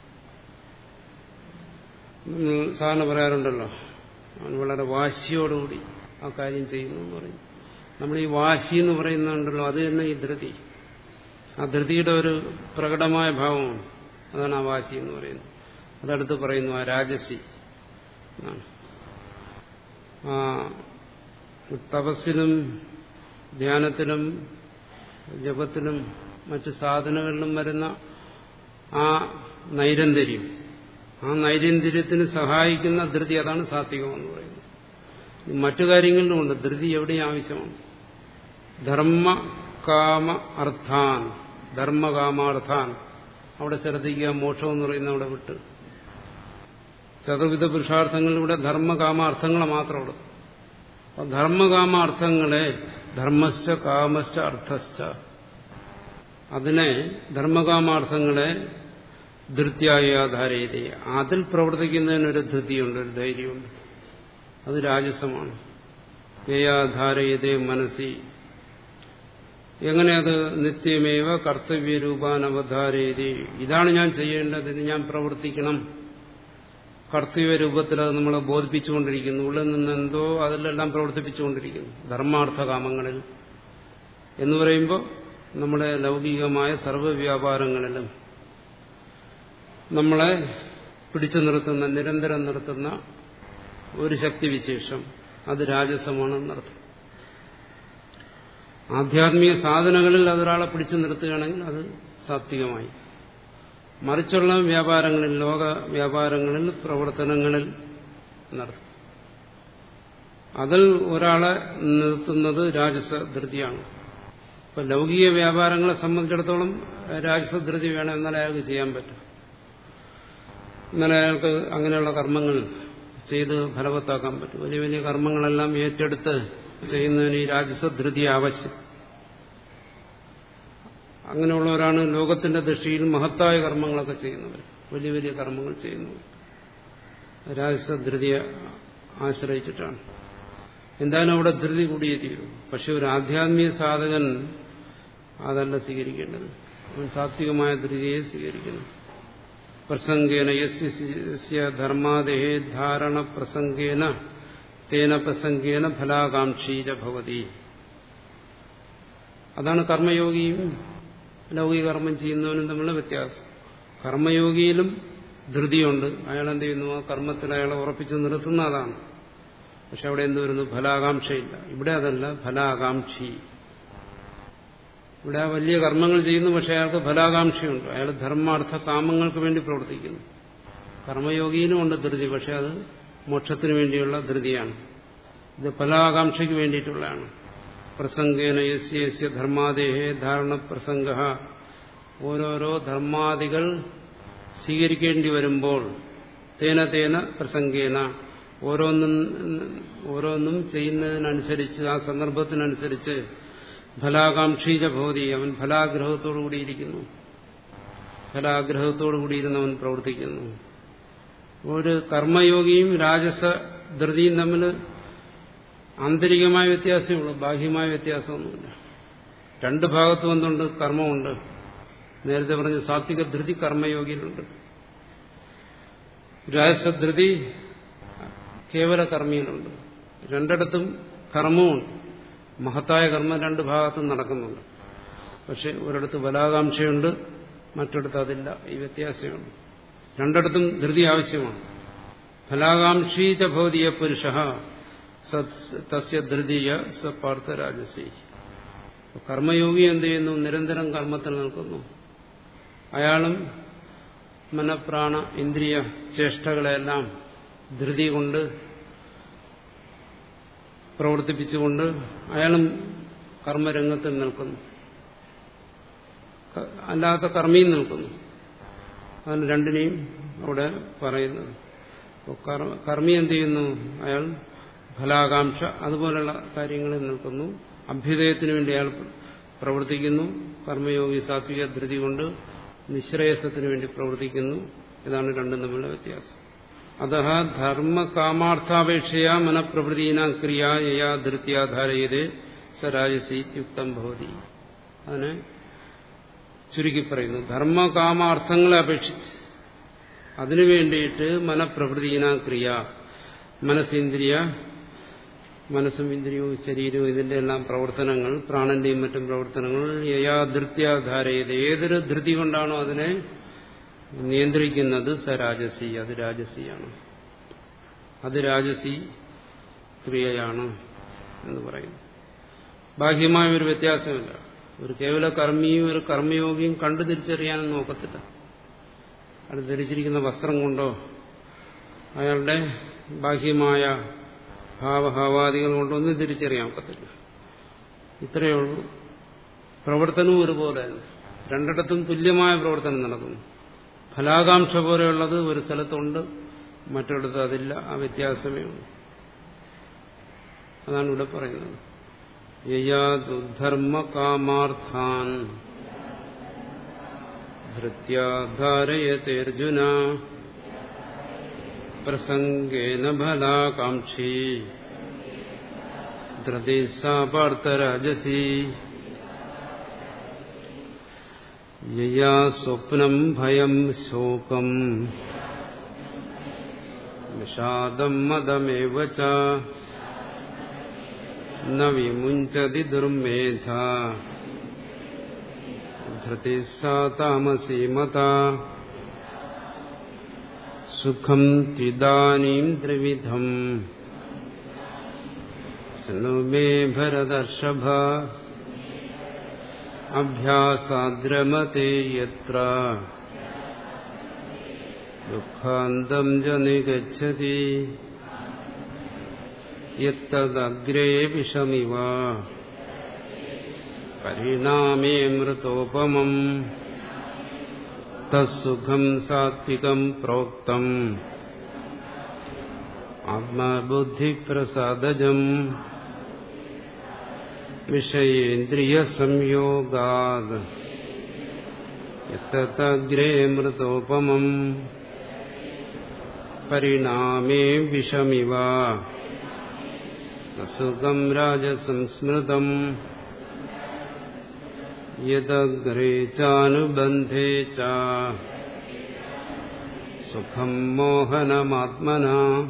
നമ്മൾ സാധാരണ പറയാറുണ്ടല്ലോ അവൻ വളരെ വാശിയോടുകൂടി ആ കാര്യം ചെയ്യുന്നു എന്ന് പറയും നമ്മൾ ഈ വാശി എന്ന് പറയുന്നുണ്ടല്ലോ അത് തന്നെ ഈ ധൃതി ആ ധൃതിയുടെ ഒരു പ്രകടമായ ഭാവമാണ് അതാണ് ആ വാശി എന്ന് പറയുന്നത് അതടുത്ത് പറയുന്നു ആ രാജസി എന്നാണ് ആ തപസ്സിലും ധ്യാനത്തിലും ജപത്തിലും മറ്റു സാധനങ്ങളിലും വരുന്ന ആ നൈരന്തര്യം ആ നൈരന്തര്യത്തിന് സഹായിക്കുന്ന ധൃതി അതാണ് സാത്വികം എന്ന് പറയുന്നത് മറ്റു കാര്യങ്ങളിലുമുണ്ട് ധൃതി എവിടെയും ആവശ്യമാണ് ധർമ്മ കാമ അർത്ഥാൻ ധർമ്മകാമാർത്ഥാൻ അവിടെ ശ്രദ്ധിക്കുക മോക്ഷം എന്ന് പറയുന്ന അവിടെ വിട്ട് ചതുർവിധ പുരുഷാർത്ഥങ്ങളിലൂടെ ധർമ്മകാമാർത്ഥങ്ങളെ മാത്രം ഉള്ളൂ അപ്പൊ ധർമ്മകാമാർത്ഥങ്ങളെ ധർമ്മശ്ച കാമശ്ച അർത്ഥശ്ച അതിനെ ധർമ്മകാമാർത്ഥങ്ങളെ ധൃത്യായ ആധാരയത അതിൽ പ്രവർത്തിക്കുന്നതിനൊരു ധൃതിയുണ്ട് ഒരു ധൈര്യമുണ്ട് അത് രാജസമാണ് വ്യയാധാരയതേ മനസ്സി എങ്ങനെ അത് നിത്യമേവ കർത്തവ്യരൂപാനവധാരയതി ഇതാണ് ഞാൻ ചെയ്യേണ്ടത് ഇത് ഞാൻ പ്രവർത്തിക്കണം കർത്തവ്യരൂപത്തിൽ അത് നമ്മളെ ബോധിപ്പിച്ചുകൊണ്ടിരിക്കുന്നു ഉള്ളിൽ നിന്ന് എന്തോ അതിലെല്ലാം പ്രവർത്തിപ്പിച്ചുകൊണ്ടിരിക്കുന്നു ധർമാർത്ഥ കാമങ്ങളിൽ എന്ന് പറയുമ്പോൾ നമ്മുടെ ലൗകികമായ സർവ്വവ്യാപാരങ്ങളിലും നമ്മളെ പിടിച്ചു നിർത്തുന്ന നിരന്തരം നിർത്തുന്ന ഒരു ശക്തിവിശേഷം അത് രാജസമാണെന്നർത്ഥം ആധ്യാത്മിക സാധനങ്ങളിൽ അതൊരാളെ പിടിച്ചു നിർത്തുകയാണെങ്കിൽ അത് സാത്വികമായി മറിച്ചുള്ള വ്യാപാരങ്ങളിൽ ലോക വ്യാപാരങ്ങളിൽ പ്രവർത്തനങ്ങളിൽ നടത്തും അതിൽ ഒരാളെ നിർത്തുന്നത് രാജസ ധൃതിയാണ് ഇപ്പൊ ലൗകിക വ്യാപാരങ്ങളെ സംബന്ധിച്ചിടത്തോളം രാജസധൃതി വേണം എന്നാലേ അയാൾക്ക് ചെയ്യാൻ പറ്റും എന്നാലേ അയാൾക്ക് അങ്ങനെയുള്ള കർമ്മങ്ങൾ ചെയ്ത് ഫലവത്താക്കാൻ പറ്റും വലിയ വലിയ കർമ്മങ്ങളെല്ലാം ഏറ്റെടുത്ത് ചെയ്യുന്നതിന് ഈ രാജസധൃതി ആവശ്യം അങ്ങനെയുള്ളവരാണ് ലോകത്തിന്റെ ദൃഷ്ടിയിൽ മഹത്തായ കർമ്മങ്ങളൊക്കെ ചെയ്യുന്നവർ വലിയ വലിയ കർമ്മങ്ങൾ ചെയ്യുന്നവർ രാജസധൃതിയെ ആശ്രയിച്ചിട്ടാണ് എന്തായാലും അവിടെ ധൃതി കൂടിയേ തീരും പക്ഷെ ഒരു ആധ്യാത്മിക സാധകൻ അതല്ല സ്വീകരിക്കേണ്ടത് അവൻ സാത്വികമായ ധൃതിയെ സ്വീകരിക്കണം പ്രസംഗേന യസ്യ ധർമാദേഹേ ധാരണ പ്രസംഗേന തേന പ്രസംഗേന ഫലാകാംക്ഷീര ഭവതി അതാണ് കർമ്മയോഗിയും ലൗകിക കർമ്മം ചെയ്യുന്നവനും തമ്മിലുള്ള വ്യത്യാസം കർമ്മയോഗിയിലും ധൃതിയുണ്ട് അയാൾ എന്ത് ചെയ്യുന്നു ആ കർമ്മത്തിൽ അയാളെ ഉറപ്പിച്ച് നിർത്തുന്ന അതാണ് പക്ഷെ അവിടെ എന്ത് വരുന്നു ഫലാകാംക്ഷയില്ല ഇവിടെ അതല്ല ഫലാകാംക്ഷി ഇവിടെ വലിയ കർമ്മങ്ങൾ ചെയ്യുന്നു പക്ഷെ അയാൾക്ക് ഫലാകാംക്ഷയുണ്ട് അയാൾ ധർമാർത്ഥ കാമങ്ങൾക്ക് വേണ്ടി പ്രവർത്തിക്കുന്നു കർമ്മയോഗിയിലും ഉണ്ട് ധൃതി പക്ഷെ അത് മോക്ഷത്തിന് വേണ്ടിയുള്ള ധൃതിയാണ് ഇത് ഫലാകാംക്ഷയ്ക്ക് വേണ്ടിയിട്ടുള്ളതാണ് പ്രസംഗേന യസ്യ യസ്യ ധർമാദേഹേ ധാരണ പ്രസംഗ ഓരോരോ ധർമാദികൾ സ്വീകരിക്കേണ്ടി വരുമ്പോൾ തേന തേന പ്രസംഗേന ഓരോന്നും ഓരോന്നും ചെയ്യുന്നതിനനുസരിച്ച് ആ സന്ദർഭത്തിനനുസരിച്ച് ഫലാകാംക്ഷീജ ഭവതി അവൻ ഫലാഗ്രഹത്തോടു കൂടിയിരിക്കുന്നു ഫലാഗ്രഹത്തോടു കൂടിയിരുന്നവൻ പ്രവർത്തിക്കുന്നു ഒരു കർമ്മയോഗിയും രാജസ ധൃതിയും തമ്മിൽ ആന്തരികമായ വ്യത്യാസമേ ഉള്ളൂ ബാഹ്യമായ വ്യത്യാസമൊന്നുമില്ല രണ്ട് ഭാഗത്തും എന്തുണ്ട് കർമ്മമുണ്ട് നേരത്തെ പറഞ്ഞ സാത്വിക ധൃതി കർമ്മയോഗിയിലുണ്ട് രാജസധൃതി കേവല കർമ്മിയിലുണ്ട് രണ്ടിടത്തും കർമ്മമുണ്ട് മഹത്തായ കർമ്മം രണ്ട് ഭാഗത്തും നടക്കുന്നുണ്ട് പക്ഷെ ഒരിടത്ത് ബലാകാംക്ഷയുണ്ട് മറ്റിടത്ത് അതില്ല ഈ വ്യത്യാസമുണ്ട് രണ്ടിടത്തും ധൃതി ആവശ്യമാണ് ഫലാകാംക്ഷീച ഭൗതിയ പുരുഷ തസ്യ ധൃതിയ സ പാർത്ഥരാജസി കർമ്മയോഗി എന്ത് ചെയ്യുന്നു നിരന്തരം കർമ്മത്തിൽ നിൽക്കുന്നു അയാളും മനപ്രാണ ഇന്ദ്രിയ ചേഷ്ടകളെല്ലാം ധൃതി കൊണ്ട് പ്രവർത്തിപ്പിച്ചുകൊണ്ട് അയാളും കർമ്മരംഗത്തിൽ നിൽക്കുന്നു അല്ലാത്ത കർമ്മിയും നിൽക്കുന്നു അതാണ് രണ്ടിനെയും അവിടെ പറയുന്നത് കർമ്മി എന്ത് ചെയ്യുന്നു അയാൾ ഫലാകാംക്ഷ അതുപോലുള്ള കാര്യങ്ങളിൽ നിൽക്കുന്നു അഭ്യുദയത്തിന് വേണ്ടി അയാൾ പ്രവർത്തിക്കുന്നു കർമ്മയോഗി സാത്വിക ധൃതി കൊണ്ട് നിശ്രേയസത്തിന് വേണ്ടി പ്രവർത്തിക്കുന്നു ഇതാണ് രണ്ടും തമ്മിലുള്ള വ്യത്യാസം അത ധർമ്മകാമാർത്ഥാപേക്ഷയാ മനഃപ്രവൃത്തീന ക്രിയ യയാ ധൃത്യാധാരയത് സരാജസി യുക്തം ഭവതി അതിനെ ചുരുക്കി പറയുന്നു ധർമ്മകാമാർത്ഥങ്ങളെ അപേക്ഷിച്ച് അതിനു വേണ്ടിയിട്ട് മനഃപ്രവൃത്തീന ക്രിയ മനസ്സിന്ദ്രിയ മനസ്സും ഇന്ദ്രിയവും ശരീരവും ഇതിന്റെ എല്ലാം പ്രവർത്തനങ്ങൾ പ്രാണന്റെയും മറ്റും പ്രവർത്തനങ്ങൾ യയാ ധൃത്യാധാരയത് ഏതൊരു ധൃതി കൊണ്ടാണോ അതിനെ നിയന്ത്രിക്കുന്നത് സ രാജസി അത് രാജസിയാണ് അത് രാജസി ക്രിയയാണ് എന്ന് പറയുന്നു ബാഹ്യമായ ഒരു വ്യത്യാസമില്ല ഒരു കേവല കർമ്മിയും ഒരു കർമ്മയോഗിയും കണ്ടു തിരിച്ചറിയാനും നോക്കത്തില്ല അത് ധരിച്ചിരിക്കുന്ന വസ്ത്രം കൊണ്ടോ അയാളുടെ ബാഹ്യമായ ഭാവഭാവാദികൾ കൊണ്ടൊന്നും തിരിച്ചറിയാൻ ഒക്കത്തില്ല ഇത്രയേ ഉള്ളൂ പ്രവർത്തനവും ഒരുപോലെ രണ്ടിടത്തും തുല്യമായ പ്രവർത്തനം നടക്കുന്നു ഫലാകാംക്ഷ പോലെയുള്ളത് ഒരു സ്ഥലത്തുണ്ട് മറ്റിടത്ത് അതില്ല ആ വ്യത്യാസമേ ഉള്ളൂ അതാണ് ഇവിടെ പറയുന്നത് യയാധർമ്മകാമാർത്ഥാൻ ധൃത്യാധാരയതേർജുന പ്രസംഗേന ഫലാകാംക്ഷി ധൃതി സാപാർത്ഥരാജസി യയാ സ്വപ്നം ഭയം ശോകം വിഷാദം മദമേവ ച ന വിമുഞ്ചതി ദുർമേധ ധൃതി സാ താമസീമത സുഖം ത്വിദാനീം ത്രിവിധം ശൃണു മേ ഭരതർഷഭ അഭ്യാസാദ്രമത്തെ യത്ര ദുഃഖാന്തം ജ നിഗച്ഛതി യത്തദഗ്രേ വിഷമിവ പരിണാമേ മൃതോപമം തസ്സുഖം സാത്വികം പ്രോക്തം ആത്മബുദ്ധിപ്രസാദജം വിഷയേന്ദ്രിയസംയോഗാത് യത്തഗ്രേ മൃതോപമം പരിണാമേ വിഷമിവ സുഖം രാജസംസ്മൃതം യദഗ്രേ ചാനുബന്ധേ ച സുഖം മോഹനമാത്മന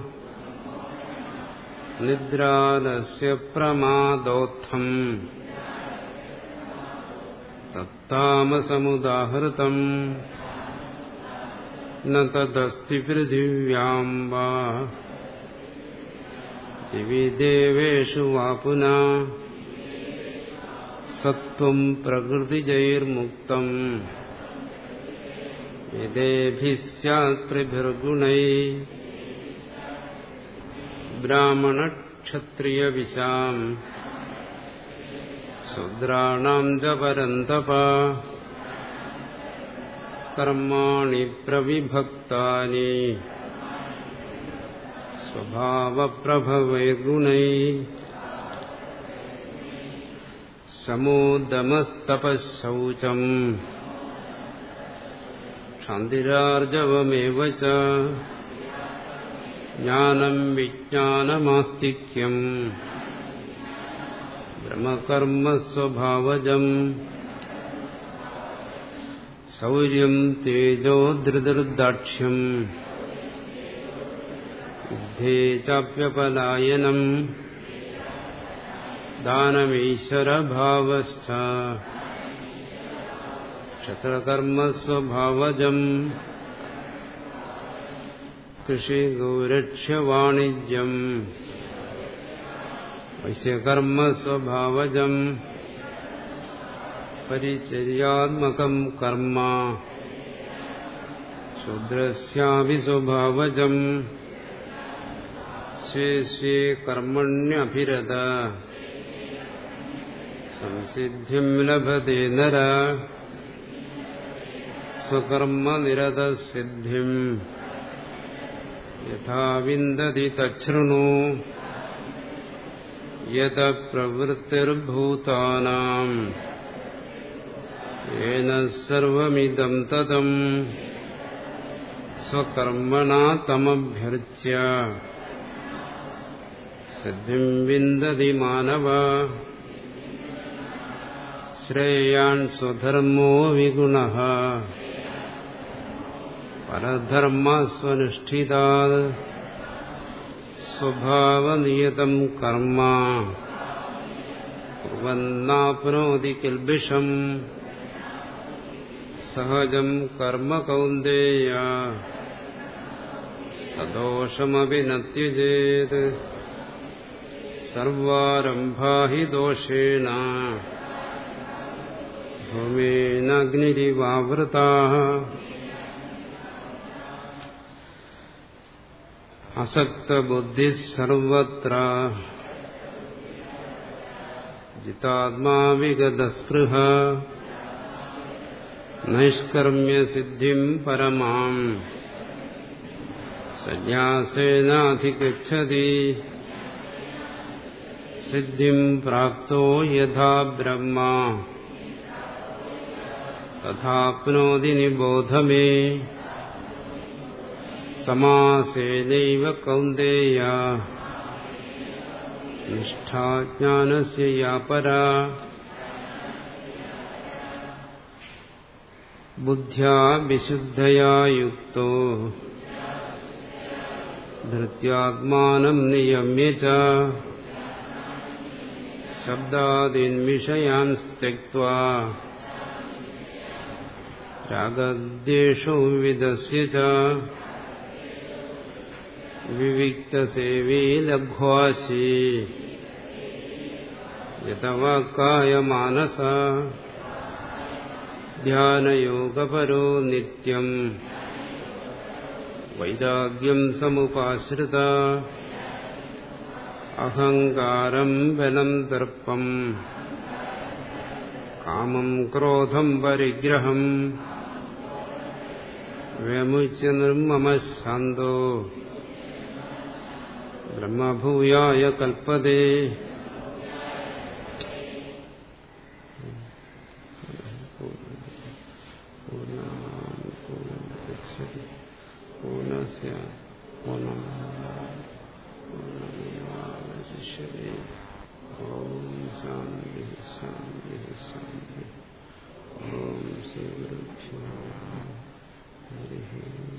നിദ്രാലസ്യ പ്രമാദോത്ഥം തത്താമസമുദാഹൃതം ന തദസ്തി പൃഥിവ്യാം വാ ദിവി ദേവേഷു വാ പുന സത്വം പ്രകൃതിജൈർമുക്തം യദേഭിः സ്യാത് പ്രഭിർഗുണൈ ബ്രാഹ്മണക്ഷത്രിയവിശാം ശൂദ്രാണാം ച പരന്തപ കർമാണി പ്രവിഭക്താനി സ്വഭാവപ്രഭവൈർഗുണൈ സമോദമസ്തപശൗചം ക്ഷാന്തിരാർജവമേവ ച ജ്ഞാനം വിജ്ഞാനമാസ്തിക്യം ബ്രഹ്മകർമ്മസ്വഭാവജം സൗര്യം തേജോ ധൃതിർദാക്ഷ്യം യുദ്ധേ ചാപ്യപലായനം ദാനമീശ്വരഭാവശ്ച ക്ഷത്രകർമ്മസ്വഭാവജം കൃഷിഗൗരക്ഷ്യവാണിജ്യം വൈശ്യകർമ്മസ്വഭാവജം പരിചര്യാത്മകം കർമ്മ ശൂദ്രസ്യാപി സ്വഭാവജം സ്വേ സ്വേ കർമ്മണ്യഭിരത സംസിദ്ധിം ലഭത്തെ നര സ്വകർമ്മനിരതസിദ്ധിം യഥാ വിന്ദതി തച്ഛൃണു യത പ്രവൃത്തിർഭൂതാനാം येन सर्वमिदं तदम् स्वकर्मणा तमभ्यर्च्य सिद्धिं विन्दति मानव श्रेयान् स्वधर्मो विगुणः परधर्मस्वनुष्ठितात् स्वभावनियतं कर्म कुर्वन्नाप्नोति किल्बिषम् सहजं कर्म कौन्तेय सदोषमपि न त्यजेत् सर्वारम्भा हि दोषेण भूमेनग्निरिवावृताः असक्तबुद्धिः सर्वत्र जितात्मा विगतस्पृह नैष्कर्म्यसिद्धिम् परमाम् सन्न्यासेनाधिगच्छति सिद्धिम् प्राप्तो यथा ब्रह्मा तथाप्नोति निबोध मे समासेनैव कौन्तेय निष्ठा ज्ञानस्य या परा बुद्ध्या विशुद्धया युक्तो धृत्यात्मानं नियम्य च शब्दादीन् त्यक्त्वा रागद्वेषो विदस्य च विविक्तसेवी लघ्वासि यतवाक्कायमानसा ध्यानयोगपरो नित्यम् वैराग्यम् समुपाश्रिता अहङ्कारम् बलम् दर्पम् कामम् क्रोधम् परिग्रहम् व्यमुच्य निर्ममः शान्तो ब्रह्मभूयाय कल्पते पूर्णस्य पूर्णमेवावशिष्यते ॐ शान्तिः शान्तिः शान्तिः ॐ श्रीगुरुभ्यो हरिः